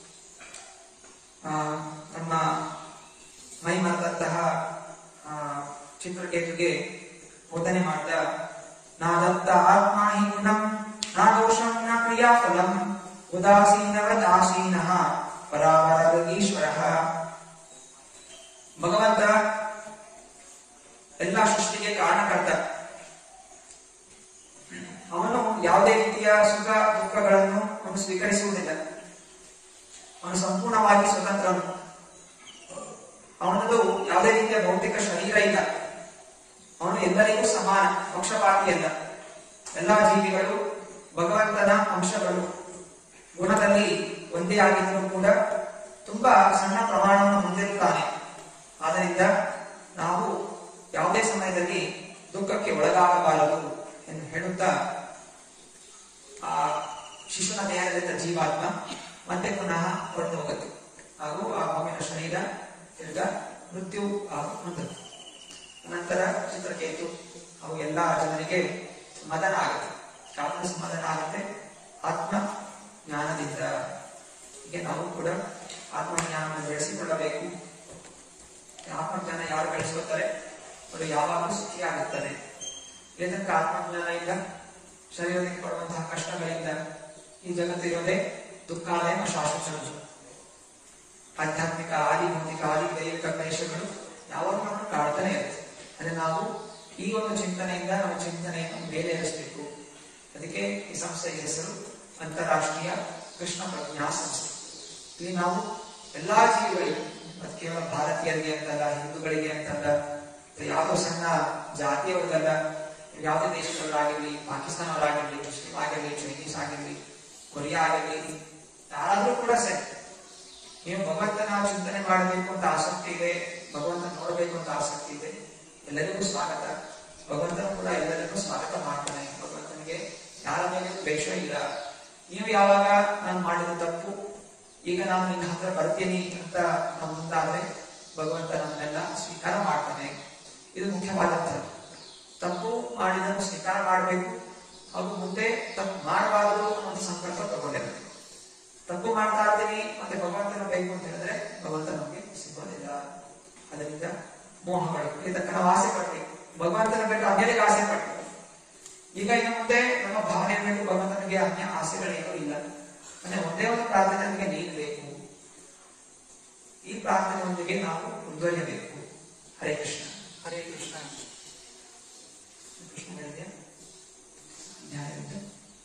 ಆ, ನಮ್ಮ ಮೈ ಮರೆದಂತಹ ಆ, ಚಿತ್ರಕೇತುಗೆ ಬೋಧನೆ ಮಾಡ್ತಾ ನಾದತ್ತ ಆತ್ಮ ಹಿ ಗುಣಂ ನಾ ದೋಷಂ ನ ಕ್ರಿಯಾಫಲಂ ಉದಾಸೀನವದಾಸೀನ ಪರಾವರ ಈಶ್ವರ ಭಗವಂತ ಎಲ್ಲ ಸೃಷ್ಟಿಗೆ ಕಾರಣಕರ್ತ ಅವನು ಯಾವುದೇ ರೀತಿಯ ಸುಖ ದುಃಖಗಳನ್ನು ಅವನು ಸ್ವೀಕರಿಸುವುದಿಲ್ಲ ಅವನು ಸಂಪೂರ್ಣವಾಗಿ ಸ್ವತಂತ್ರನು ಅವನದು ಯಾವುದೇ ರೀತಿಯ ಭೌತಿಕ ಶರೀರ ಇಲ್ಲ ಅವನು ಎಲ್ಲರಿಗೂ ಸಮಾನ ಪಕ್ಷಪಾತಿ ಅಲ್ಲ ಎಲ್ಲಾ ಜೀವಿಗಳು ಭಗವಂತನ ಅಂಶಗಳು ಗುಣದಲ್ಲಿ ಒಂದೇ ಆಗಿದ್ದರೂ ಕೂಡ ತುಂಬಾ ಸಣ್ಣ ಪ್ರಮಾಣವನ್ನು ಹೊಂದಿರುತ್ತಾನೆ ಆದ್ದರಿಂದ ನಾವು ಯಾವುದೇ ಸಮಯದಲ್ಲಿ ದುಃಖಕ್ಕೆ ಒಳಗಾಗಬಾರದು ಎಂದು ಹೇಳುತ್ತಾ ಆ ಶಿಶುನ ದೇಹದಲ್ಲಿದ್ದ ಜೀವಾತ್ಮ ಮತ್ತೆ ಪುನಃ ಹೊರಟು ಹೋಗುತ್ತೆ ಹಾಗೂ ಆ ಮಗುವಿನ ಶರೀರ ತಿರ್ಗ ಮೃತ್ಯು ಹೊಂದದ್ದು ನಂತರ ಚಿತ್ರಕೇತು ಅವು ಎಲ್ಲ ಜನರಿಗೆ ಮದನ ಆಗುತ್ತೆ ಯಾವುದು ಸಮಾಧಾನ ಆಗುತ್ತೆ ಆತ್ಮ ಜ್ಞಾನದಿಂದ ಹೀಗೆ ನಾವು ಕೂಡ ಆತ್ಮಜ್ಞಾನವನ್ನು ಬೆಳೆಸಿಕೊಳ್ಳಬೇಕು ಆತ್ಮಜ್ಞಾನ ಯಾರು ಬೆಳೆಸ್ಕೊತಾರೆ ಅವರು ಯಾವಾಗಲೂ ಸುಖಿಯಾಗುತ್ತಾರೆ ಇದಕ್ಕ ಆತ್ಮಜ್ಞಾನ ಇಲ್ಲ ಶರೀರಕ್ಕೆ ಪಡುವಂತಹ ಕಷ್ಟಗಳಿಂದ ಈ ಜಗತ್ತಿರೋದೇ ದುಃಖಾಲಯ ಶಾಶ್ವತ ಆಧ್ಯಾತ್ಮಿಕ ಆದಿ ಭೌತಿಕ ಆದಿ ದೈವಿಕ ಕ್ಲೇಶಗಳು ಯಾವಾಗಲೂ ನಮ್ಮನ್ನು ಕಾಡ್ತಾನೆ ಇರುತ್ತೆ ಅಂದ್ರೆ ನಾವು ಈ ಒಂದು ಚಿಂತನೆಯಿಂದ ನಮ್ಮ ಚಿಂತನೆಯನ್ನು ಮೇಲೇರಿಸಬೇಕು ಅದಕ್ಕೆ ಈ ಸಂಸ್ಥೆಯ ಹೆಸರು ಅಂತಾರಾಷ್ಟ್ರೀಯ ಕೃಷ್ಣ ಪ್ರಜ್ಞಾ ಸಂಸ್ಥೆ ಇಲ್ಲಿ ನಾವು ಎಲ್ಲಾ ಜೀವಿಗಳಿಗೂ ಅದು ಕೇವಲ ಭಾರತೀಯರಿಗೆ ಅಂತಲ್ಲ ಹಿಂದೂಗಳಿಗೆ ಅಂತಲ್ಲ ಅಥವಾ ಯಾವುದೋ ಸಣ್ಣ ಜಾತಿಯವರಿಗಲ್ಲ ಯಾವುದೇ ದೇಶದವರಾಗಿರ್ಲಿ ಪಾಕಿಸ್ತಾನವರಾಗಿರ್ಲಿ ಮುಸ್ಲಿಂ ಆಗಿರ್ಲಿ ಚೈನೀಸ್ ಆಗಿರ್ಲಿ ಕೊರಿಯಾ ಆಗಿರ್ಲಿ ಯಾರಾದ್ರೂ ಕೂಡ ಸರಿ ನೀವು ಭಗವಂತನ ಚಿಂತನೆ ಮಾಡಬೇಕು ಅಂತ ಆಸಕ್ತಿ ಇದೆ ಭಗವಂತ ನೋಡಬೇಕು ಅಂತ ಆಸಕ್ತಿ ಇದೆ ಎಲ್ಲರಿಗೂ ಸ್ವಾಗತ ಭಗವಂತನು ಕೂಡ ಎಲ್ಲರಿಗೂ ಸ್ವಾಗತ ಮಾಡ್ತಾನೆ ಭಗವಂತನಿಗೆ ಯಾರ ಮೇಲೆ ದ್ವೇಷ ಇಲ್ಲ ನೀವು ಯಾವಾಗ ನಾನು ಮಾಡಿದ ತಪ್ಪು ಈಗ ನಾನು ನಿನ್ನ ಹತ್ರ ಬರ್ತೀನಿ ಅಂತ ನಾವು ಮುಂದಾದ್ರೆ ಭಗವಂತ ನಮ್ಮನ್ನೆಲ್ಲ ಸ್ವೀಕಾರ ಮಾಡ್ತಾನೆ ಇದು ಮುಖ್ಯವಾದಂತಹ ತಪ್ಪು ಮಾಡಿದನ್ನು ಸ್ವೀಕಾರ ಮಾಡಬೇಕು ಹಾಗೂ ಮುಂದೆ ತಪ್ಪು ಮಾಡಬಾರದು ಅನ್ನೋ ಸಂಕಲ್ಪ ತಗೊಂಡಿರಬೇಕು ತಪ್ಪು ಮಾಡ್ತಾ ಇರ್ತೀವಿ ಮತ್ತೆ ಭಗವಂತನ ಬೇಕು ಅಂತ ಹೇಳಿದ್ರೆ ಭಗವಂತ ನಮಗೆ ಸಿಗೋದಿಲ್ಲ ಅದರಿಂದ ಮೋಹಗಳು ಇದಕ್ಕೆ ನಾವು ಆಸೆ ಪಡ್ತೀವಿ ಭಗವಂತನ ಬಿಟ್ಟು ಅನ್ಯರಿಗೆ ಆಸೆ ಪಡ್ತೀವಿ ಈಗ ಇನ್ನು ಮುಂದೆ ನಮ್ಮ ಭಾವನೆ ಬೇಕು ಭಗವಂತನಿಗೆ ಅನ್ಯ ಆಸೆಗಳೇನೂ ಇಲ್ಲ ಅಂದ್ರೆ ಒಂದೇ ಒಂದು ಪ್ರಾರ್ಥನೆ ನಮಗೆ ನೀನು ಬೇಕು ಈ ಪ್ರಾರ್ಥನೆಯೊಂದಿಗೆ ನಾವು ಮುಂದುವರಿಯಬೇಕು ಹರೇ ಕೃಷ್ಣ
ಹರೇ Krishna
ಕೃಷ್ಣಗಳಿದೆ ನ್ಯಾಯವಿದೆ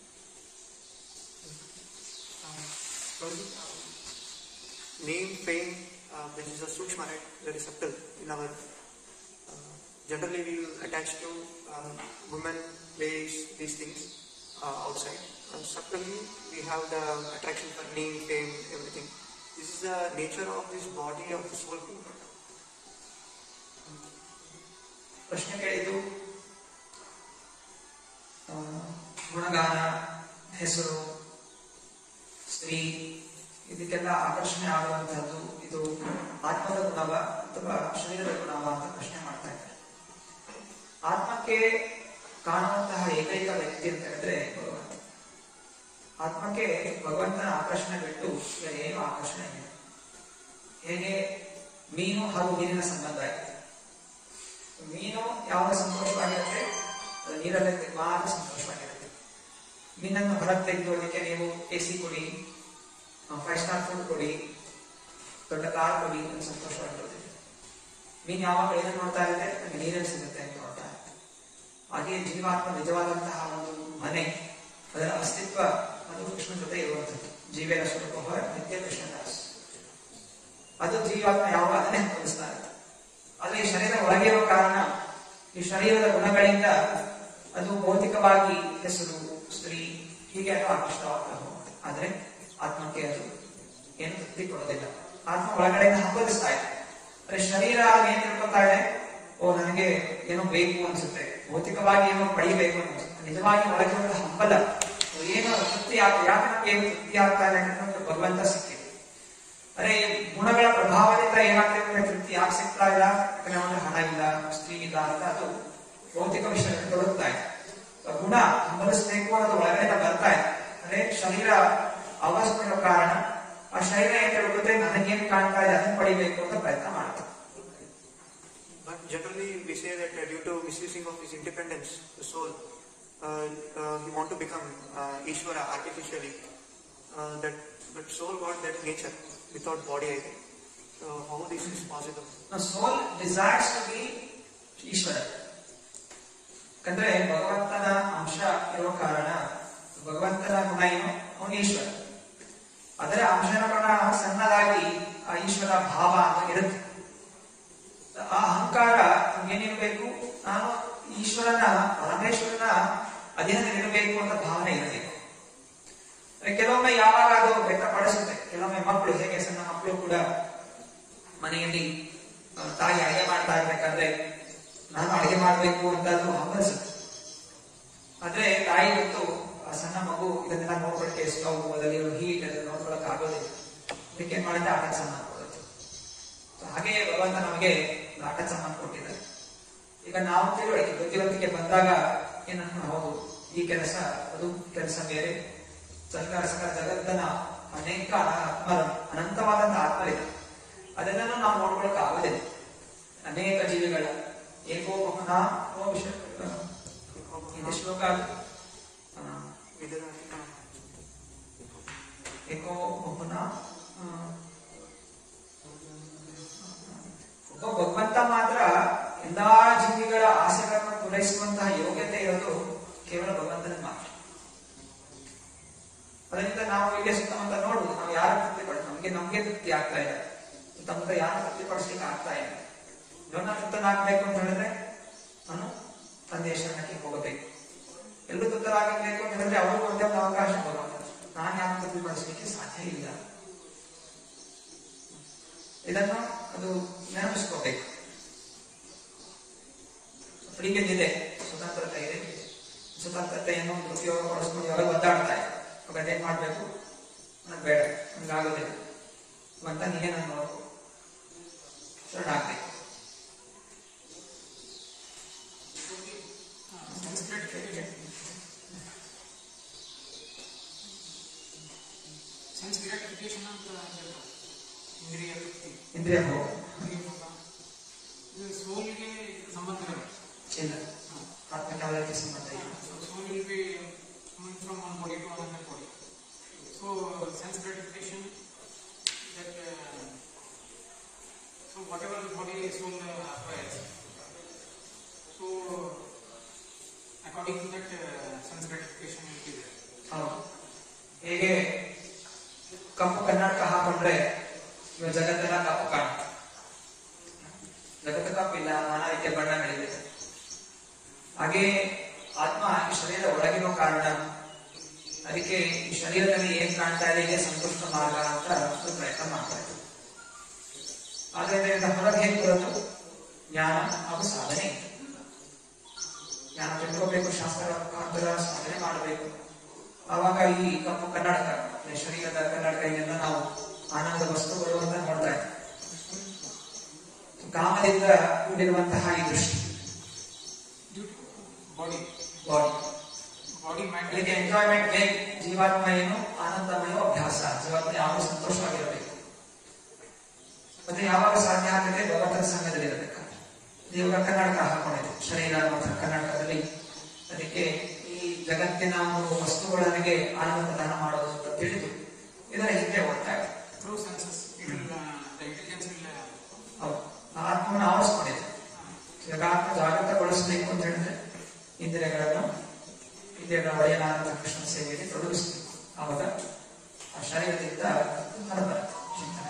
name, fame, uh, which is a sukshma, right? Very subtle in our. Uh, generally, we will attach to uh, women, place, these things uh, outside. And subtly, we have the attraction for name, fame, everything. This is the nature of this body of the soul.
ಪ್ರಶ್ನೆ ಕೇಳಿದ್ದು ಆ, ಗುಣಗಾನ ಹೆಸರು ಸ್ತ್ರೀ ಇದಕ್ಕೆಲ್ಲ ಆಕರ್ಷಣೆ ಆಗುವಂತಹದ್ದು ಇದು ಆತ್ಮದ ಗುಣವ ಅಥವಾ ಶರೀರದ ಗುಣವ ಅಂತ ಪ್ರಶ್ನೆ ಮಾಡ್ತಾ ಇದ್ದಾರೆ ಆತ್ಮಕ್ಕೆ ಕಾಣುವಂತಹ ಏಕೈಕ ವ್ಯಕ್ತಿ ಅಂತ ಹೇಳಿದ್ರೆ ಭಗವಂತ ಆತ್ಮಕ್ಕೆ ಭಗವಂತನ ಆಕರ್ಷಣೆ ಬಿಟ್ಟು ಬೇರೆ ಏನು ಆಕರ್ಷಣೆ ಇಲ್ಲ ಹೇಗೆ ಮೀನು ಹಾಗೂ ನೀರಿನ ಸಂಬಂಧ ಇದೆ ಮೀನು ಯಾವಾಗ ಸಂತೋಷವಾಗಿರುತ್ತೆ ಅದು ನೀರಲ್ಲಿ ಮಾತ್ರ ಸಂತೋಷವಾಗಿರುತ್ತೆ ಮೀನನ್ನು ಹೊರಗೆ ತೆಗೆದುಕೊಳ್ಳಿಕ್ಕೆ ನೀವು ಎ ಸಿ ಕೊಡಿ ಫೈವ್ ಸ್ಟಾರ್ ಫುಡ್ ಕೊಡಿ ದೊಡ್ಡ ಕಾರ್ ಕೊಡಿ ಅಂತ ಸಂತೋಷವಾಗಿರುತ್ತೆ ಮೀನು ಯಾವಾಗ ಏನನ್ನು ನೋಡ್ತಾ ಇರುತ್ತೆ ನನಗೆ ನೀರಲ್ಲಿ ಸಿಗುತ್ತೆ ಅಂತ ನೋಡ್ತಾ ಇರುತ್ತೆ ಹಾಗೆ ಜೀವಾತ್ಮ ನಿಜವಾದಂತಹ ಒಂದು ಮನೆ ಅದರ ಅಸ್ತಿತ್ವ ಅದು ಕೃಷ್ಣ ಜೊತೆ ಇರುವಂಥದ್ದು ಜೀವೇನ ಸ್ವರೂಪ ನಿತ್ಯ ಕೃಷ್ಣದಾಸ್ ಅದು ಜೀವಾತ್ಮ ಯಾವಾಗ ಅದನ್ನೇ ಅನುಭವಿಸ್ತಾ ಇರುತ್ತೆ ಆದ್ರೆ ಈ ಶರೀರ ಒಳಗೆ ಇರೋ ಕಾರಣ ಈ ಶರೀರದ ಗುಣಗಳಿಂದ ಅದು ಭೌತಿಕವಾಗಿ ಹೆಸರು ಸ್ತ್ರೀ ಹೀಗೆ ಅದು ಆಕೃಷ್ಟವಾಗ್ತಾ ಹೋಗುತ್ತೆ ಆದ್ರೆ ಆತ್ಮಕ್ಕೆ ಅದು ಏನು ತೃಪ್ತಿ ಕೊಡೋದಿಲ್ಲ ಆತ್ಮ ಒಳಗಡೆಯಿಂದ ಹಂಬಲಿಸ್ತಾ ಇದೆ ಅಂದ್ರೆ ಶರೀರ ಏನ್ ತಿಳ್ಕೊತಾ ಇದೆ ಓ ನನಗೆ ಏನೋ ಬೇಕು ಅನ್ಸುತ್ತೆ ಭೌತಿಕವಾಗಿ ಏನೋ ಪಡಿಬೇಕು ಅನ್ಸುತ್ತೆ ನಿಜವಾಗಿ ಒಳಗೆ ಒಂದು ಹಂಬಲ ಏನೋ ತೃಪ್ತಿ ಆಗ ಯಾಕೆ ನಮ್ಗೆ ಏನು ತೃಪ್ತಿ ಆಗ್ತಾ ಇದೆ ಅನ್ನೋದು ಭಗವಂತ ಸಿಕ್ಕಿದೆ ಅರೆ ಈ ಗುಣಗಳ ಪ್ರಭಾವದಿಂದ ಏನಾಗ್ತದೆ ಅಂದ್ರೆ ತೃಪ್ತಿ ಯಾಕೆ ಸಿಗ್ತಾ ಇಲ್ಲ ಯಾಕಂದ್ರೆ ಅವನಿಗೆ ಹಣ ಇಲ್ಲ ಸ್ತ್ರೀ ಇಲ್ಲ ಅಂತ ಅದು ಭೌತಿಕ ವಿಷಯದಲ್ಲಿ ತೊಡಗ್ತಾ ಇದೆ ಆ ಗುಣ ಹಂಬಲಿಸಬೇಕು ಅನ್ನೋದು ಒಳಗಡೆ ಬರ್ತಾ ಇದೆ ಅಂದ್ರೆ ಶರೀರ ಅವಸ್ಥೆಯ ಕಾರಣ ಆ ಶರೀರ ಏನ್ ತಿಳ್ಕೊತೆ ನನಗೇನ್ ಕಾಣ್ತಾ ಇದೆ ಅದನ್ನ ಪಡಿಬೇಕು ಅಂತ ಪ್ರಯತ್ನ ಮಾಡ್ತಾರೆ
But generally, we say that uh, due to misusing of his independence, the soul, uh, uh, he want to become uh, Ishvara artificially. Uh, that but soul got that nature without body. I think. So how this is possible?
Now, soul desires to be Ishwara ಯಾಕಂದ್ರೆ ಭಗವಂತನ ಅಂಶ ಇರೋ ಕಾರಣ ಭಗವಂತನ ಗುಣ ಏನು ಅವನು ಈಶ್ವರ ಅದರ ಅಂಶನ ಗುಣ ಸಣ್ಣದಾಗಿ ಆ ಈಶ್ವರ ಭಾವ ಅಂತ ಇರುತ್ತೆ ಆ ಅಹಂಕಾರ ಏನಿರಬೇಕು ನಾನು ಈಶ್ವರನ ಪರಮೇಶ್ವರನ ಅಧೀನದಲ್ಲಿರಬೇಕು ಅಂತ ಭಾವನೆ ಇರಬೇಕು ಅಂದ್ರೆ ಕೆಲವೊಮ್ಮೆ ಯಾವಾಗ ಅದು ವ್ಯಕ್ತಪಡಿಸುತ್ತೆ ಕೆಲವೊಮ್ಮೆ ಮಕ್ಕಳು ಹೇಗೆ ಸಣ್ಣ ಮಕ್ಕಳು ಕೂಡ ಮನೆಯಲ್ಲಿ ಆ, ತಾಯಿ ಅಡಿಗೆ ಮಾಡ್ತಾ ಇರ್ಬೇಕಾದ್ರೆ ನಾನು ಅಡಿಗೆ ಮಾಡ್ಬೇಕು ಅಂತ ಅದು ಹಂಬಲಿಸುತ್ತೆ ಆದ್ರೆ ತಾಯಿ ಮತ್ತು ಆ ಸಣ್ಣ ಮಗು ಇದನ್ನೆಲ್ಲ ನೋಡ್ಕೊಳಕ್ಕೆ ಸ್ಟವ್ ಅದರಲ್ಲಿ ಹೀಟ್ ಅದನ್ನ ನೋಡ್ಕೊಳಕ್ ಆಗೋದಿಲ್ಲ ಅದಕ್ಕೆ ಏನ್ ಮಾಡುತ್ತೆ ಆಟದ ಸಾಮಾನು ಕೊಡುತ್ತೆ So ಹಾಗೆ ಭಗವಂತ ನಮಗೆ ಒಂದು ಆಟದ ಸಾಮಾನು ಕೊಟ್ಟಿದ್ದಾರೆ ಈಗ ನಾವು ತಿಳುವಳಿಕೆ ಬುದ್ಧಿವಂತಿಕೆ ಬಂದಾಗ ಏನನ್ನು ಹೌದು ಈ ಕೆಲಸ ಅದು ಕೆಲಸ ಬೇರೆ ಸರ್ಕಾರ ಸಕಲ ಜಗತ್ತನ ಅನೇಕ ಆತ್ಮರು ಅನಂತವಾದಂತಹ ಆತ್ಮರಿದೆ ಅದನ್ನೆಲ್ಲ ನಾವು ನೋಡ್ಕೊಳಕ್ ಆಗೋದಿಲ್ಲ ಅನೇಕ ಜೀವಿಗಳ ಏಕೋ ಮಹನ ಓ ವಿಷಯ ಇದು ಶ್ಲೋಕ ಅದು. ಆ, ಏಕೋ ಮಹನ ಆ, ಒಬ್ಬ ಭಗವಂತ ಮಾತ್ರ ಎಲ್ಲಾ ಜೀವಿಗಳ ಆಸೆಗಳನ್ನು ಪೂರೈಸುವಂತಹ ಯೋಗ್ಯತೆ ಇರೋದು ಕೇವಲ ಭಗವಂತನಿಗೆ ಮಾತ್ರ ಅದರಿಂದ ನಾವು ಇಲ್ಲಿ ಸುತ್ತಮುತ್ತ ನೋಡುದು ನಾವು ಯಾರ ತೃಪ್ತಿಪಡ ನಮ್ಗೆ ನಮ್ಗೆ ತೃಪ್ತಿ ಆಗ್ತಾ ಇದೆ ಸುತ್ತಮುತ್ತ ಯಾರು ತೃಪ್ತಿಪಡಿಸ್ಲಿಕ್ಕೆ ಆಗ್ತಾ ಇಲ್ಲ ಇವನ್ನ ತೃಪ್ತನಾಗ್ಬೇಕು ಅಂತ ಹೇಳಿದ್ರೆ ನಾನು ತಂದೆಯ ಶರಣಕ್ಕೆ ಹೋಗಬೇಕು ಎಲ್ಲರೂ ತೃಪ್ತರಾಗಬೇಕು ಅಂತ ಹೇಳಿದ್ರೆ ಅವ್ರಿಗೂ ಒಂದೇ ಒಂದು ಅವಕಾಶ ಭಗವಂತ ನಾನು ಯಾರು ತೃಪ್ತಿಪಡಿಸ್ಲಿಕ್ಕೆ ಸಾಧ್ಯ ಇಲ್ಲ ಇದನ್ನು ಅದು ನೆನಪಿಸ್ಕೋಬೇಕು ಫ್ರೀಡಮ್ ಇದೆ ಸ್ವತಂತ್ರತೆ ಇದೆ ಸ್ವತಂತ್ರತೆಯನ್ನು ದುರುಪಯೋಗ ಪಡಿಸ್ಕೊಂಡು ಯಾವಾಗ ಒದ್ದಾಡ್ತಾ ಇದೆ ಅವಾಗ ಅದೇನ್ ಮಾಡ್ಬೇಕು ನನಗೆ ಬೇಡ ನನಗಾಗೋದಿಲ್ಲ ಅಂತ ನೀನೇ ನಾನು ನೋಡ್ಕೊ ಶರಣಾಗ್ಬೇಕು
ಸೆನ್ಸ್ ಗ್ರಾಟಿಫಿಕೇಶನ್ ಅಂತ ಹೇಳ್ತಾರೆ. ಇಂದ್ರಿಯ ತೃಪ್ತಿ
ಇಂದ್ರಿಯ ಭೋಗ
ಇಂದ್ರಿಯ ಭೋಗ. ಇದು ಸೋಲಿಗೆ ಸಂಬಂಧ ಇಲ್ಲ
ಇಲ್ಲ ಆತ್ಮಕ್ಕೆ ಯಾವುದೇ ಸಂಬಂಧ ಇಲ್ಲ
soul will be coming from one body to another body. So sense gratification that uh, so whatever the body soul uh, acquires. So according to that uh, sense gratification will be there.
ಹೌದು ಹೇಗೆ ಕಪ್ಪು ಕನ್ನಡಕ ಹಾಕೊಂಡ್ರೆ ಇವಾಗ ಜಗತ್ತೆಲ್ಲ ಕಪ್ಪು ಕಾಣುತ್ತೆ ಜಗತ್ತು ಕಪ್ಪಿಲ್ಲ ನಾನಾ ರೀತಿಯ ಬಣ್ಣಗಳಿದೆ ಹಾಗೆ ಆತ್ಮ ಈ ಶರೀರ ಒಳಗಿರೋ ಕಾರಣ ಅದಕ್ಕೆ ಈ ಶರೀರದಲ್ಲಿ ಏನ್ ಕಾಣ್ತಾ ಇದೆ ಇದೇ ಸಂತುಷ್ಟ ಮಾರ್ಗ ಅಂತ ಒಂದು ಪ್ರಯತ್ನ ಮಾಡ್ತಾ ಇದೆ ಆದ್ರೆ ಇದರಿಂದ ಹೊರಗೆ ಹೇಗೆ ಬರೋದು ಜ್ಞಾನ ಹಾಗೂ ಸಾಧನೆ ಜ್ಞಾನ ತಿಳ್ಕೋಬೇಕು ಶಾಸ್ತ್ರ ಮುಖಾಂತರ ಸಾಧನೆ ಮಾಡಬೇಕು ಆವಾಗ ಈ ಕಪ್ಪು ಕನ್ನಡಕ ಈ ಶರೀರದ ಕನ್ನಡಕ ಇದೆಲ್ಲ ನಾವು ಆನಂದ ವಸ್ತುಗಳು ಅಂತ ನೋಡ್ತಾ ಇದ್ದೀವಿ ಕಾಮದಿಂದ ಕೂಡಿರುವಂತಹ ಈ ದೃಷ್ಟಿ
Due to body,
body
body mind.
ಇದಕ್ಕೆ ಎಂಜಾಯ್ಮೆಂಟ್ ಬೇಕು ಜೀವಾತ್ಮ ಏನು ಆನಂದಮಯ ಅಭ್ಯಾಸ ಜೀವಾತ್ಮ ಯಾವಾಗ ಸಂತೋಷವಾಗಿರಬೇಕು ಮತ್ತೆ ಯಾವಾಗ ಸಾಧ್ಯ ಆಗುತ್ತೆ ಭಗವಂತನ ಸಂಘದಲ್ಲಿ ಇರಬೇಕು ಇವಾಗ ಕನ್ನಡಕ ಹಾಕೊಂಡಿದೆ ಶರೀರ ಮತ್ತು ಕನ್ನಡಕದಲ್ಲಿ ಅದಕ್ಕೆ ಈ ಜಗತ್ತಿನ ಒಂದು ವಸ್ತುಗಳಿಗೆ ಆನಂದ ಪ್ರದಾನ ಮಾಡೋದು ಅಂತ ತಿಳಿದು ಇದರ ಹಿಂದೆ ಓಡ್ತಾ ಇದೆ
Through senses, it will, uh, the intelligence will. Uh,
ಹೌದು ಆತ್ಮವನ್ನು ಆವರಿಸ್ಕೊಂಡಿದೆ ಇವಾಗ ಆತ್ಮ ಜಾಗೃತಗೊಳಿಸಬೇಕು ಅಂತ ಹೇಳಿದ್ರೆ ಇಂದ್ರಿಯಗಳನ್ನು ಇಂದ್ರಿಯಗಳ ಒಡೆಯನಾದ ಕೃಷ್ಣ ಸೇವೆಯಲ್ಲಿ ತೊಡಗಿಸಬೇಕು ಆವಾಗ ಆ ಶರೀರದಿಂದ ಹೊರಬರುತ್ತೆ ಚಿಂತನೆ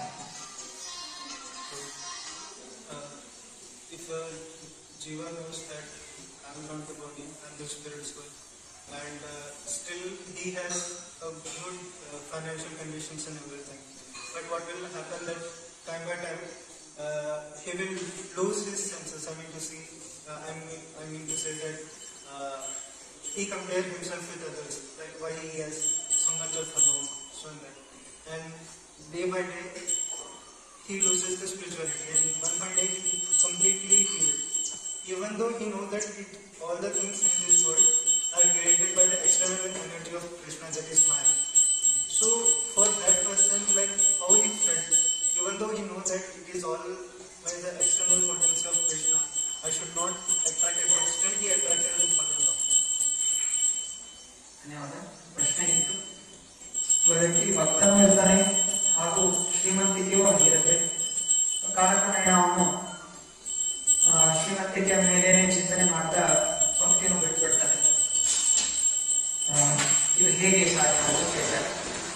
Uh, if a jiva knows that I'm not the body, I'm the spirit soul, and uh, still he has a good uh, financial conditions and everything, but what will happen that time by time uh, he will lose his senses. I mean to see, uh, I mean, I mean to say that uh, he compare himself with others, like why he has so much of amount, so and that, and day by day he loses the spirituality and one fine day he completely healed. Even though he knows that it, all the things in this world are created by the external energy of Krishna that is Maya. So for that person, like how he felt, even though he knows that it is all by the external potency of Krishna, I should not attract it, but still he attracted and followed down.
ಧನ್ಯವಾದ ಪ್ರಶ್ನೆ ಇತ್ತು ಒಬ್ಬ ವ್ಯಕ್ತಿ ಭಕ್ತನೂ ಇರ್ತಾನೆ ಹಾಗೂ ಶ್ರೀಮಂತಿಕೆಯೂ ಆಗಿರುತ್ತೆ ಕಾಲಕ್ರಮೇಣ ಅವನು ಆ, ಶ್ರೀಮಂತಿಕೆಯ ಮೇಲೇನೆ ಚಿಂತನೆ ಮಾಡ್ತಾ ಭಕ್ತಿಯನ್ನು ಬಿಟ್ಬಿಡ್ತಾನೆ ಆ, ಇದು ಹೇಗೆ ಸಾಧ್ಯ ಅಂತ ಕೇಳ್ತಾರೆ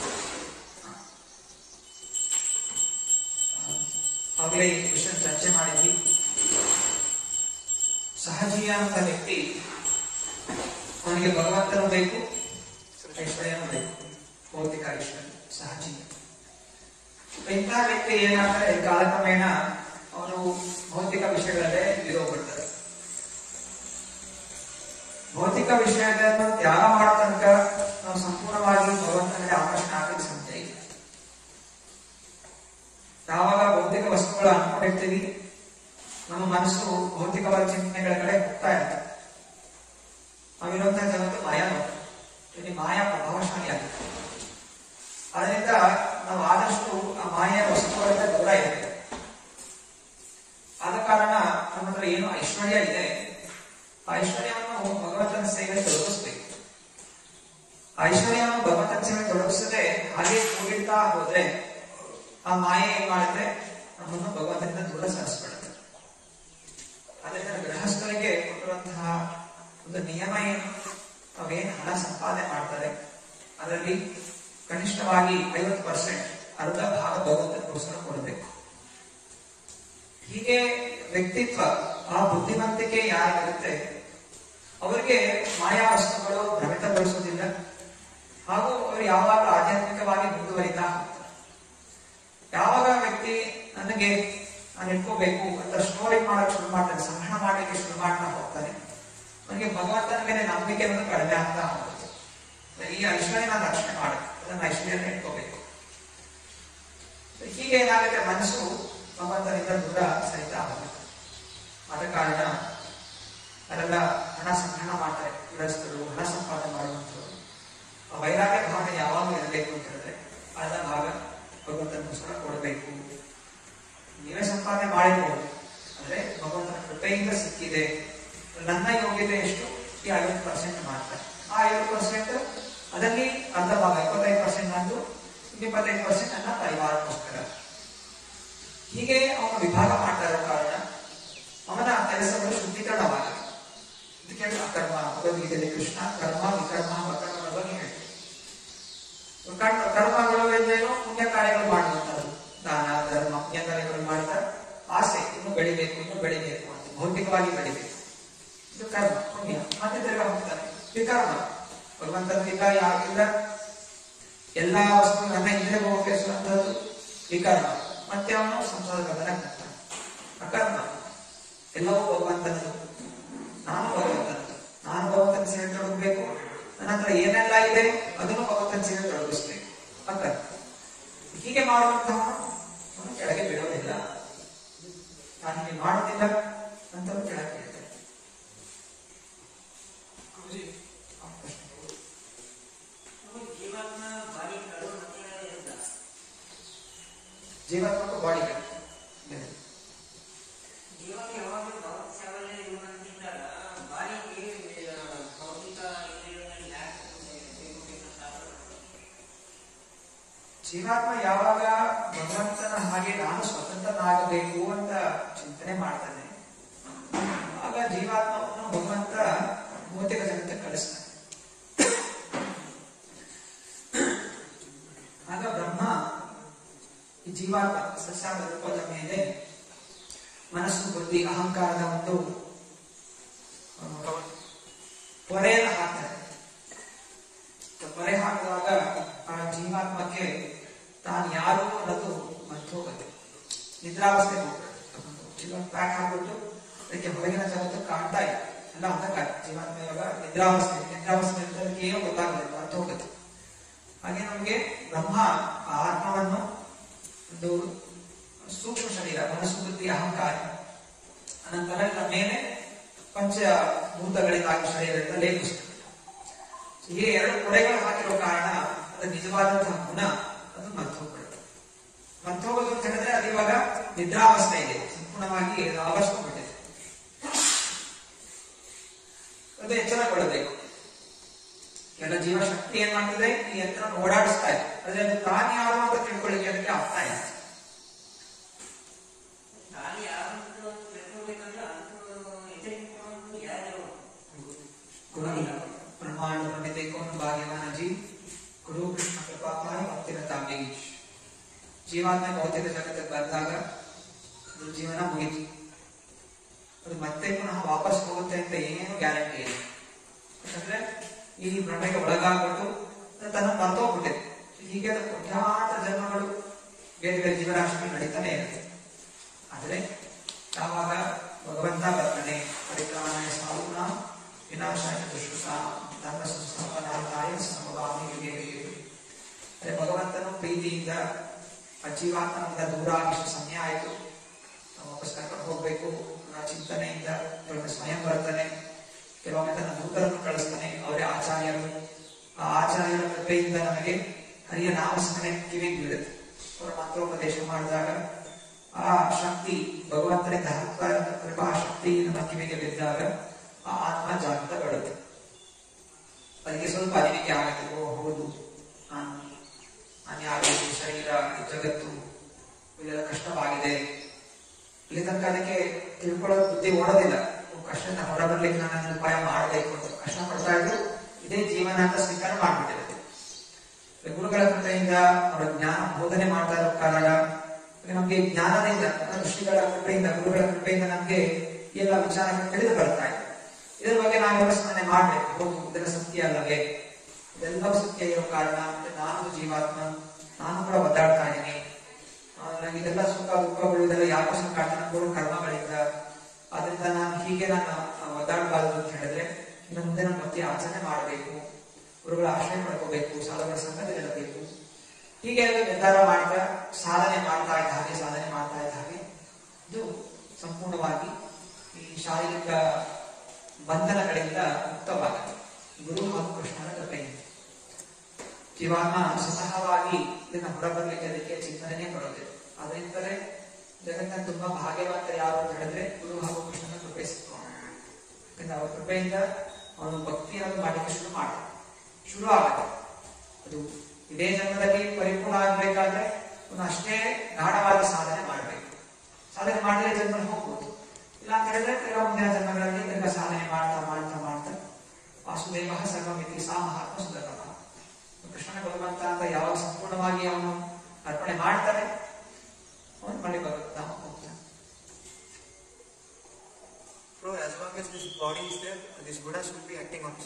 ಆಗಲೇ ಈ ವಿಷಯ ಚರ್ಚೆ ಮಾಡಿದ್ವಿ ಸಹಜೀಯ ಅಂತ ವ್ಯಕ್ತಿ ಅವನಿಗೆ ಭಗವಂತನು ಬೇಕು ಐಶ್ವರ್ಯನೂ ಬೇಕು ಭೌತಿಕ ಐಶ್ವರ್ಯ ಸಹಜೀಯ ಇಂತಹ ವ್ಯಕ್ತಿ ಏನಾಗ್ತಾರೆ ಕಾಲಕ್ರಮೇಣ ಅವನು ಭೌತಿಕ ವಿಷಯಗಳಲ್ಲೇ ಇರೋಗ್ಬಿಡ್ತಾರೆ ಭೌತಿಕ ವಿಷಯಗಳನ್ನು ತ್ಯಾಗ ಮಾಡೋ ತನಕ ನಾವು ಸಂಪೂರ್ಣವಾಗಿ ಭಗವಂತನಿಗೆ ಆಕರ್ಷಣೆ ಆಗಲಿಕ್ಕೆ ಸಾಧ್ಯ ಇಲ್ಲ ಯಾವಾಗ ಭೌತಿಕ ವಸ್ತುಗಳು ಅನ್ಕೊಂಡಿರ್ತೀವಿ ನಮ್ಮ ಮನಸ್ಸು ಭೌತಿಕವಾದ ಚಿಂತನೆಗಳ ಕಡೆ ಹೋಗ್ತಾ ಇರುತ್ತೆ ನಾವಿರುವಂತಹ ಜಗತ್ತು ಮಾಯಾ ಲೋಕ. ಇಲ್ಲಿ ಮಾಯಾ ಪ್ರಭಾವಶಾಲಿಯಾಗಿದೆ ಅದರಿಂದ ನಾವು ಆದಷ್ಟು ಆ ಮಾಯೆಯ ವಸ್ತುಗಳಿಂದ ದೂರ ಇರಬೇಕು ಆದ ಕಾರಣ ನಮ್ಮ ಹತ್ರ ಏನು ಐಶ್ವರ್ಯ ಇದೆ ಆ ಐಶ್ವರ್ಯವನ್ನು ಭಗವಂತನ ಸೇವೆಗೆ ತೊಡಗಿಸ್ಬೇಕು ಆ ಐಶ್ವರ್ಯವನ್ನು ಭಗವಂತನ ಸೇವೆ ತೊಡಗಿಸದೆ ಹಾಗೆ ಕೂಡಿಡ್ತಾ ಹೋದ್ರೆ ಆ ಮಾಯೆ ಏನ್ ಮಾಡುತ್ತೆ ನಮ್ಮನ್ನು ಭಗವಂತನಿಂದ ದೂರ ಸರಿಸ್ಬಿಡುತ್ತೆ ಅದರಿಂದ ಗೃಹಸ್ಥರಿಗೆ ಕೊಟ್ಟಿರುವಂತಹ ಒಂದು ನಿಯಮ ಏನು ತಾವೇನು ಹಣ ಸಂಪಾದನೆ ಮಾಡ್ತಾರೆ ಅದರಲ್ಲಿ ಕನಿಷ್ಠವಾಗಿ ಐವತ್ತು ಪರ್ಸೆಂಟ್ ಅರ್ಧ ಭಾಗ ಭಗವಂತನಿಗೋಸ್ಕರ ಕೊಡಬೇಕು ಹೀಗೆ ವ್ಯಕ್ತಿತ್ವ ಆ ಬುದ್ಧಿವಂತಿಕೆ ಯಾರಿಗಿರುತ್ತೆ ಅವರಿಗೆ ಮಾಯಾ ವಸ್ತುಗಳು ಭ್ರಮಿತಗೊಳಿಸುವುದಿಲ್ಲ ಹಾಗೂ ಅವರು ಯಾವಾಗ ಆಧ್ಯಾತ್ಮಿಕವಾಗಿ ಮುಂದುವರಿತಾ ಹೋಗ್ತಾರೆ ಯಾವಾಗ ವ್ಯಕ್ತಿ ನನಗೆ ನಾನು ಇಟ್ಕೋಬೇಕು ಅಂತ ಸ್ಟೋರಿಂಗ್ ಮಾಡಕ್ ಶುರು ಮಾಡ್ತಾನೆ ಸಂಗ್ರಹ ಮಾಡಲಿಕ್ಕೆ ಶುರು ಮಾಡ್ತಾ ಹೋಗ್ತಾನೆ ನನಗೆ ಭಗವಂತನ ಮೇಲೆ ನಂಬಿಕೆ ಅನ್ನೋದು ಕಡಿಮೆ ಆಗ್ತಾ ಹೋಗುತ್ತೆ ಈ ಐಶ್ವರ್ಯ ನಾನು ರಕ್ಷಣೆ ಮಾಡಬೇಕು ಅದನ್ನ ಐಶ್ವರ್ಯನ ಇಟ್ಕೋಬೇಕು ಹೀಗೆ ಏನಾಗುತ್ತೆ ಮನಸ್ಸು ಭಗವಂತನಿಂದ ದೂರ ಸಹಿತ ಆಗುತ್ತೆ ಆದ ಕಾರಣ ಅವರೆಲ್ಲ ಹಣ ಸಂಗ್ರಹಣ ಮಾಡ್ತಾರೆ ಗೃಹಸ್ಥರು ಹಣ ಸಂಪಾದನೆ ಮಾಡುವಂಥವ್ರು ಆ ವೈರಾಗ್ಯ ಭಾಗ ಯಾವಾಗ ಇರಬೇಕು ಅಂತ ಹೇಳಿದ್ರೆ ಅರ್ಧ ಭಾಗ ಭಗವಂತನಿಗೋಸ್ಕರ ಕೊಡಬೇಕು ನೀವೇ ಸಂಪಾದನೆ ಮಾಡಿರ್ಬೋದು ಅಂದ್ರೆ ಭಗವಂತನ ಕೃಪೆಯಿಂದ ಸಿಕ್ಕಿದೆ ನನ್ನ ಯೋಗ್ಯತೆ ಎಷ್ಟು ಈ ಐವತ್ತು ಪರ್ಸೆಂಟ್ ಮಾತ್ರ ಆ ಐವತ್ತು ಪರ್ಸೆಂಟ್ ಅದರಲ್ಲಿ ಅರ್ಧ ಭಾಗ ಇಪ್ಪತ್ತೈದು ಪರ್ಸೆಂಟ್ ನಂದು ಇಪ್ಪತ್ತೈದು ಪರ್ಸೆಂಟ್ ನನ್ನ ಪರಿವಾರಕ್ಕೋಸ್ಕರ ಹೀಗೆ ಅವನು ವಿಭಾಗ ಮಾಡ್ತಾ ಇರೋ ಕಾರಣ ಅವನ ಕೆಲಸಗಳು ಶುದ್ಧೀಕರಣವಾಗಿದೆ ಇದಕ್ಕೆ ಕರ್ಮ ಭಗವದ್ಗೀತೆಯಲ್ಲಿ ಕೃಷ್ಣ ಕರ್ಮ ವಿಕರ್ಮ ವಕರ್ಮಗಳ ಬಗ್ಗೆ ಹೇಳ್ತಾರೆ ಕರ್ಮ ಕರ್ಮಗಳು ಎಂದೇನು ಪುಣ್ಯ ಕಾರ್ಯಗಳು ಮಾಡುವಂಥದ್ದು ದಾನ ಧರ್ಮ ಪುಣ್ಯ ಕಾರ್ಯಗಳು ಮಾಡ್ತಾ ಆಸೆ ಇನ್ನು ಬೆಳಿಬೇಕು ಇನ್ನು ಬೆಳಿಬೇಕು ಅಂತ ಭೌತಿಕವಾಗಿ ಬೆಳಿಬೇಕು ಇದು ಕರ್ಮ ಪುಣ್ಯ ಮತ್ತೆ ತಿರ್ಗಾ ಹೋಗ್ತಾನೆ ವಿಕರ್ಮ ಭಗವಂತನಿಂದ ಯಾರಿಲ್ಲ ಎಲ್ಲಾ ವಸ್ತು ನನ್ನ ಇಂದ್ರಿಯ ಭೋಗಿಸುವಂಥದ್ದು ವಿಕರ್ಮ ಮತ್ತೆ ಅವನು ಸಂಸಾರ ಗಮನ ಹೋಗ್ತಾನೆ ಅಕರ್ಮ ಎಲ್ಲವೂ ಭಗವಂತನದು ನಾನು ಭಗವಂತನದು ನಾನು ಭಗವಂತನ ಸೇವೆ ತೊಡಗಬೇಕು ನನ್ನ ಹತ್ರ ಏನೆಲ್ಲ ಇದೆ ಅದನ್ನು ಭಗವಂತನ ಸೇವೆ ತೊಡಗಿಸ್ಬೇಕು ಅಕರ್ಮ ಹೀಗೆ ಮಾಡುವಂತಹವನು ಅವನು ಕೆಳಗೆ ಬೀಳೋದಿಲ್ಲ ನಾನು ಹೀಗೆ ಮಾಡುತ್ತಿಲ್ಲ ಅಂತವನು ಕೆಳಗೆ ಬೀಳ್ತಾನೆ
ಗುರುಜಿ
ಆ ಪ್ರಶ್ನೆ.
ಜೀವಾತ್ಮ ಬಾಡಿ ಕಡು ಮತ್ತೆ ಇರುತ್ತ
ಜೀವಾತ್ಮಕ ಬಾಡಿ
ಜೀವಕ್ಕೆ ಯಾವಾಗಲೂ ಭಗವತ್ ಸೇವೆಯಲ್ಲಿ ಇರುವಂತಿದ್ದಾಗ ಬಾಡಿಗೆ ಭೌತಿಕ ಇಂದ್ರಿಯಗಳಲ್ಲಿ ಯಾಕೆ ಬೇಕು ಬೇಕು ಶಾಸ್ತ್ರ
ಜೀವಾತ್ಮ ಯಾವಾಗ ಭಗವಂತನ ಹಾಗೆ ನಾನು ಸ್ವತಂತ್ರನಾಗಬೇಕು ಅಂತ ಚಿಂತನೆ ಮಾಡ್ತಾನೆ ಆಗ ಜೀವಾತ್ಮವನ್ನು ಭಗವಂತ ಭೌತಿಕ ಜಗತ್ತ ಕಳಿಸ್ತಾನೆ ಆಗ ಬ್ರಹ್ಮ ಈ ಜೀವಾತ್ಮ ಸಸ್ಯಾದ ರೂಪದ ಮೇಲೆ ಮನಸ್ಸು ಬುದ್ಧಿ ಅಹಂಕಾರದ ಒಂದು ಆ, ಹೊರೆಯನ್ನು ಹಾಕ್ತಾರೆ ಹೊರೆ ಹಾಕಿದಾಗ ಆ ಜೀವಾತ್ಮಕ್ಕೆ ತಾನು ಯಾರು ಅನ್ನೋದು ಮರ್ತು ಹೋಗುತ್ತೆ ನಿದ್ರಾವಸ್ಥೆಗೆ ಹೋಗ್ಬಿಡುತ್ತೆ ಜೀವನ ಪ್ಯಾಕ್ ಹಾಕ್ಬಿಟ್ಟು ಅದಕ್ಕೆ ಹೊರಗಿನ ಜಗತ್ತು ಕಾಣ್ತಾ ಇಲ್ಲ ಎಲ್ಲ ಅಂಧಕಾರ ಜೀವಾತ್ಮ ಇವಾಗ ನಿದ್ರಾವಸ್ಥೆ ನಿದ್ರಾವಸ್ಥೆ ಅಂತ ಅದಕ್ಕೆ ಏನೂ ಗೊತ್ತಾಗಲ್ಲ ಮರ್ತು ಹೋಗುತ್ತೆ ಹಾಗೆ ನಮಗೆ ಬ್ರಹ್ಮ ಆ ಆತ್ಮವನ್ನು ಒಂದು ಸೂಕ್ಷ್ಮ ಶರೀರ ಮನಸ್ಸು ಬುದ್ಧಿ ಅಹಂಕಾರ ಅನಂತರ ಇದರ ಮೇಲೆ ಪಂಚಭೂತಗಳಿಂದಾಗಿ ಶರೀರದಿಂದ ಲೇಪಿಸ್ತಾರೆ ಹೀಗೆ ಎರಡು ಕೊಡೆಗಳು ಹಾಕಿರೋ ಕಾರಣ ಅದು ನಿಜವಾದಂತಹ ಗುಣ ಅದು ಮರ್ತೋಗ್ಬಿಡುತ್ತೆ ಮರ್ತೋಗೋದು ಅಂತ ಹೇಳಿದ್ರೆ ಅದು ಇವಾಗ ನಿದ್ರಾವಸ್ಥೆ ಇದೆ ಸಂಪೂರ್ಣವಾಗಿ ಅದು ಆವರಿಸ್ಕೊಂಡ್ಬಿಟ್ಟಿದೆ ಅದು ಎಚ್ಚರಗೊಳ್ಳಬೇಕು ಕೆಲ ಜೀವಶಕ್ತಿ ಏನ್ ಮಾಡ್ತದೆ ಈ ಯಂತ್ರ ಓಡಾಡಿಸ್ತಾ ಇದೆ ಆದ್ರೆ ಅದು ತಾನು ಯಾರು ಅಂತ ತಿಳ್ಕೊಳ್ಳಿಕ್ಕೆ ಅದಕ್ಕೆ ಆಗ್ತಾ ಇಲ್ಲ
ನಾನು ಯಾರಂತೂ ತಿಳ್ಕೊಬೇಕಂದ್ರೆ ಅಂತೂ ಎಚ್ಚರಿಕೆ ಯಾರು
गुरु ब्रह्मांड पंडित कौन भाग्यवान जी ಗುರು ಕೃಷ್ಣ ಕೃಪಾಪಾಯ ಭಕ್ತಿರತಾ ಬೀಜ್ ಜೀವಾತ್ಮ ಭೌತಿಕ ಜಗತ್ತಿಗೆ ಬಂದಾಗ ಅದ್ರ ಜೀವನ ಮುಗಿತು ಅದು ಮತ್ತೆ ಪುನಃ ವಾಪಸ್ ಹೋಗುತ್ತೆ ಅಂತ ಏನೇನು ಗ್ಯಾರಂಟಿ ಇಲ್ಲ ಯಾಕಂದ್ರೆ ಈ ಭ್ರಮೆಗೆ ಒಳಗಾಗ್ಬಿಟ್ಟು ಅದು ತನ್ನ ಮರ್ತೋಗ್ಬಿಟ್ಟಿದೆ ಹೀಗೆ ಅದು ಕೋಟ್ಯಾಂತರ ಜನ್ಮಗಳು ಬೇರೆ ಬೇರೆ ಜೀವರಾಶಿ ನಡೀತಾನೆ ಇರುತ್ತೆ ಆದ್ರೆ ಯಾವಾಗ ಭಗವಂತ ಬರ್ತಾನೆ ಪರಿತ್ರಾಣಾಯ ಸಾಧುನ ವಿನಾಶಾಯ ದುಷ್ಕೃತ ಧರ್ಮ ಸಂಸ್ಥಾಪನಾರ್ಥಾಯ ಸಮಭಾವಿ ಯುಗೆ ಯುಗೆ. ಅದೇ ಭಗವಂತನು ಪ್ರೀತಿಯಿಂದ ಆ ಜೀವಾತ್ಮನಿಂದ ದೂರ ಆಗಿಷ್ಟು ಸಮಯ ಆಯಿತು ನಾವು ವಾಪಸ್ ಕರ್ಕೊಂಡು ಹೋಗ್ಬೇಕು ಅನ್ನೋ ಚಿಂತನೆಯಿಂದ ಕೆಲವೊಮ್ಮೆ ಸ್ವಯಂ ಬರ್ತಾನೆ ಕೆಲವೊಮ್ಮೆ ತನ್ನ ದೂತರನ್ನು ಕಳಿಸ್ತಾನೆ ಅವರೇ ಆಚಾರ್ಯರು ಆ ಆಚಾರ್ಯರ ಕೃಪೆಯಿಂದ ನಮಗೆ ಹರಿಯ ನಾಮಸ್ಮರಣೆ ಕಿವಿಗೆ ಬೀಳುತ್ತೆ ಅವರು ಮಂತ್ರೋಪದೇಶ ಮಾಡಿದಾಗ ಆ ಶಕ್ತಿ ಭಗವಂತನಿಂದ ಹತ್ತ ಕೃಪಾ ಶಕ್ತಿ ನಮ್ಮ ಕಿವಿಗೆ ಬಿದ್ದಾಗ ಆ ಆತ್ಮ ಜಾಗೃತಗೊಳ್ಳುತ್ತೆ ಅದಕ್ಕೆ ಸ್ವಲ್ಪ ಅರಿವಿಕೆ ಆಗುತ್ತೆ ಓ ಹೌದು ನಾನು ನಾನು ಯಾರು ಈ ಶರೀರ ಈ ಜಗತ್ತು ಇದೆಲ್ಲ ಕಷ್ಟವಾಗಿದೆ ಇಲ್ಲಿ ತನಕ ಅದಕ್ಕೆ ತಿಳ್ಕೊಳ್ಳೋ ಬುದ್ಧಿ ಓಡೋದಿಲ್ಲ ಓ, ಕಷ್ಟದಿಂದ ಹೊರ ಬರ್ಲಿಕ್ಕೆ ನಾನು ಒಂದು ಉಪಾಯ ಮಾಡಬೇಕು ಅಂತ ಕಷ್ಟ ಪಡ್ತಾ ಇದ್ರು ಇದೇ ಜೀವನ ಅಂತ ಸ್ವೀಕಾರ ಮಾಡ್ಬಿಟ್ಟಿರುತ್ತೆ ಈ ಗುರುಗಳ ಕೃಪೆಯಿಂದ ಅವರ ಜ್ಞಾನ ಬೋಧನೆ ಮಾಡ್ತಾ ಇರೋ ಕಾರಣ ಈಗ ನಮ್ಗೆ ಜ್ಞಾನದಿಂದ ಅಂದ್ರೆ ಋಷಿಗಳ ಕೃಪೆಯಿಂದ ಗುರುಗಳ ಕೃಪೆಯಿಂದ ನಮ್ಗೆ ಎಲ್ಲ ವಿಚಾರಗಳು ತಿಳಿದು ಬರ್ತಾ ಇದೆ ಇದ್ರ ಬಗ್ಗೆ ನಾವು ಸ್ಮರಣೆ ಮಾಡ್ಬೇಕು ಹೌದು ಇದೆಲ್ಲ ಸತ್ಯ ಅಲ್ಲವೇ ಇದೆಲ್ಲವೂ ಸತ್ಯ ಇರೋ ಕಾರಣ ಮತ್ತೆ ನಾನು ಜೀವಾತ್ಮ ನಾನು ಕೂಡ ಒದ್ದಾಡ್ತಾ ಇದ್ದೀನಿ ಆ, ನನಗೆ ಇದೆಲ್ಲ ಸುಖ ದುಃಖಗಳು ಇದೆಲ್ಲ ಯಾಕೋ ಕಾಡ್ತಾನೆ ಕೂಡ ಕರ್ಮಗಳಿಂದ ಆದ್ರಿಂದ ನಾನು ಹೀಗೆ ನಾನು ಆ, ಒದ್ದಾಡಬಾರದು ಅಂತ ಹೇಳಿದ್ರೆ ಇನ್ನು ಮುಂದೆ ನಾನು ಮತ್ತೆ ಆಚರಣೆ ಮಾಡಬೇಕು ಗುರುಗಳ ಆಶ್ರಯ ಪಡ್ಕೋಬೇಕು ಸಾಧುಗಳ ಸಂಗತಿ ಇರಬೇಕು ಹೀಗೆ ಎಲ್ಲ ನಿರ್ಧಾರ ಮಾಡ್ತಾ ಸಾಧನೆ ಮಾಡ್ತಾ ಇದ್ದ ಹಾಗೆ ಸಾಧನೆ ಮಾಡ್ತಾ ಇದ್ದ ಹಾಗೆ ಇದು ಸಂಪೂರ್ಣವಾಗಿ ಈ ಶಾರೀರಿಕ ಬಂಧನಗಳಿಂದ ಮುಕ್ತವಾಗುತ್ತೆ ಗುರು ಹಾಗೂ ಕೃಷ್ಣನ ಕೃಪೆಯಿಂದ ಜೀವಾತ್ಮ ಸ್ವತಃವಾಗಿ ಇದನ್ನ ಹೊರಬರಲಿಕ್ಕೆ ಅದಕ್ಕೆ ಚಿಂತನೆ ಬರೋದಿಲ್ಲ ಅದರಿಂದಲೇ ಜಗತ್ತಿನ ತುಂಬಾ ಭಾಗ್ಯವಂತ ಯಾರು ಅಂತ ಹೇಳಿದ್ರೆ ಗುರು ಹಾಗೂ ಕೃಷ್ಣನ ಕೃಪೆ ಸಿಕ್ಕೋಣ ಯಾಕಂದ್ರೆ ಅವರ ಕೃಪೆಯಿಂದ ಅವನು ಭಕ್ತಿಯನ್ನು ಮಾಡಲಿಕ್ಕೆ ಶುರು ಮಾಡ್ತಾನೆ ಶುರು ಆಗುತ್ತೆ ಅದು ಇದೇ ಜನ್ಮದಲ್ಲಿ ಪರಿಪೂರ್ಣ ಆಗ್ಬೇಕಾದ್ರೆ ಅವನು ಅಷ್ಟೇ ಗಾಢವಾದ ಸಾಧನೆ ಮಾಡಬೇಕು ಸಾಧನೆ ಮಾಡಿದ್ರೆ ಜನ್ಮ ಹೋಗ್ಬೋದು ಇಲ್ಲ ಅಂತ ಹೇಳಿದ್ರೆ ತಿರ್ಗಾ ಮುಂದಿನ ಜನ್ಮಗಳಲ್ಲಿ ತಿರ್ಗಾ ಸಾಧನೆ ಮಾಡ್ತಾ ಮಾಡ್ತಾ ಮಾಡ್ತಾ ವಾಸುದೇವ ಸರ್ವಮಿತಿ ಸಾ ಮಹಾತ್ಮ ಸುಂದರಮ ಕೃಷ್ಣನ ಭಗವಂತ ಅಂತ ಯಾವಾಗ ಸಂಪೂರ್ಣವಾಗಿ ಅವನು ಅರ್ಪಣೆ ಮಾಡ್ತಾನೆ ಅವನು ಮಳೆ ಬರುತ್ತಾ ಹೋಗ್ತಾನೆ
So as long as this body is there, this Buddhas will be acting on us.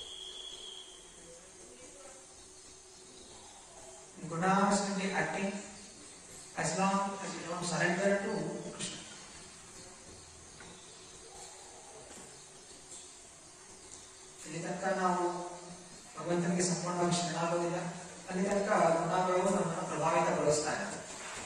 Gunas will be acting as long as you don't surrender to Krishna. ಇಲ್ಲಿ ತನಕ ನಾವು ಭಗವಂತನಿಗೆ ಸಂಪೂರ್ಣವಾಗಿ ಶರಣಾಗೋದಿಲ್ಲ ಅಲ್ಲಿ ತನಕ ಗುಣಗಳು ನಮ್ಮನ್ನು ಪ್ರಭಾವಿತಗೊಳಿಸ್ತಾ ಇರ್ತವೆ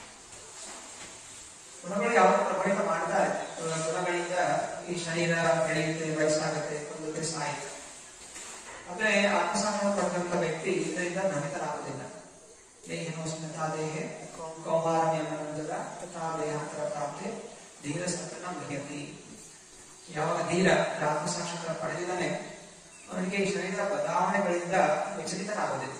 ಗುಣಗಳು ಯಾವಾಗ ಪ್ರಭಾವಿತ ಮಾಡ್ತಾರೆ ಇವಾಗ ಗುಣಗಳಿಂದ ಈ ಶರೀರ ಬೆಳೆಯುತ್ತೆ ವಯಸ್ಸಾಗುತ್ತೆ ಒಂದು ಸಾಯುತ್ತೆ ಆದ್ರೆ ಆತ್ಮಸಾಕ್ಷಿ ಪಡೆದಂತ ವ್ಯಕ್ತಿ ಇದರಿಂದ ಭ್ರಮಿತರಾಗುವುದಿಲ್ಲ ದೇಹಿನೋಸ್ಮಿತಾ ದೇಹೆ ಕೌಮಾರಮ್ಯಮನಂದದ ತಥಾ ದೇಹಾಂತರ ಪ್ರಾಪ್ತಿ ಧೀರ ಸತ್ತನ ಮೃಗತಿ ಯಾವಾಗ ಧೀರ ಆತ್ಮಸಾಕ್ಷಾತ್ಕಾರ ಪಡೆದಿದ್ದಾನೆ ಅವನಿಗೆ ಈ ಶರೀರ ಬದಲಾವಣೆಗಳಿಂದ ವಿಚಲಿತನಾಗುವುದಿಲ್ಲ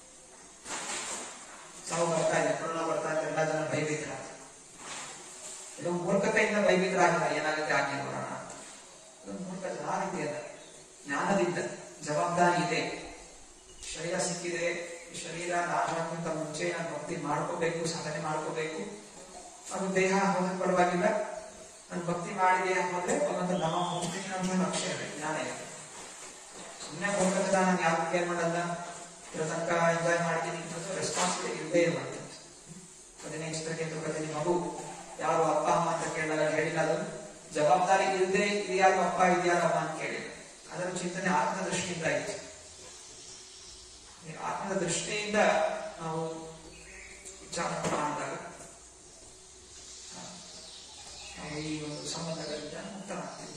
ಸಾವು ಬರ್ತಾ ಇದೆ ಕೊರೋನಾ ಬರ್ತಾ ಇದೆ ಎಲ್ಲ ಜನ ಭಯಭೀತರಾಗ್ತಾರೆ ಇದು ಮೂರ್ಖತೆಯಿಂದ ಭಯಭೀತರಾಗಿಲ್ಲ ಏನಾಗುತ್ತೆ ಆಜ್ಞೆ ನೋಡೋಣ ಇದು ಮೂರ್ಖ ಜನ ರೀತಿಯಲ್ಲ ಜ್ಞಾನದಿಂದ ಜವಾಬ್ದಾರಿ ಇದೆ ಶರೀರ ಸಿಕ್ಕಿದೆ ಈ ಶರೀರ ನಾಶ ಆಗೋಕ್ಕಿಂತ ಮುಂಚೆ ನಾನು ಭಕ್ತಿ ಮಾಡ್ಕೋಬೇಕು ಸಾಧನೆ ಮಾಡ್ಕೋಬೇಕು ಅದು ದೇಹ ಹೋದ್ರೆ ಪರವಾಗಿಲ್ಲ ನಾನು ಭಕ್ತಿ ಮಾಡಿ ದೇಹ ಹೋದ್ರೆ ಭಗವಂತ ನಮ್ಮ ಹೋಗ್ತೀನಿ ಅನ್ನೋ ಲಕ್ಷ್ಯ ಇದೆ ಜ್ಞಾನ ಇದೆ ಸುಮ್ಮನೆ ಹೋಗ್ತಕ್ಕ ನಾನು ಯಾರು ಕೇರ್ ಮಾಡಲ್ಲ ಇರೋ ತನಕ ಎಂಜಾಯ್ ಮಾಡ್ತೀನಿ ಅನ್ನೋದು ರೆಸ್ಪಾನ್ಸಿಬಿಲಿಟಿ ಇಲ್ಲದೆ ಇರುವಂತೆ ಹದಿನೈದು ಚಿತ್ರಕ್ಕೆ ತಿರುಪತಿ ಮಗು ಯಾರು ಅಪ್ಪ ಅಮ್ಮ ಅಂತ ಕೇಳಿದಾಗ ಹೇಳಿಲ್ಲ ಅದು ಜವಾಬ್ದಾರಿ ಇಲ್ಲದೆ ಇದ್ಯಾರು ಅಪ್ಪ ಇದ್ಯಾರು ಅಮ್ಮ ಅಂತ ಕೇಳಿಲ್ಲ ಅದರ ಚಿಂತನೆ ಆತ್ಮದ ದೃಷ್ಟಿಯಿಂದ ಇತ್ತು ಈ ಆತ್ಮದ ದೃಷ್ಟಿಯಿಂದ ನಾವು ವಿಚಾರ ಮಾಡಿದಾಗ ಆ, ನಾವು ಈ ಒಂದು ಸಂಬಂಧಗಳಿಂದ ಮುಕ್ತರಾಗ್ತೀವಿ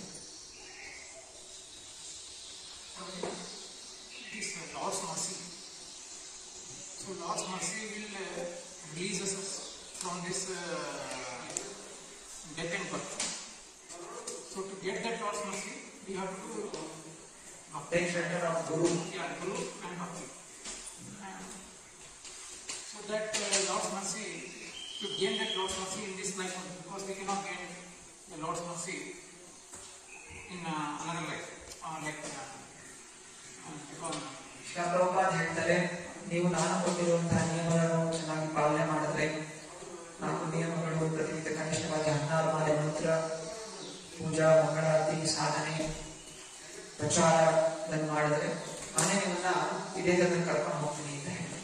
This uh, Lord's mercy. So Lord's mercy will uh, release us from this uh, death and birth. So to get that Lord's mercy, we have to do bhakti.
Take shelter of guru
Yeah, Guru and Bhakti. And so that uh, Lord's mercy, to gain that Lord's mercy in this life, only, because we cannot gain the Lord's mercy in uh, another life, uh, like uh, uh, because
Prabhupad ಹೇಳ್ತಾರೆ ನೀವು ನಾನು ಕೊಟ್ಟಿರುವಂತಹ ನಿಯಮಗಳನ್ನು ಚೆನ್ನಾಗಿ ಪಾಲನೆ ಮಾಡಿದ್ರೆ ನಾಲ್ಕು ನಿಯಮಗಳು ಪ್ರತಿನಿತ್ಯ ಕನಿಷ್ಠವಾಗಿ ಹದಿನಾರು ಮಾಲೆ ಮಂತ್ರ ಪೂಜಾ ಮಂಗಳಾರತಿ ಸಾಧನೆ ಪ್ರಚಾರ ಇದನ್ನು ಮಾಡಿದ್ರೆ ನಾನೇ ನಿಮ್ಮನ್ನ ಇದೇ ಜನ ಕರ್ಕೊಂಡು ಹೋಗ್ತೀನಿ ಅಂತ ಹೇಳಿ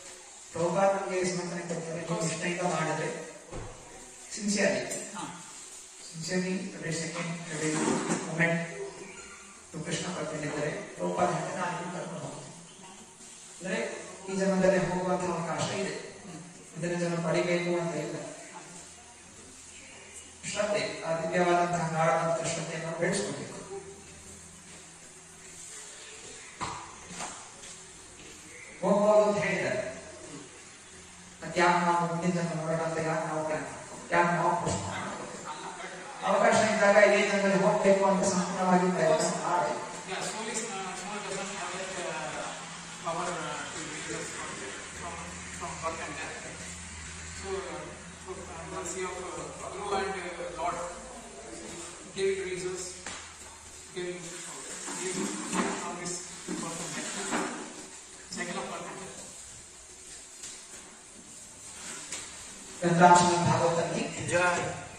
ಪ್ರಭುಪಾದ್ ನಮಗೆ ಸಮರ್ಥನೆ ಕೊಡ್ತಾರೆ ನೀವು ನಿಷ್ಠೆಯಿಂದ ಮಾಡಿದ್ರೆ sincere
uh,
Sincerely, every second, every moment, to Krishna ಬರ್ತಿದ್ದಾರೆ ರೂಪಾದ ಹೆಂಡನ ಅಲ್ಲಿ ಕರ್ಕೊಂಡು ಹೋಗ್ತೀನಿ ಅಂದ್ರೆ ಈ ಜನ್ಮದಲ್ಲಿ ಹೋಗುವಂತಹ ಅವಕಾಶ ಇದೆ ಇದನ್ನ ಜನ ಪಡಿಬೇಕು ಅಂತ ಇಲ್ಲ ಶ್ರದ್ಧೆ ಆ ದಿವ್ಯವಾದಂತಹ ಗಾಢವಾದಂತಹ ಶ್ರದ್ಧೆಯನ್ನು ಬೆಳೆಸ್ಕೊಳ್ಬೇಕು ಹೋಗ್ಬೋದು ಅಂತ ಹೇಳಿದ್ದಾರೆ ಮತ್ತೆ ಯಾಕೆ ನಾವು ಮುಂದಿನ ಜನ್ಮ ನೋಡೋಣ ಅಂತ ಯಾಕೆ ನಾವು ಪ್ಲಾನ್ ಯಾಕೆ ನಾವು ಪ್ರಶ್ನೆ ಅವಕಾಶ ಇದ್ದಾಗ ಇದೇ ಜನ್ಮದಲ್ಲಿ ಹೋಗ್ಬೇಕು ಅಂತ ಸಂಪೂರ್ಣವಾಗಿ ಪ್ರಯತ್ನ ಮಾಡಿ
Yeah, soul is uh, soul doesn't have that uh, power uh, to release us from, from, from birth and death. So, uh, so uh, mercy of uh, Guru and uh, Lord gave reasons, gave, gave from this birth and death, cycle of birth and death.
ಗಂಧಾಂಶನ ಭಾಗವತಲ್ಲಿ
Jaya